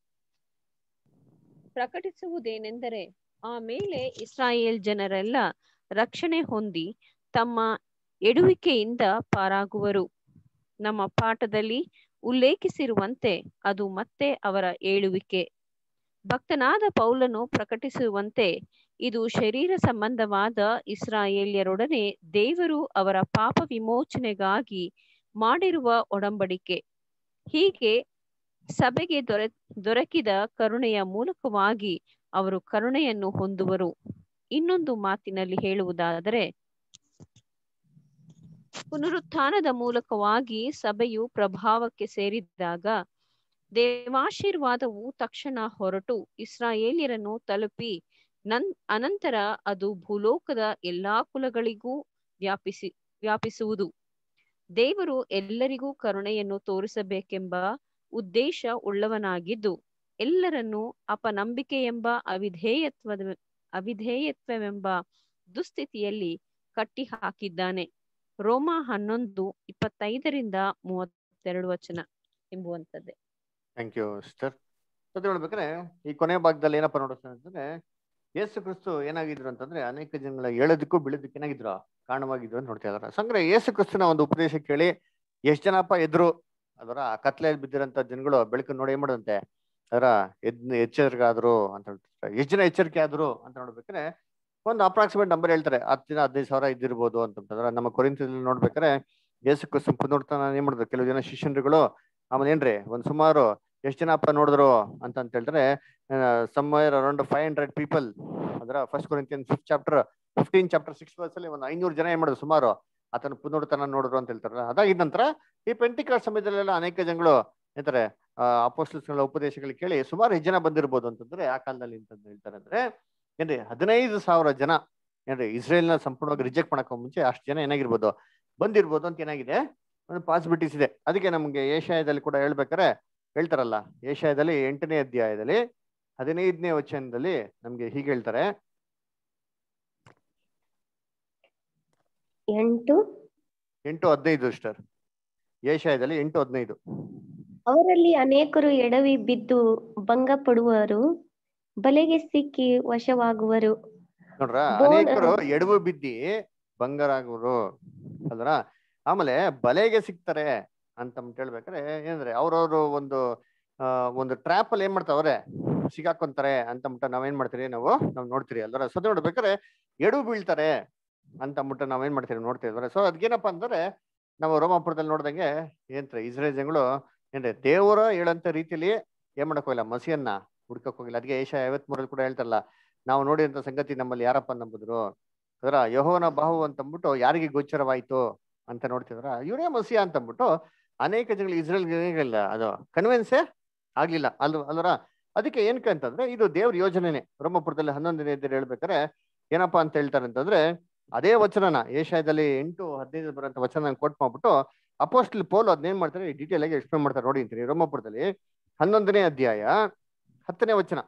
ಪ್ರಕಟಿಸುವುದೇನೆಂದರೆ ಆಮೇಲೆ ಇಸ್ರಾಯೇಲ್ ಜನರೆಲ್ಲ ರಕ್ಷಣೆ ಹೊಂದಿ ತಮ್ಮ ಎಡುವಿಕೆಯಿಂದ ಪಾರಾಗುವರು ನಮ್ಮ ಪಾಠದಲ್ಲಿ ಉಲ್ಲೇಖಿಸಿರುವಂತೆ ಅದು ಮತ್ತೆ ಅವರ ಏಳುವಿಕೆ ಭಕ್ತನಾದ ಪೌಲನು ಪ್ರಕಟಿಸುವಂತೆ ಇದು ಶರೀರ ಸಂಬಂಧವಾದ ಇಸ್ರಾಯೇಲ್ಯರೊಡನೆ ದೇವರು ಅವರ ಪಾಪ ವಿಮೋಚನೆಗಾಗಿ ಮಾಡಿರುವ ಒಡಂಬಡಿಕೆ ಹೀಗೆ ಸಭೆಗೆ ದೊರೆ ದೊರಕಿದ ಕರುಣೆಯ ಮೂಲಕವಾಗಿ ಅವರು ಕರುಣೆಯನ್ನು ಹೊಂದುವರು ಇನ್ನೊಂದು ಮಾತಿನಲ್ಲಿ ಹೇಳುವುದಾದರೆ ಪುನರುತ್ಥಾನದ ಮೂಲಕವಾಗಿ ಸಭೆಯು ಪ್ರಭಾವಕ್ಕೆ ಸೇರಿದಾಗ ದೇವಾಶೀರ್ವಾದವು ತಕ್ಷಣ ಹೊರಟು ಇಸ್ರಾಯೇಲ್ಯರನ್ನು ತಲುಪಿ ನನ್ ಅನಂತರ ಅದು ಭೂಲೋಕದ ಎಲ್ಲಾ ಕುಲಗಳಿಗೂ ವ್ಯಾಪಿಸಿ ವ್ಯಾಪಿಸುವುದು ದೇವರು ಎಲ್ಲರಿಗೂ ಕರುಣೆಯನ್ನು ತೋರಿಸಬೇಕೆಂಬ ಉದ್ದೇಶ ಉಳ್ಳವನಾಗಿದ್ದು ಎಲ್ಲರನ್ನೂ ಅಪನಂಬಿಕೆ ಎಂಬ ಅವಿಧೇಯತ್ವದ ಅವಿಧೇಯತ್ವವೆಂಬ ದುಸ್ಥಿತಿಯಲ್ಲಿ ಕಟ್ಟಿ ಹಾಕಿದ್ದಾನೆ ರೋಮ ಹನ್ನೊಂದು ಇಪ್ಪತ್ತೈದರಿಂದ ಮೂವತ್ತೆರಡು ವಚನ ಎಂಬುವಂಥದ್ದೇ ಥ್ಯಾಂಕ್ ಯು ಸಿಸ್ಟರ್ ಮತ್ತೆ ನೋಡ್ಬೇಕಾದ್ರೆ ಈ ಕೊನೆ ಭಾಗದಲ್ಲಿ ಏನಪ್ಪ ನೋಡುತ್ತೆ ಅಂತಂದ್ರೆ ಯೇಸು ಕ್ರಿಸ್ತು ಏನಾಗಿದ್ರು ಅಂತಂದ್ರೆ ಅನೇಕ ಜನಗಳ ಹೇಳೋದಕ್ಕೂ ಬೀಳೋದಕ್ಕೆ ಏನಾಗಿದ್ರು ಕಾರಣವಾಗಿದ್ರು ಅಂತ ನೋಡ್ತಾ ಇದಾರೆ ಸಂಗ್ರೆ ಯೇಸು ಕ್ರಿಸ್ತನ ಒಂದು ಉಪದೇಶ ಕೇಳಿ ಎಷ್ಟ್ ಜನಪ್ಪ ಎದ್ರು ಅದರ ಕತ್ಲೆಯಲ್ಲಿ ಬಿದ್ದಿರೋಂಥ ಜನಗಳು ಬೆಳಕು ನೋಡಿ ಏನ್ ಮಾಡದಂತೆ ಅದರ ಎದ್ ಎಚ್ಚರಿಕೆ ಆದ್ರು ಅಂತ ಹೇಳ್ತಾರೆ ಎಷ್ಟ್ ಜನ ಎಚ್ಚರಿಕೆ ಆದ್ರು ಅಂತ ನೋಡ್ಬೇಕಾದ್ರೆ ಒಂದು ಅಪ್ರಾಕ್ಸಿಮೇಟ್ ನಂಬರ್ ಹೇಳ್ತಾರೆ ಹತ್ತು ದಿನ ಹದಿನೈದು ಸಾವಿರ ಇದ್ದಿರ್ಬೋದು ಅಂತಂದ್ರೆ ನಮ್ಮ ಕೊರಿಂತದಲ್ಲಿ ನೋಡ್ಬೇಕಾದ್ರೆ ಯೇಸು ಕ್ರಿಸ್ತು ಪುನರುತ್ಥಾನ ಏನ್ ಮಾಡಿದ್ರು ಕೆಲವು ಜನ ಶಿಷ್ಯನ್ರುಗಳು ಆಮೇಲೆ ಏನ್ರಿ ಒಂದ್ ಸುಮಾರು ಎಷ್ಟ್ ಜನ ಅಪ್ಪ ನೋಡಿದ್ರು ಅಂತ ಅಂತ ಹೇಳ್ತಾರೆ somewhere around five hundred people ಅದರ first Corinthian fifth chapter fifteen chapter six verse ಅಲ್ಲಿ ಒಂದು ಐನೂರು ಜನ ಏನ್ ಮಾಡಿದ್ರು ಸುಮಾರು ಆತನ ಪುನರುತ್ಥಾನ ನೋಡಿದ್ರು ಅಂತ ಹೇಳ್ತಾರಲ್ಲ ಅದಾಗಿದ ನಂತರ ಈ ಪೆಂಟಿಕಾರ್ ಸಮಯದಲ್ಲೆಲ್ಲ ಅನೇಕ ಜನಗಳು ಏನಂತಾರೆ ಅಪೋಸ್ಟಲ್ಸ್ಗಳ ಉಪದೇಶಗಳು ಕೇಳಿ ಸುಮಾರು ಎಷ್ಟು ಜನ ಬಂದಿರ್ಬೋದು ಅಂತಂದ್ರೆ ಆ ಕಾಲದಲ್ಲಿ ಅಂತ ಹೇಳ್ತಾರೆ ಅಂದ್ರೆ ಏನ್ರಿ ಹದಿನೈದು ಸಾವಿರ ಜನ ಏನ್ರಿ ಇಸ್ರೇಲ್ನ ಸಂಪೂರ್ಣವಾಗಿ ರಿಜೆಕ್ಟ್ ಮಾಡಕ್ ಮುಂಚೆ ಅಷ್ಟು ಜನ ಏನಾಗಿರ್ಬೋದು ಬಂದಿರ್ಬೋದು ಅಂತ ಏನಾಗಿದೆ ಒಂದು ಪಾಸಿಬಿಲಿಟೀಸ್ ಇದೆ ಅದಕ್ಕೆ ನಮ್ಗೆ ಏಷ್ಯಾದಲ್ಲಿ ಕೂಡ ಹೇಳ್ಬೇಕಾರೆ ಹೇಳ್ತಾರಲ್ಲ ಏಷ್ಯಾದಲ್ಲಿ ಎಂಟನೇ ಅಧ್ಯಾಯದಲ್ಲಿ ಹದಿನೈದನೇ ವಚನದಲ್ಲಿ ನಮ್ಗೆ ಹೀಗೆ ಹೇಳ್ತಾರೆ ಎಂಟು ಎಂಟು ಹದಿನೈದು ಸ್ಟರ್ ಏಷ್ಯಾದಲ್ಲಿ ಎಂಟು ಹದಿನೈದು ಅವರಲ್ಲಿ ಅನೇಕರು ಎಡವಿ ಬಿದ್ದು ಭಂಗ ಪಡುವರು ಬಲೆಗೆ ಸಿಕ್ಕಿ ವಶವಾಗುವರು ನೋಡ್ರ ಬೋನ್- ಅನೇಕರು ಎಡವು ಬಿದ್ದಿ ಬಂಗಾರಾಗುವರು ಅಲ್ರ ಆಮೇಲೆ ಬಲೆಗೆ ಸಿಗ್ತಾರೆ ಅಂತ ಹೇಳ್ಬೇಕಾರೆ ಏನಂದ್ರೆ ಅವ್ರವ್ರು ಒಂದು ಆ, ಒಂದು ಟ್ರ್ಯಾಪ್ ಅಲ್ಲಿ ಏನ್ ಮಾಡ್ತಾವ್ರೆ ಸಿಗಾಕೊಂತಾರೆ ಅಂತ ಅಂದ್ಬಿಟ್ಟು ನಾವೇನ್ ಮಾಡ್ತೀರಿ ನಾವು ನಾವು ನೋಡ್ತೀರಿ ಅಲ್ರ ಸೊ ನೋಡ್ಬೇಕಾದ್ರೆ ಎಡು ಬೀಳ್ತಾರೆ ಅಂತ ಅಂದ್ಬಿಟ್ಟು ನಾವೇನ್ ಮಾಡ್ತೀರಿ ನೋಡ್ತೀವಿ ಸೊ ಅದ್ಗೇನಪ್ಪ ಅಂದ್ರೆ ನಾವು ರೋಮಾಪುರದಲ್ಲಿ ನೋಡ್ದಂಗೆ ಏನ್ರಿ ಇಸ್ರೇಲ್ ಜನಗಳು ಏನ್ರಿ ದೇವರ ಹೇಳಂತ ರೀತಿಯಲ್ಲಿ ಏನ್ ಮಾಡಕ್ ಹೋಗಿಲ್ಲ ಮಸಿಯನ್ನ ಹುಡ್ಕಕ್ ಹೋಗಿಲ್ಲ ಅದಕ್ಕೆ ಏಷ್ಯಾ ಐವತ್ ಮೂರಲ್ಲಿ ಕೂಡ ಹೇಳ್ತಾರಲ್ಲ ನಾವು ನೋಡಿದಂತ ಸಂಗತಿ ನಮ್ಮಲ್ಲಿ ಯಾರಪ್ಪ ನಂಬುದ್ರು ಅದರ ಯಹೋವನ ಬಾಹು ಅಂತ ಅಂದ್ಬಿಟ್ಟು ಯಾರಿಗೆ ಗೋಚರವಾಯ್ತು ಅಂತ ನೋಡ್ತಿದ್ರ ಇವರೇ ಮಸಿಯಾ ಅಂತ ಅಂದ್ಬಿಟ್ಟು ಅನೇಕ ಜನಗಳು ಇಸ್ರೇಲ್ ಅದು ಕನ್ವಿನ್ಸೇ ಆಗ್ಲಿಲ್ಲ ಅಲ್ ಅಲ್ವರ ಅದಕ್ಕೆ ಏನಕ್ಕೆ ಅಂತಂದ್ರೆ ಇದು ದೇವ್ರ ಯೋಜನೆನೆ ಬ್ರಹ್ಮಪುರದಲ್ಲಿ ಹನ್ನೊಂದನೇ ಇದ್ದರೆ ಹೇಳ್ಬೇಕಾರೆ ಏನಪ್ಪಾ ಅಂತ ಹೇಳ್ತಾರೆ ಅಂತಂದ್ರೆ ಅದೇ ವಚನನ ಏಷ್ಯಾದಲ್ಲಿ ಎಂಟು ಹದಿನೈದು ಬರೋಂಥ ವಚನ ಕೋಟ್ ಮಾಡ್ಬಿಟ್ಟು ಅಪೋಸ್ಟಲ್ ಪೋಲ್ ಅದನ್ನೇನ್ ಮಾಡ್ತಾರೆ ಡೀಟೇಲ್ ಆಗಿ ಎಕ್ಸ್ಪ್ಲೇನ್ ಮಾಡ್ತಾರೆ ನೋಡಿ ಅಂತೀನಿ ರೋಮಪುರದಲ್ಲಿ ಹನ್ನೊಂದನೇ ಅಧ್ಯಾಯ ಹತ್ತನೇ ವಚನ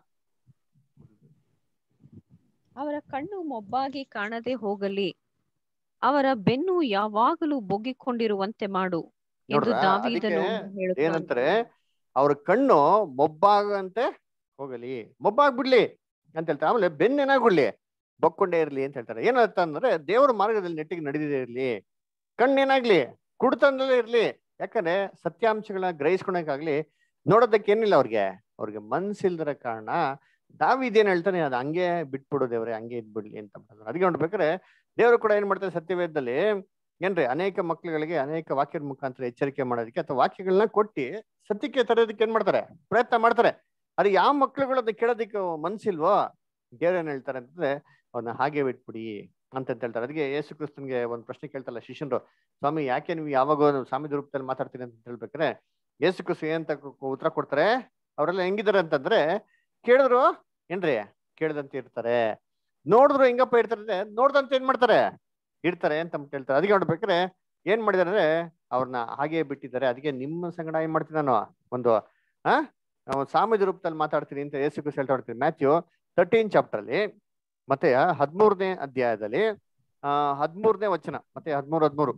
ಅವರ ಕಣ್ಣು ಮೊಬ್ಬಾಗಿ ಕಾಣದೆ ಹೋಗಲಿ ಅವರ ಬೆನ್ನು ಯಾವಾಗಲೂ ಬೊಗ್ಗಿಕೊಂಡಿರುವಂತೆ ಮಾಡು ಎಂದು ನೋಡ್ರಾ ದಾವೀದನು ಅದಕ್ಕೆ ಹೇಳುತ್ತಾನೆ ಏನಂತಾರೆ ಅವ್ರ ಕಣ್ಣು ಮೊಬ್ಬಾಗಂತೆ ಹೋಗಲಿ ಮೊಬ್ಬಾಗ್ಬಿಡ್ಲಿ ಅಂತ ಹೇಳ್ತಾರೆ ಆಮೇಲೆ ಬೆನ್ನು ಏನಾಗ್ಬಿಡ್ಲಿ ಬೊಕ್ಕೊಂಡೇ ಇರ್ಲಿ ಅಂತ ಹೇಳ್ತಾರೆ ಏನರ್ಥ ಅಂದ್ರೆ ದೇವರ ಮಾರ್ಗದಲ್ಲಿ ನೆಟ್ಟಿಗೆ ನಡೆದಿದೆ ಇರ್ಲಿ ಕಣ್ಣೇನಾಗ್ಲಿ ಕುಡ್ತನದಲ್ಲೇ ಇರ್ಲಿ ಯಾಕಂದ್ರೆ ಸತ್ಯಾಂಶಗಳನ್ನ ಗ್ರಹಿಸ್ಕೊಳಕ್ಕಾಗ್ಲಿ ನೋಡೋದಕ್ಕೆ ಏನಿಲ್ಲ ಅವ್ರಿಗೆ ಅವ್ರಿಗೆ ಮನ್ಸಿಲ್ದರ ಕಾರಣ ದಾವಿದೇನ್ ಹೇಳ್ತಾನೆ ಅದು ಹಂಗೆ ಬಿಟ್ಬಿಡು ದೇವ್ರೆ ಹಂಗೆ ಇದ್ಬಿಡ್ಲಿ ಅಂತ ಅಂತಾರೆ. ಅದಕ್ಕೆ ನೋಡ್ಬೇಕಾದ್ರೆ ದೇವರು ಕೂಡ ಏನ್ ಮಾಡ್ತಾರೆ ಸತ್ಯವೇದದಲ್ಲಿ ಏನ್ರಿ ಅನೇಕ ಮಕ್ಳುಗಳಿಗೆ ಅನೇಕ ವಾಕ್ಯದ ಮುಖಾಂತರ ಎಚ್ಚರಿಕೆ ಮಾಡೋದಕ್ಕೆ ಅಥವಾ ವಾಕ್ಯಗಳನ್ನ ಕೊಟ್ಟಿ ಸತ್ಯಕ್ಕೆ ತರೋದಕ್ಕೆ ಏನ್ ಮಾಡ್ತಾರೆ ಪ್ರಯತ್ನ ಮಾಡ್ತಾರೆ ಅದು ಯಾವ ಮಕ್ಳುಗಳು ಅದನ್ನ ಕೇಳೋದಕ್ಕೆ ಮನ್ಸಿಲ್ವೋ ದೇವ್ರ ಏನ್ ಹೇಳ್ತಾರೆ ಅಂತಂದ್ರೆ ಅವ್ರನ್ನ ಹಾಗೆ ಬಿಟ್ಬಿಡಿ ಅಂತ ಅಂತ ಹೇಳ್ತಾರೆ ಅದಕ್ಕೆ ಯೇಸು ಕ್ರಿಸ್ತನ್ಗೆ ಒಂದ್ ಪ್ರಶ್ನೆ ಕೇಳ್ತಲ್ಲ ಶಿಷ್ಯನ್ರು ಸ್ವಾಮಿ ಯಾಕೆ ನೀವು ಯಾವಾಗ ಸ್ವಾಮಿ ರೂಪದಲ್ಲಿ ಮಾತಾಡ್ತೀನಿ ಅಂತ ಹೇಳ್ಬೇಕಾರೆ ಯೇಸು ಕ್ರಿಸ್ತು ಏನಂತ ಉತ್ತರ ಕೊಡ್ತಾರೆ ಅವರೆಲ್ಲ ಹೆಂಗಿದ್ದಾರೆ ಅಂತಂದ್ರೆ ಕೇಳಿದ್ರು ಏನ್ರಿ ಕೇಳ್ದಂತೆ ಇರ್ತಾರೆ ನೋಡಿದ್ರು ಹೆಂಗಪ್ಪ ಇರ್ತಾರೆ ಅಂದ್ರೆ ನೋಡ್ದಂತೆ ಏನ್ ಮಾಡ್ತಾರೆ ಇರ್ತಾರೆ ಅಂತ ಅಂದ್ಬಿಟ್ಟು ಹೇಳ್ತಾರೆ ಅದಕ್ಕೆ ನೋಡ್ಬೇಕಾದ್ರೆ ಏನ್ ಮಾಡಿದಾರೆ ಅಂದ್ರೆ ಅವ್ರನ್ನ ಹಾಗೆ ಬಿಟ್ಟಿದ್ದಾರೆ ಅದಕ್ಕೆ ನಿಮ್ಮ ಸಂಗಡ ಏನ್ ಮಾಡ್ತೀನಿ ನಾನು ಒಂದು ಆ ಒಂದು ಸಾಮಾಜಿಕ ರೂಪದಲ್ಲಿ ಮಾತಾಡ್ತೀನಿ ಅಂತ ಯೇಸು ಕ್ರಿಸ್ತು ಹೇಳ್ತಾ ಮಾಡ್ತೀನಿ ಮ್ಯಾಥ್ಯೂ ತರ್ಟೀನ್ ಚಾಪ್ಟರ್ ಅಲ್ಲಿ ಮತ್ತೆ ಹದಿಮೂರನೇ ಅಧ್ಯಾಯದಲ್ಲಿ ಆ ಹದಿಮೂರನೇ ವಚನ ಮತ್ತೆ ಹದಿಮೂರು ಹದಿಮೂರು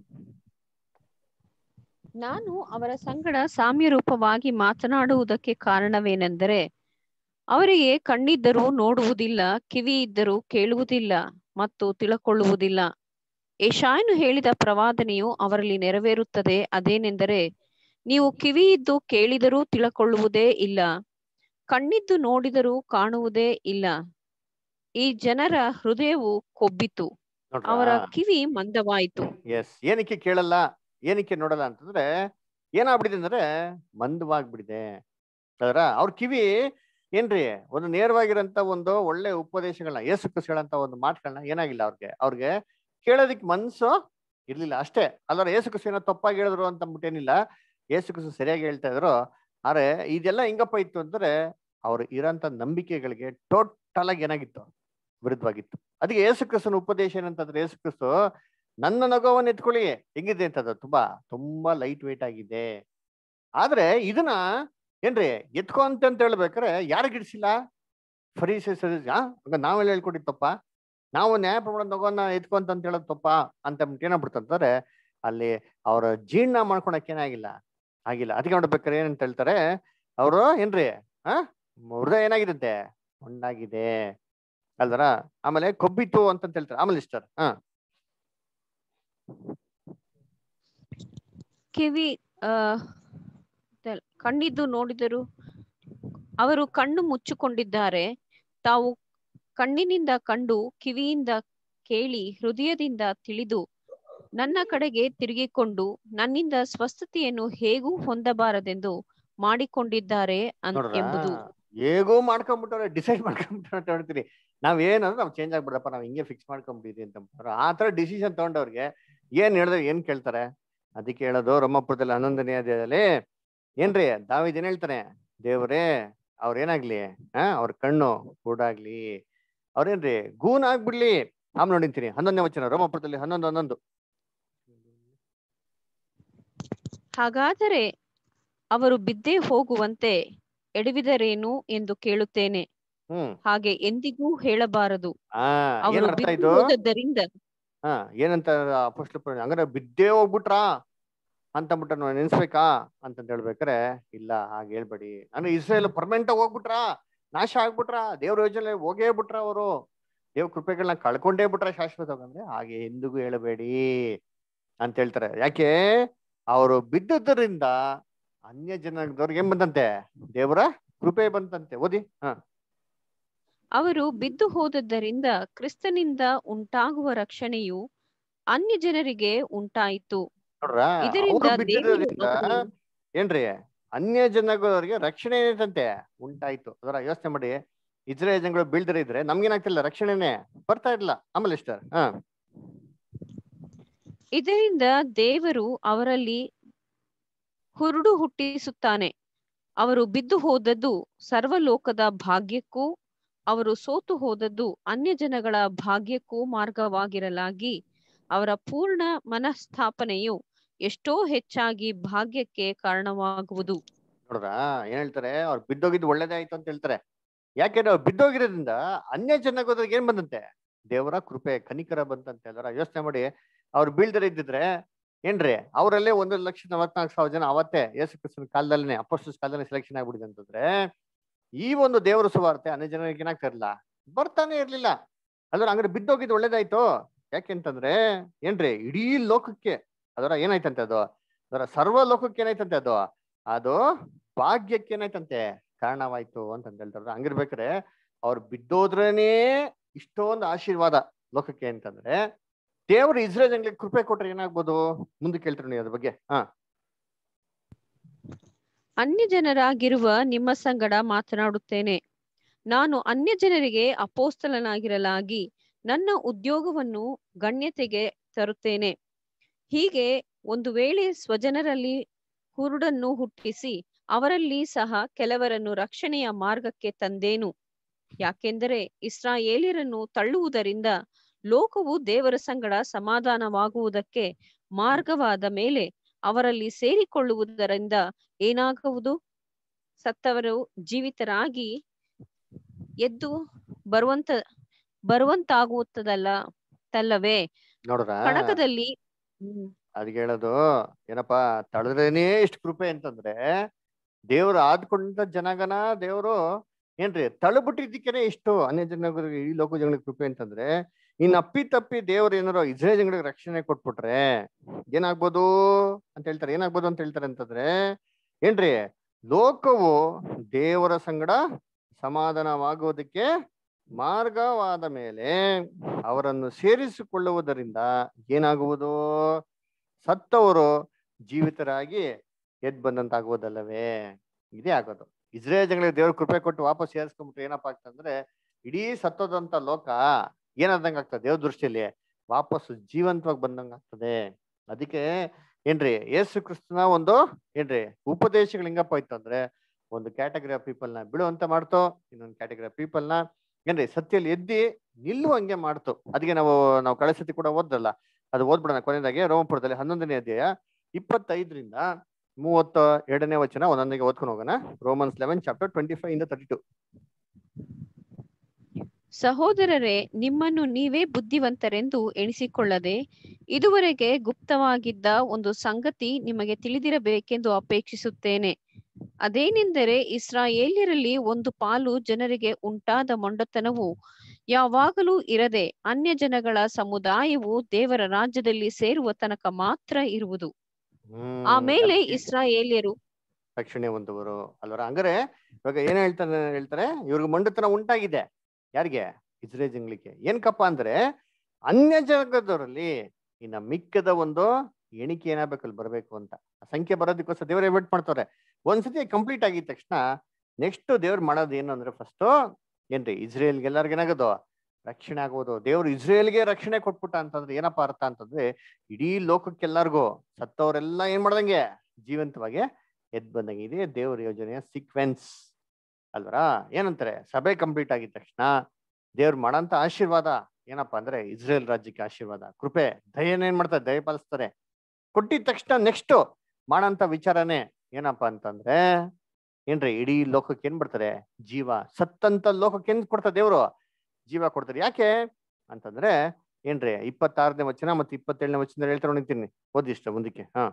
ನಾನು ಅವರ ಸಂಗಡ ಸಾಮ್ಯರೂಪವಾಗಿ ಮಾತನಾಡುವುದಕ್ಕೆ ಕಾರಣವೇನೆಂದರೆ ಅವರಿಗೆ ಕಣ್ಣಿದ್ದರೂ ನೋಡುವುದಿಲ್ಲ ಕಿವಿ ಇದ್ದರೂ ಕೇಳುವುದಿಲ್ಲ ಮತ್ತು ತಿಳಕೊಳ್ಳುವುದಿಲ್ಲ ಏಷಾಯನು ಹೇಳಿದ ಪ್ರವಾದನೆಯು ಅವರಲ್ಲಿ ನೆರವೇರುತ್ತದೆ ಅದೇನೆಂದರೆ ನೀವು ಕಿವಿ ಇದ್ದು ಕೇಳಿದರೂ ತಿಳಕೊಳ್ಳುವುದೇ ಇಲ್ಲ ಕಣ್ಣಿದ್ದು ನೋಡಿದರೂ ಕಾಣುವುದೇ ಇಲ್ಲ ಈ ಜನರ ಹೃದಯವು ಕೊಬ್ಬಿತು ಅವರ ಕಿವಿ ಮಂದವಾಯಿತು ಎಸ್ ಏನಕ್ಕೆ ಕೇಳಲ್ಲ ಏನಕ್ಕೆ ನೋಡಲ್ಲ ಅಂತಂದ್ರೆ ಏನಾಗ್ಬಿಟ್ಟಿದೆ ಅಂದ್ರೆ ಮಂದವಾಗ್ಬಿಟ್ಟಿದೆ ಅದರ ಅವ್ರ ಕಿವಿ ಏನ್ರಿ ಒಂದು ನೇರವಾಗಿರಂತ ಒಂದು ಒಳ್ಳೆ ಉಪದೇಶಗಳನ್ನ ಏಸು ಹೇಳಂತ ಒಂದು ಮಾತುಗಳನ್ನ ಏನಾಗಿಲ್ಲ ಅವ್ರಿಗೆ ಅವ್ರಿಗೆ ಕೇಳೋದಿಕ್ ಮನ್ಸು ಇರ್ಲಿಲ್ಲ ಅಷ್ಟೇ ಅಲ್ಲರ ಏಸು ಕ್ರಿಸ್ತು ಏನೋ ತಪ್ಪಾಗಿ ಹೇಳಿದ್ರು ಅಂತ ಅಂದ್ಬಿಟ್ಟೇನಿಲ್ಲ ಏಸು ಕ್ರಿಸ್ತು ಸರಿಯಾಗಿ ಹೇಳ್ತಾ ಇದ್ರು ಆದ್ರೆ ಇದೆಲ್ಲ ಹೆಂಗಪ್ಪ ಇತ್ತು ಅಂದ್ರೆ ಅವ್ರು ಇರೋಂಥ ನಂಬಿಕೆಗಳಿಗೆ ಟೋಟಲ್ ಆಗಿ ಏನಾಗಿತ್ತು ವಿರುದ್ಧವಾಗಿತ್ತು ಅದಕ್ಕೆ ಏಸು ಕ್ರಿಸ್ತನ ಉಪದೇಶ ಏನಂತಂದ್ರೆ ಏಸು ಕ್ರಿಸ್ತು ನನ್ನ ನಗುವನ್ನು ಎತ್ಕೊಳ್ಳಿ ಹೆಂಗಿದೆ ಅಂತದ ತುಂಬಾ ತುಂಬಾ ಲೈಟ್ ವೇಟ್ ಆಗಿದೆ ಆದ್ರೆ ಇದನ್ನ ಏನ್ರಿ ಎತ್ಕೊ ಅಂತ ಹೇಳ್ಬೇಕಾರೆ ಯಾರಿಗೆ ಇಡ್ಸಿಲ್ಲ ಫರೀಸ್ ನಾವೆಲ್ಲ ಹೇಳ್ಕೊಟ್ಟಿತ್ತಪ್ಪ ನಾವು ನ್ಯಾಯ ಪ್ರಮಾಣ ನಗೋನ ಎತ್ಕೊಂತ ಅಂತ ಹೇಳೋದು ತಪ್ಪ ಅಂತ ಏನಾಗ್ಬಿಡ್ತಂತಾರೆ ಅಲ್ಲಿ ಅವರ ಜೀರ್ಣ ಮಾಡ್ಕೊಳಕ್ ಏನಾಗಿಲ್ಲ ಆಗಿಲ್ಲ ಅದಕ್ಕೆ ನೋಡ್ಬೇಕಾರೆ ಏನಂತ ಹೇಳ್ತಾರೆ ಅವರು ಏನ್ರಿ ಆ ಹೃದಯ ಏನಾಗಿರುತ್ತೆ ಮೊಂಡಾಗಿದೆ ಅಲ್ದರ ಆಮೇಲೆ ಕೊಬ್ಬಿತ್ತು ಅಂತ ಹೇಳ್ತಾರೆ ಆಮೇಲೆ ಇಷ್ಟರ್ ಹಾ ಕಿವಿ ಆ ತ- ಕಣ್ಣಿದ್ದು ನೋಡಿದರು ಅವರು ಕಣ್ಣು ಮುಚ್ಚಿಕೊಂಡಿದ್ದಾರೆ ತಾವು ಕಣ್ಣಿನಿಂದ ಕಂಡು ಕಿವಿಯಿಂದ ಕೇಳಿ ಹೃದಯದಿಂದ ತಿಳಿದು ನನ್ನ ಕಡೆಗೆ ತಿರುಗಿಕೊಂಡು ನನ್ನಿಂದ ಸ್ವಸ್ಥತೆಯನ್ನು ಹೇಗೂ ಹೊಂದಬಾರದೆಂದು ಮಾಡಿಕೊಂಡಿದ್ದಾರೆ ಅನ್ ನೋಡ್ರ ಎಂಬುದು ಹೇಗೋ ಮಾಡ್ಕೊಂಡ್ಬಿಟ್ಟವ್ರೆ ಡಿಸೈಡ್ ಮಾಡ್ಕೊಂಡ್ಬಿಟ್ಟಾರೆ ಅಂತ ಹೇಳ್ತೀರಿ ನಾವ್ ಏನಂದ್ರೆ ನಾವ್ ಚೇಂಜ್ ಆಗ್ಬಿಡಪ್ಪ ನಾವ್ ಹಿಂಗೆ ಫಿಕ್ಸ್ ಮಾಡ್ಕೊಂಡ್ಬಿಟ್ಟಿದ್ವಿ ಅಂತ ಅಂದ್ಬಿಟ್ರು. ಆ ತರ ಡಿಸಿಷನ್ ತಗೊಂಡವ್ರಿಗೆ ಏನ್ ಹೇಳಿದ್ರೆ ಏನ್ ಕೇಳ್ತಾರೆ ಅದಕ್ಕೆ ಹೇಳೋದು ರಮಪುರದಲ್ಲಿ ಹನ್ನೊಂದನೇ ಅಧ್ಯಾಯದಲ್ಲಿ ಏನ್ರಿ ದಾವಿದ್ ಏನ್ ಹೇಳ್ತಾನೆ ದೇವ್ರೇ ಅವ್ರ ಏನಾಗ್ಲಿ ಆ ಅವ್ರ ಕಣ್ಣು ಕೂಡಾಗ್ಲಿ ಅವ್ರೇನ್ರಿ ಗೂನ್ ಆಗ್ಬಿಡ್ಲಿ ಆಮೇಲೆ ನೋಡಿಂತೀನಿ ಹನ್ನೊಂದನೇ ವಚನ ರೋಮಪುರದಲ್ಲಿ ಹನ್ನೊಂದು ಹನ್ನೊಂದು ಹಾಗಾದರೆ ಅವರು ಬಿದ್ದೇ ಹೋಗುವಂತೆ ಎಡವಿದರೇನು ಎಂದು ಕೇಳುತ್ತೇನೆ ಹ್ಮ್ ಹಾಗೆ ಎಂದಿಗೂ ಹೇಳಬಾರದು ಆ ಅವರು ಏನ್ ಅರ್ಥ ಬಿದ್ದು ಇದು ಹೋದದ್ದರಿಂದ ಹಾ ಏನಂತ ಅಪೋಸ್ಟ್ಲ ಪ್ರ- ಹಂಗಾರೆ ಬಿದ್ದೇ ಹೋಗ್ಬಿಟ್ರಾ ಅಂತಂದ್ಬಿಟ್ಟು ನಾವು ನೆನ್ಸ್ಬೇಕಾ ಅಂತಂತ ಹೇಳ್ಬೇಕಾರೆ ಇಲ್ಲ ಹಾಗೆ ಹೇಳ್ಬೇಡಿ ಅಂದ್ರೆ ಇಸ್ರೇಲ್ ಪರ್ಮನೆಂಟ್ ಆಗಿ ಹೋಗ್ಬಿಟ್ರಾ ನಾಶ ಆಗ್ಬಿಟ್ರಾ ದೇವ್ರ ಯೋಜನೆ ಹೋಗೇ ಬಿಟ್ರ ಅವರು ದೇವ್ ಕೃಪೆಗಳನ್ನ ಕಳ್ಕೊಂಡೇ ಬಿಟ್ರ ಶಾಶ್ವತವಾಗಿ ಅಂದ್ರೆ ಹಾಗೆ ಎಂದಿಗೂ ಹೇಳಬೇಡಿ ಅಂತ ಹೇಳ್ತಾರೆ ಯಾಕೆ ಅವರು ಬಿದ್ದದ್ರಿಂದ ಅನ್ಯ ಜನದವ್ರಿಗೆ ಏನ್ ಬಂದಂತೆ ದೇವರ ಕೃಪೆ ಬಂತಂತೆ ಓದಿ ಹಾ ಅವರು ಬಿದ್ದು ಹೋದದ್ದರಿಂದ ಕ್ರಿಸ್ತನಿಂದ ಉಂಟಾಗುವ ರಕ್ಷಣೆಯು ಅನ್ಯ ಜನರಿಗೆ ಉಂಟಾಯಿತು ನೋಡ್ರ ಇದರಿಂದ ಅವ್ರು ದೇವರು ಬಿದ್ದಿರೋದ್ರಿಂದ ಅವರು ಏನ್ರಿ ಅನ್ಯ ಜನಗಳಿಗೆ ರಕ್ಷಣೆ ಏನಂತೆ ಉಂಟಾಯ್ತು ಅದರ ಯೋಚನೆ ಮಾಡಿ ಇಸ್ರೇಲ್ ಜನಗಳು ಬೀಳ್ದರೆ ಇದ್ರೆ ನಮ್ಗೇನಾಗ್ತಿಲ್ಲ ರಕ್ಷಣೆನೆ ಬರ್ತಾ ಇರ್ಲಿಲ್ಲ ಆಮೇಲೆ ಇಷ್ಟ ಹಾ ಇದರಿಂದ ದೇವರು ಅವರಲ್ಲಿ ಹುರುಡು ಹುಟ್ಟಿಸುತ್ತಾನೆ ಅವರು ಬಿದ್ದು ಹೋದದ್ದು ಸರ್ವಲೋಕದ ಭಾಗ್ಯಕ್ಕೂ ಅವರು ಸೋತು ಹೋದದ್ದು ಅನ್ಯ ಜನಗಳ ಭಾಗ್ಯಕ್ಕೂ ಮಾರ್ಗವಾಗಿರಲಾಗಿ ಅವರ ಪೂರ್ಣ ಮನಸ್ಥಾಪನೆಯು ಎಷ್ಟೋ ಹೆಚ್ಚಾಗಿ ಭಾಗ್ಯಕ್ಕೆ ಕಾರಣವಾಗುವುದು ನೋಡ್ರ ಏನ್ ಹೇಳ್ತಾರೆ ಅವ್ರು ಬಿದ್ದೋಗಿದ್ದು ಒಳ್ಳೇದೇ ಆಯ್ತು ಅಂತ ಹೇಳ್ತಾರೆ ಯಾಕೆಂದ್ರೆ ಅವ್ರು ಬಿದ್ದೋಗಿರೋದ್ರಿಂದ ಅನ್ಯ ಜನಗೋದ್ರಿಗೆ ಏನ್ ಬಂದಂತೆ ದೇವರ ಕೃಪೆ ಕನಿಕರ ಬಂತಂತೆ ಅದರ ಯೋಚನೆ ಮಾಡಿ ಅವ್ರು ಬೀಳ್ದರೆ ಇದ್ದಿದ್ರೆ ಏನ್ರಿ ಅವರಲ್ಲೇ ಒಂದು ಲಕ್ಷ ನಲವತ್ನಾಲ್ಕು ಸಾವಿರ ಜನ ಅವತ್ತೇ ಯೇಸು ಕ್ರಿಸ್ತನ ಕಾಲದಲ್ಲೇ ಅಪೋಸ್ಟಲ್ಸ್ ಕಾಲದಲ್ಲೇ ಸೆಲೆಕ್ಷನ್ ಆಗ್ಬಿಡಿದೆ ಅಂತಂದ್ರೆ ಈ ಒಂದು ದೇವರ ಸುವಾರ್ತೆ ಅನ್ಯ ಜನರಿಗೆ ಏನಾಗ್ತಾ ಇರಲಿಲ್ಲ ಬರ್ತಾನೆ ಇರ್ಲಿಲ್ಲ ಅದ್ರ ಹಂಗಾರೆ ಬಿದ್ದೋಗಿದ್ದು ಒಳ್ಳೇದಾಯ್ತು ಯಾಕೆಂತಂದ್ರೆ ಏನ್ರಿ ಇಡೀ ಲೋಕಕ್ಕೆ ಅದರ ಏನಾಯ್ತಂತೆ ಅದು ಅದರ ಸರ್ವ ಲೋಕಕ್ಕೆ ಏನಾಯ್ತಂತೆ ಅದು ಅದು ಭಾಗ್ಯಕ್ಕೆ ಏನಾಯ್ತಂತೆ ಕಾರಣವಾಯ್ತು ಅಂತಂತ ಹೇಳ್ತಾರೆ ಹಂಗಿರ್ಬೇಕಾರೆ ಅವ್ರು ಬಿದ್ದೋದ್ರೇನೆ ಇಷ್ಟೊಂದು ಆಶೀರ್ವಾದ ಲೋಕಕ್ಕೆ ಅಂತಂದ್ರೆ ದೇವರು ಇಸ್ರೇಲ್ ಜನಗಳಿಗೆ ಕೃಪೆ ಕೊಟ್ರೆ ಏನಾಗ್ಬೋದು ಮುಂದಕ್ಕೆ ಹೇಳ್ತಾರೆ ನೀವು ಅದ್ರ ಬಗ್ಗೆ ಹಾ ಅನ್ಯ ಜನರಾಗಿರುವ ನಿಮ್ಮ ಸಂಗಡ ಮಾತನಾಡುತ್ತೇನೆ ನಾನು ಅನ್ಯ ಜನರಿಗೆ ಅಪೋಸ್ತಲನಾಗಿರಲಾಗಿ ನನ್ನ ಉದ್ಯೋಗವನ್ನು ಗಣ್ಯತೆಗೆ ತರುತ್ತೇನೆ ಹೀಗೆ ಒಂದು ವೇಳೆ ಸ್ವಜನರಲ್ಲಿ ಹುರುಡನ್ನು ಹುಟ್ಟಿಸಿ ಅವರಲ್ಲಿ ಸಹ ಕೆಲವರನ್ನು ರಕ್ಷಣೆಯ ಮಾರ್ಗಕ್ಕೆ ತಂದೇನು ಯಾಕೆಂದರೆ ಇಸ್ರಾಯೇಲಿಯರನ್ನು ತಳ್ಳುವುದರಿಂದ ಲೋಕವು ದೇವರ ಸಂಗಡ ಸಮಾಧಾನವಾಗುವುದಕ್ಕೆ ಮಾರ್ಗವಾದ ಮೇಲೆ ಅವರಲ್ಲಿ ಸೇರಿಕೊಳ್ಳುವುದರಿಂದ ಏನಾಗುವುದು ಸತ್ತವರು ಜೀವಿತರಾಗಿ ಎದ್ದು ಬರುವಂತ ಬರುವಂತಾಗುತ್ತದಲ್ಲ ತಲ್ಲವೇ ನೋಡ್ರ ಕಣಕದಲ್ಲಿ ಹ್ಮ್ ಅದಕ್ಕೆ ಹೇಳೋದು ಏನಪ್ಪಾ ತಳೆದ್ರೇನೇ ಇಷ್ಟು ಕೃಪೆ ಅಂತಂದ್ರೆ ದೇವ್ರು ಆದ್ಕೊಂಡ ಜನಗನ ದೇವ್ರು ಏನ್ರಿ ತಳ್ಬಿಟ್ಟಿದ್ದಕ್ಕೇನೆ ಇಷ್ಟು ಅನ್ಯ ಜನಗಳಿಗೆ ಈ ಲೋಕ ಜನಗಳಿಗೆ ಕೃಪೆ ಅಂತಂದ್ರೆ ಇನ್ ಅಪ್ಪಿ ತಪ್ಪಿ ದೇವ್ರು ಏನಾರು ಇಸ್ರೇಲ್ ಜನಗಳಿಗೆ ರಕ್ಷಣೆ ಕೊಟ್ಬಿಟ್ರೆ ಏನಾಗ್ಬೋದು ಅಂತ ಹೇಳ್ತಾರೆ ಏನಾಗ್ಬೋದು ಅಂತ ಹೇಳ್ತಾರೆ ಅಂತಂದ್ರೆ ಏನ್ರಿ ಲೋಕವು ದೇವರ ಸಂಗಡ ಸಮಾಧಾನವಾಗುವುದಕ್ಕೆ ಮಾರ್ಗವಾದ ಮೇಲೆ ಅವರನ್ನು ಸೇರಿಸಿಕೊಳ್ಳುವುದರಿಂದ ಏನಾಗುವುದು ಸತ್ತವರು ಜೀವಿತರಾಗಿ ಎದ್ ಬಂದಂತಾಗುವುದಲ್ಲವೇ ಇದೇ ಆಗೋದು ಇಸ್ರೇಲ್ ಜನಗಳಿಗೆ ದೇವ್ರ ಕೃಪೆ ಕೊಟ್ಟು ವಾಪಸ್ ಸೇರಿಸ್ಕೊಂಡ್ಬಿಟ್ರೆ ಏನಪ್ಪಾ ಆಗ್ತಂದ್ರೆ ಇಡೀ ಸತ್ತೋದಂತ ಲೋಕ ಏನಾದಂಗ ಆಗ್ತದೆ ದೇವ್ರ ದೃಷ್ಟಿಯಲ್ಲಿ ವಾಪಸ್ ಜೀವಂತವಾಗಿ ಬಂದಂಗ ಆಗ್ತದೆ ಅದಕ್ಕೆ ಏನ್ರಿ ಯೇಸು ಕ್ರಿಸ್ತನ ಒಂದು ಏನ್ರಿ ಉಪದೇಶಗಳು ಹೆಂಗಪ್ಪ ಇತ್ತು ಅಂದ್ರೆ ಒಂದು ಕ್ಯಾಟಗರಿ ಆಫ್ ಪೀಪಲ್ ನ ಬಿಡುವಂತ ಮಾಡ್ತು ಇನ್ನೊಂದು ಕ್ಯಾಟಗರಿ ಆಫ್ ಪೀಪಲ್ ನ ಏನ್ರಿ ಸತ್ಯಲ್ಲಿ ಎದ್ದಿ ನಿಲ್ಲುವಂಗೆ ಮಾಡ್ತು ಅದಕ್ಕೆ ನಾವು ನಾವು ಕಳೆ ಸತಿ ಕೂಡ ಓದ್ದಲ್ಲ ಅದು ಓದ್ಬಿಡೋಣ ಕೊನೆಯದಾಗಿ ರೋಮಪುರದಲ್ಲಿ ಹನ್ನೊಂದನೇ ಅಧ್ಯಾಯ ಇಪ್ಪತ್ತೈದರಿಂದ ಮೂವತ್ತ ಎರಡನೇ ವಚನ ಒಂದೊಂದಿಗೆ ಓದ್ಕೊಂಡು ಹೋಗೋಣ Romans eleven chapter twenty five ಇಂದ ತರ್ಟಿ ಟು ಸಹೋದರರೇ ನಿಮ್ಮನ್ನು ನೀವೇ ಬುದ್ಧಿವಂತರೆಂದು ಎಣಿಸಿಕೊಳ್ಳದೆ ಇದುವರೆಗೆ ಗುಪ್ತವಾಗಿದ್ದ ಒಂದು ಸಂಗತಿ ನಿಮಗೆ ತಿಳಿದಿರಬೇಕೆಂದು ಅಪೇಕ್ಷಿಸುತ್ತೇನೆ ಅದೇನೆಂದರೆ ಇಸ್ರಾಯೇಲ್ಯರಲ್ಲಿ ಒಂದು ಪಾಲು ಜನರಿಗೆ ಉಂಟಾದ ಮೊಂಡತನವು ಯಾವಾಗಲೂ ಇರದೆ ಅನ್ಯ ಜನಗಳ ಸಮುದಾಯವು ದೇವರ ರಾಜ್ಯದಲ್ಲಿ ಸೇರುವ ತನಕ ಮಾತ್ರ ಇರುವುದು ಆಮೇಲೆ ಇಸ್ರಾಯೇಲ್ಯರು ರಕ್ಷಣೆ ಹೊಂದುವರು ಅಲ್ವರ ಹಂಗಾರೆ ಇವಾಗ ಏನ್ ಹೇಳ್ತಾನೆ ಹೇಳ್ತಾರೆ ಇವ್ರಿಗೆ ಮಂಡತನ ಉಂಟಾಗಿದೆ ಯಾರಿಗೆ ಇಸ್ರೇಲ್ ಜಂಗ್ಲಿಕ್ಕೆ ಏನ್ಕಪ್ಪ ಅಂದ್ರೆ ಅನ್ಯ ಜಗದವರಲ್ಲಿ ಇನ್ನ ಮಿಕ್ಕದ ಒಂದು ಎಣಿಕೆ ಏನಾಗಬೇಕಲ್ಲಿ ಬರ್ಬೇಕು ಅಂತ ಆ ಸಂಖ್ಯೆ ಬರೋದಕ್ಕೋಸ್ಕರ ದೇವರೇ ವೇಟ್ ಮಾಡ್ತಾರೆ ಒಂದ್ಸತಿ ಕಂಪ್ಲೀಟ್ ಆಗಿದ ತಕ್ಷಣ ನೆಕ್ಸ್ಟ್ ದೇವ್ರು ಮಾಡೋದು ಏನು ಅಂದ್ರೆ ಫಸ್ಟ್ ಏನ್ರಿ ಇಸ್ರೇಲ್ಗೆ ಎಲ್ಲರಿಗೂ ಏನಾಗೋದು ರಕ್ಷಣೆ ಆಗೋದು ದೇವ್ರು ಇಸ್ರೇಲ್ಗೆ ರಕ್ಷಣೆ ಕೊಟ್ಬಿಟ್ಟ ಅಂತಂದ್ರೆ ಏನಪ್ಪ ಅರ್ಥ ಅಂತಂದ್ರೆ ಇಡೀ ಲೋಕಕ್ಕೆಲ್ಲರಿಗೂ ಸತ್ತವರೆಲ್ಲ ಏನ್ ಮಾಡ್ದಂಗೆ ಜೀವಂತವಾಗಿ ಎದ್ ಬಂದಂಗೆ ಇದೆ ದೇವ್ರ ಯೋಜನೆಯ ಸೀಕ್ವೆನ್ಸ್ ಅಲ್ವರಾ ಏನಂತಾರೆ ಸಭೆ ಕಂಪ್ಲೀಟ್ ಆಗಿದ ತಕ್ಷಣ ದೇವ್ರು ಮಾಡಂತ ಆಶೀರ್ವಾದ ಏನಪ್ಪಾ ಅಂದ್ರೆ ಇಸ್ರೇಲ್ ರಾಜ್ಯಕ್ಕೆ ಆಶೀರ್ವಾದ ಕೃಪೆ ದಯನ ಏನ್ ಮಾಡ್ತಾರೆ ದಯ ಪಾಲಿಸ್ತಾರೆ ಕೊಟ್ಟಿದ ತಕ್ಷಣ ನೆಕ್ಸ್ಟ್ ಮಾಡಂತ ವಿಚಾರನೇ ಏನಪ್ಪಾ ಅಂತಂದ್ರೆ ಏನ್ರಿ ಇಡೀ ಲೋಕಕ್ಕೆ ಏನ್ ಬಿಡ್ತಾರೆ ಜೀವ ಸತ್ತಂತ ಲೋಕಕ್ಕೆ ಏನ್ ಕೊಡ್ತಾರೆ ದೇವ್ರು ಜೀವ ಕೊಡ್ತಾರೆ ಯಾಕೆ ಅಂತಂದ್ರೆ ಏನ್ರಿ ಇಪ್ಪತ್ತಾರನೇ ವಚನ ಮತ್ತೆ ಇಪ್ಪತ್ತೇಳನೇ ವಚನ ಹೇಳ್ತಾರೆ ನಿಂತೀನಿ ಓದಿ ಇಷ್ಟ ಮುಂದಕ್ಕೆ ಹಾ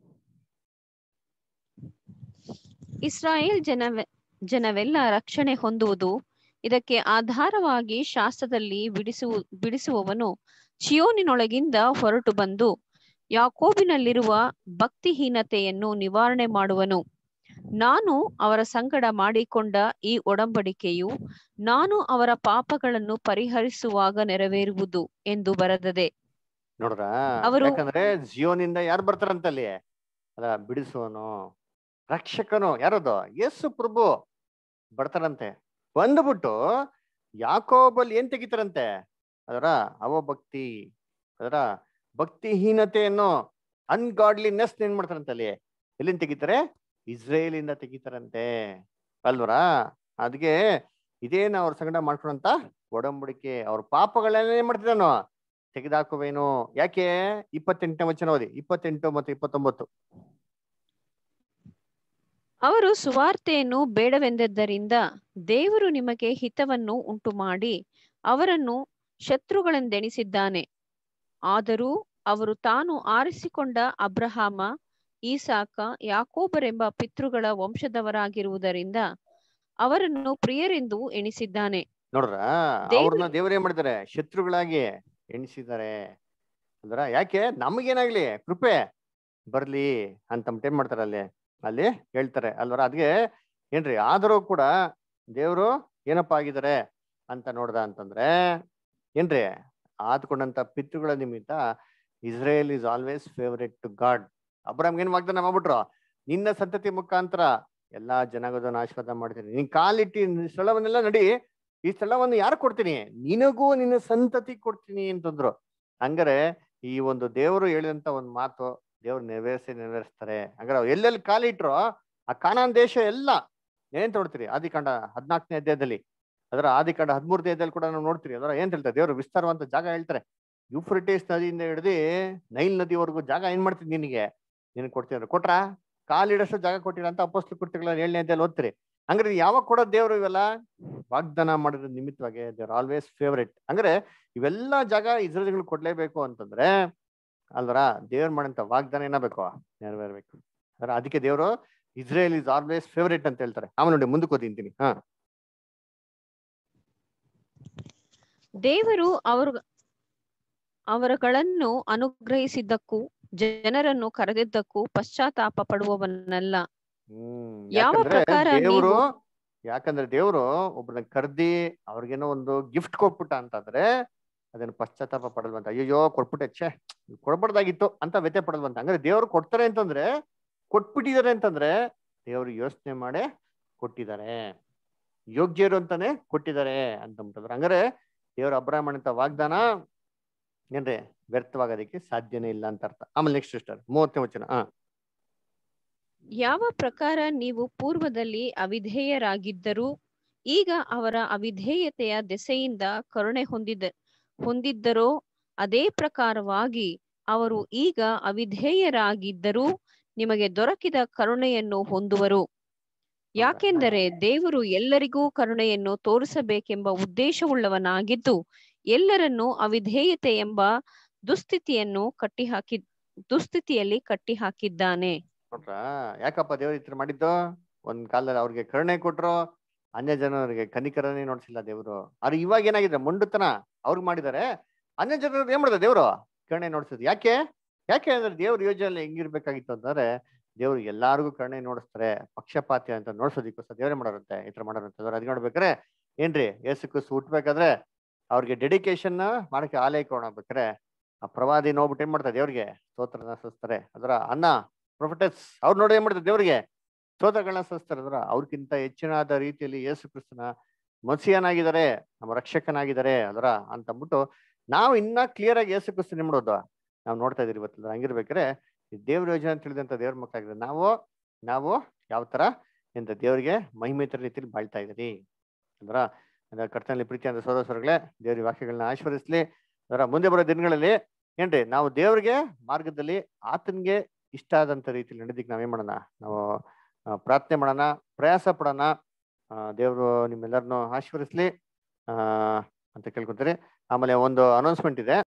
ಇಸ್ರಾಯೇಲ್ ಜನವೆ ಜನವೆಲ್ಲ ರಕ್ಷಣೆ ಹೊಂದುವುದು ಇದಕ್ಕೆ ಆಧಾರವಾಗಿ ಶಾಸ್ತ್ರದಲ್ಲಿ ಬಿಡಿಸುವ ಬಿಡಿಸುವವನು ಚಿಯೋನಿನೊಳಗಿಂದ ಹೊರಟು ಬಂದು ಯಾಕೋಬಿನಲ್ಲಿರುವ ಭಕ್ತಿಹೀನತೆಯನ್ನು ನಿವಾರಣೆ ಮಾಡುವನು ನಾನು ಅವರ ಸಂಗಡ ಮಾಡಿಕೊಂಡ ಈ ಒಡಂಬಡಿಕೆಯು ನಾನು ಅವರ ಪಾಪಗಳನ್ನು ಪರಿಹರಿಸುವಾಗ ನೆರವೇರುವುದು ಎಂದು ಬರೆದದೆ ನೋಡ್ರ ಅವರು- ಯಾಕಂದ್ರೆ ಜಿಯೋನಿಂದ ಯಾರು ಬರ್ತಾರಂತಲ್ಲಿ ಅಲ್ಲ ಬಿಡಿಸುವನು ರಕ್ಷಕನು ಯಾರದು ಯೇಸು ಪ್ರಭು ಬರ್ತಾರಂತೆ ಬಂದ್ಬಿಟ್ಟು ಯಾಕೋಬಲ್ಲಿ ಏನ್ ತೆಗಿತಾರಂತೆ ಅದರ ಅವಭಕ್ತಿ ಅದರ ಭಕ್ತಿಹೀನತೆಯನ್ನು ಅನ್ಗಾಡ್ಲಿನೆಸ್ ಏನ್ ಮಾಡ್ತಾರಂತೆ ಅಲ್ಲಿ ಎಲ್ಲಿಂದ ತೆಗಿತಾರೆ ಇಸ್ರೇಲಿಂದ ತೆಗಿತಾರಂತೆ ಅಲ್ವರಾ ಅದಕ್ಕೆ ಇದೇನ ಅವ್ರ ಸಂಗಡ ಮಾಡ್ಕೊಳಂತ ಒಡಂಬಡಿಕೆ ಅವ್ರ ಪಾಪಗಳನ್ನ ಏನ್ ಮಾಡ್ತಿದ್ದಾನು ತೆಗೆದಾಕುವೇನು ಯಾಕೆ ಇಪ್ಪತ್ತೆಂಟನೇ ವಚನ ಓದಿ ಇಪ್ಪತ್ತೆಂಟು ಮತ್ತು ಇಪ್ಪತ್ತೊಂಬತ್ತು ಅವರು ಸುವಾರ್ತೆಯನ್ನು ಬೇಡವೆಂದದ್ದರಿಂದ ದೇವರು ನಿಮಗೆ ಹಿತವನ್ನು ಉಂಟು ಮಾಡಿ ಅವರನ್ನು ಶತ್ರುಗಳೆಂದೆಣಿಸಿದ್ದಾನೆ ಆದರೂ ಅವರು ತಾನು ಆರಿಸಿಕೊಂಡ ಅಬ್ರಹಾಮ ಈಸಾಕ ಯಾಕೋಬರೆಂಬ ಪಿತೃಗಳ ವಂಶದವರಾಗಿರುವುದರಿಂದ ಅವರನ್ನು ಪ್ರಿಯರೆಂದು ಎಣಿಸಿದ್ದಾನೆ ನೋಡ್ರ ದೇವ್ರು- ಅವ್ರನ್ನ ದೇವರೇ ಮಾಡಿದ್ದಾರೆ ಶತ್ರುಗಳಾಗಿ ಎಣಿಸಿದ್ದಾರೆ ಅಂದ್ರ ಯಾಕೆ ನಮಗೇನಾಗ್ಲಿ ಕೃಪೆ ಬರ್ಲಿ ಅಂತ ಏನ್ ಮಾಡ್ತಾರೆ ಅಲ್ಲಿ ಅಲ್ಲಿ ಹೇಳ್ತಾರೆ ಅಲ್ವರ ಅದ್ಗೆ ಏನ್ರಿ ಆದರೂ ಕೂಡ ದೇವ್ರು ಏನಪ್ಪ ಆಗಿದ್ದಾರೆ ಅಂತ ನೋಡ್ದ ಅಂತಂದ್ರೆ ಏನ್ರಿ ಆದ್ಕೊಂಡಂತ ಪಿತೃಗಳ ನಿಮಿತ್ತ Israel is always favourite to God ಅಬ್ರಾಮ್ಗೆ ಏನ್ ವಾಗ್ದಾನ ಮಾಡ್ಬಿಟ್ರು ನಿನ್ನ ಸಂತತಿ ಮುಖಾಂತರ ಎಲ್ಲಾ ಜನಾಂಗದವನ್ನ ಆಶೀರ್ವಾದ ಮಾಡ್ತೀನಿ ನೀನ್ ಕಾಲಿಟ್ಟಿ ಈ ಸ್ಥಳವನ್ನೆಲ್ಲ ನಡಿ ಈ ಸ್ಥಳವನ್ನು ಯಾರು ಕೊಡ್ತೀನಿ ನಿನಗೂ ನಿನ್ನ ಸಂತತಿ ಕೊಡ್ತೀನಿ ಅಂತಂದ್ರು ಹಂಗಾರೆ ಈ ಒಂದು ದೇವರು ಹೇಳಿದಂತ ಒಂದು ಮಾತು ದೇವ್ರು ನೆರವೇರಿಸಿ ನೆರವೇರಿಸ್ತಾರೆ ಹಂಗಾರೆ ಅವ್ರು ಎಲ್ಲೆಲ್ಲಿ ಕಾಲಿಟ್ರೋ ಆ ಕಾನಾನ್ ದೇಶ ಎಲ್ಲ ಏನ್ ನೋಡ್ತೀರಿ ಆದಿಕಾಂಡ ಹದಿನಾಲ್ಕನೇ ಅಧ್ಯಾಯದಲ್ಲಿ ಅದರ ಆದಿಕಾಂಡ ಹದಿಮೂರನೇ ಅಧ್ಯಾಯದಲ್ಲಿ ಕೂಡ ನಾವು ನೋಡ್ತೀರಿ ಅದರ ಏನ್ ಹೇಳ್ತಾರೆ ದೇವರು ವಿಸ್ತಾರವಂತ ಜಾಗ ಹೇಳ್ತಾರೆ ಯುಫ್ರಿಟೇಸ್ ನದಿಯಿಂದ ಹಿಡಿದು ನೈಲ್ ನದಿವರೆಗೂ ಜಾಗ ಏನ್ ಮಾಡ್ತೀನಿ ನಿನಗೆ ನಿನಗೆ ಕೊಡ್ತೀನಿ ಅಂದ್ರೆ ಕೊಟ್ರಾ ಕಾಲಿಡಷ್ಟು ಜಾಗ ಕೊಟ್ಟಿಲ್ಲ ಅಂತ ಅಪೋಸ್ಲು ಕೃತ್ಯಗಳ ಏಳನೇ ಅಧ್ಯಾಯಲ್ಲಿ ಓದ್ತೀರಿ ಹಂಗಾರೆ ಯಾವಾಗ ಕೊಡೋದು ದೇವ್ರು ಇವೆಲ್ಲ ವಾಗ್ದಾನ ಮಾಡಿರೋ ನಿಮಿತ್ತವಾಗಿ ದೇವ್ರ ಆಲ್ವೇಸ್ ಫೇವರೇಟ್ ಹಂಗಾರೆ ಇವೆಲ್ಲ ಜಾಗ ಇಸ್ರೇಲ್ಗಳು ಕೊಡ್ಲೇಬೇಕು ಅಂತಂದ್ರೆ ಅಲ್ವರ ದೇವ್ರು ಮಾಡಂತ ವಾಗ್ದಾನ ಏನಾಗಬೇಕು ನೆರವೇರ್ಬೇಕು ಅಂದ್ರೆ ಅದಕ್ಕೆ ದೇವರು ಇಸ್ರೇಲ್ ಇಸ್ ಆಲ್ವೇಸ್ ಫೇವರೇಟ್ ಅಂತ ಹೇಳ್ತಾರೆ ಆಮೇಲೆ ನೋಡಿ ಮುಂದಕ್ಕೆ ಓದಿಂತೀನಿ ಹಾ ದೇವರು ಅವರು ಅವರುಗಳನ್ನು ಅನುಗ್ರಹಿಸಿದ್ದಕ್ಕೂ ಜನರನ್ನು ಕರೆದಿದ್ದಕ್ಕೂ ಪಶ್ಚಾತ್ತಾಪ ಪಡುವವನಲ್ಲ ಹ್ಮ್ ಯಾವ ಯಾಕಂದ್ರೆ ಪ್ರಕಾರ ದೇವ್ರು ನೀವು ಯಾಕಂದ್ರೆ ದೇವ್ರು ಒಬ್ಬರನ್ನ ಕರ್ದಿ ಅವ್ರಿಗೇನೋ ಒಂದು ಗಿಫ್ಟ್ ಕೊಟ್ಬಿಟ್ಟ ಅಂತಂದ್ರೆ ಅದನ್ನ ಪಶ್ಚಾತ್ತಾಪ ಪಡಲ್ವಂತ ಅಯ್ಯೋ ಕೊಟ್ಬಿಟ್ಟೆ ಛೇ ಕೊಡ್ಬಾರ್ದಾಗಿತ್ತು ಅಂತ ವ್ಯಥೆ ಪಡಲ್ವಂತ ಹಂಗಾರೆ ದೇವ್ರು ಕೊಡ್ತಾರೆ ಅಂತಂದ್ರೆ ಕೊಟ್ಬಿಟ್ಟಿದ್ದಾರೆ ಅಂತಂದ್ರೆ ದೇವ್ರು ಯೋಚನೆ ಮಾಡೇ ಕೊಟ್ಟಿದ್ದಾರೆ ಯೋಗ್ಯರು ಅಂತಾನೆ ಕೊಟ್ಟಿದ್ದಾರೆ ಅಂತ ಅಂತಾರೆ ಹಂಗಾರೆ ದೇವ್ರ ಅಬ್ರಾಹ್ಮಣ ಅಂತ ವಾಗ್ದಾನ ಏನ್ರಿ ವ್ಯರ್ಥವಾಗೋದಕ್ಕೆ ಸಾಧ್ಯನೇ ಇಲ್ಲ ಅಂತ ಅರ್ಥ ಆಮೇಲೆ ನೆಕ್ಸ್ಟ್ ಸಿಸ್ಟರ್ ಮೂವತ್ತನೇ ವಚನ ಹಾ ಯಾವ ಪ್ರಕಾರ ನೀವು ಪೂರ್ವದಲ್ಲಿ ಅವಿಧೇಯರಾಗಿದ್ದರೂ ಈಗ ಅವರ ಅವಿಧೇಯತೆಯ ದೆಸೆಯಿಂದ ಕರುಣೆ ಹೊಂದಿದ ಹೊಂದಿದ್ದರೋ ಅದೇ ಪ್ರಕಾರವಾಗಿ ಅವರು ಈಗ ಅವಿಧೇಯರಾಗಿದ್ದರೂ ನಿಮಗೆ ದೊರಕಿದ ಕರುಣೆಯನ್ನು ಹೊಂದುವರು ಯಾಕೆಂದರೆ ದೇವರು ಎಲ್ಲರಿಗೂ ಕರುಣೆಯನ್ನು ತೋರಿಸಬೇಕೆಂಬ ಉದ್ದೇಶವುಳ್ಳವನಾಗಿದ್ದು ಎಲ್ಲರನ್ನೂ ಅವಿಧೇಯತೆ ಎಂಬ ದುಸ್ಥಿತಿಯನ್ನು ಕಟ್ಟಿಹಾಕಿ ದುಸ್ಥಿತಿಯಲ್ಲಿ ಕಟ್ಟಿಹಾಕಿದ್ದಾನೆ ನೋಡ್ರಾ ಯಾಕಪ್ಪ ದೇವ್ರ ಈ ತರ ಮಾಡಿದ್ದು ಒಂದ್ ಕಾಲದಲ್ಲಿ ಅವ್ರಿಗೆ ಕರುಣೆ ಕೊಟ್ರು ಅನ್ಯ ಜನರಿಗೆ ಕನಿಕರನೇ ನೋಡ್ಸಿಲ್ಲ ದೇವ್ರು ಆದ್ರೆ ಇವಾಗ ಏನಾಗಿದೆ ಮೊಂಡುತನ ಅವ್ರಿಗೆ ಮಾಡಿದ್ದಾರೆ ಅನ್ಯ ಜನರು ಏನ್ ಮಾಡಿದ ದೇವ್ರು ಕರುಣೆ ನೋಡ್ಸಿದ್ರು ಯಾಕೆ ಯಾಕೆ ಅಂದ್ರೆ ದೇವ್ರ ಯೋಜನೆ ಹೆಂಗಿರ್ಬೇಕಾಗಿತ್ತು ಅಂತಂದ್ರೆ ದೇವ್ರು ಎಲ್ಲಾರ್ಗು ಕರುಣೆ ನೋಡಿಸ್ತಾರೆ ಪಕ್ಷಪಾತಿ ಅಂತ ನೋಡ್ಸೋದಿಕ್ಕೋಸ್ಕರ ದೇವ್ರೇ ಮಾಡೋರಂತೆ ಈ ತರ ಮಾಡೋರಂತೆ ಅದ್ ನೋಡ್ಬೇಕಾರೆ ಏನ್ರಿ ಏಸು ಕ್ರಿಸ್ತು ಹುಟ್ಬೇಕಾದ್ರೆ ಅವ್ರಿಗೆ ಡೆಡಿಕೇಶನ್ ಮಾಡಕ್ಕೆ ಆಲಯಕ್ಕೆ ಹೋಗ್ಬೇಕಾರೆ ಆ ಪ್ರವಾದಿ ನೋಡ್ಬಿಟ್ಟು ಏನ್ ಮಾಡ್ತಾರೆ ದೇವ್ರಿಗೆ ಸ್ತೋತ್ರನ ಸಲ್ಲಿಸ್ತಾರೆ ಅದರ ಅನ್ನ ಪ್ರೊಫೆಟಸ್ ಅವ್ರು ನೋಡಿ ಏನ್ ಮಾಡ್ತಾರೆ ದೇವ್ರಿಗೆ ಸ್ತೋತ್ರಗಳನ್ನ ಸಲ್ಲಿಸ್ತಾರೆ ಅದರ ಅವ್ರಿಗಿಂತ ಹೆಚ್ಚಿನಾದ ರೀತಿಯಲ್ಲಿ ಯೇಸು ಕ್ರಿಸ್ತನ ಮಸಿಯನಾಗಿದ್ದಾರೆ ನಮ್ಮ ರಕ್ಷಕನಾಗಿದ್ದಾರೆ ಅದರ ಅಂತ ಅಂದ್ಬಿಟ್ಟು ನಾವು ಇನ್ನ ಕ್ಲಿಯರ್ ಆಗಿ ಯೇಸು ಕ್ರಿಸ್ತನ ಏನ್ ಮಾಡೋದು ನಾವು ನೋಡ್ತಾ ಇದೀವಿ ಇವತ್ತು ಹಂಗಿರ್ಬೇಕಾರೆ ಈ ದೇವ್ರ ಯೋಜನೆ ಅಂತ ತಿಳಿದಂತ ದೇವ್ರ ಮಕ್ಕಳಾಗಿದೆ ನಾವು ನಾವು ಯಾವ ತರ ಎಂತ ದೇವರಿಗೆ ಮಹಿಮೇತರ ರೀತಿಯಲ್ಲಿ ಬಾಳ್ತಾ ಇದೀರಿ ಅಂದ್ರ ಅಂದ್ರೆ ಕರ್ತನಲ್ಲಿ ಪ್ರೀತಿ ಅಂತ ಸೋದರಗಳೇ ದೇವ್ರ ವಾಕ್ಯಗಳನ್ನ ಆಶೀರ್ವದಿಸ್ಲಿ ಅದರ ಮುಂದೆ ಬರೋ ದಿನಗಳಲ್ಲಿ ಏನ್ರಿ ನಾವು ದೇವ್ರಿಗೆ ಮಾರ್ಗದಲ್ಲಿ ಆತನ್ಗೆ ಇಷ್ಟ ಆದಂತ ರೀತಿಯಲ್ಲಿ ನಡೆದಿಕ್ ನಾವೇನ್ ಮಾಡೋಣ ನಾವು ಆ, ಪ್ರಾರ್ಥನೆ ಮಾಡೋಣ ಪ್ರಯಾಸ ಪಡೋಣ ದೇವರು ನಿಮ್ಮೆಲ್ಲರನ್ನು ಆಶೀರ್ವದಿಸ್ಲಿ ಆ ಅಂತ ಕೇಳ್ಕೊತೀರಿ ಆಮೇಲೆ ಒಂದು ಅನೌನ್ಸ್ಮೆಂಟ್ ಇದೆ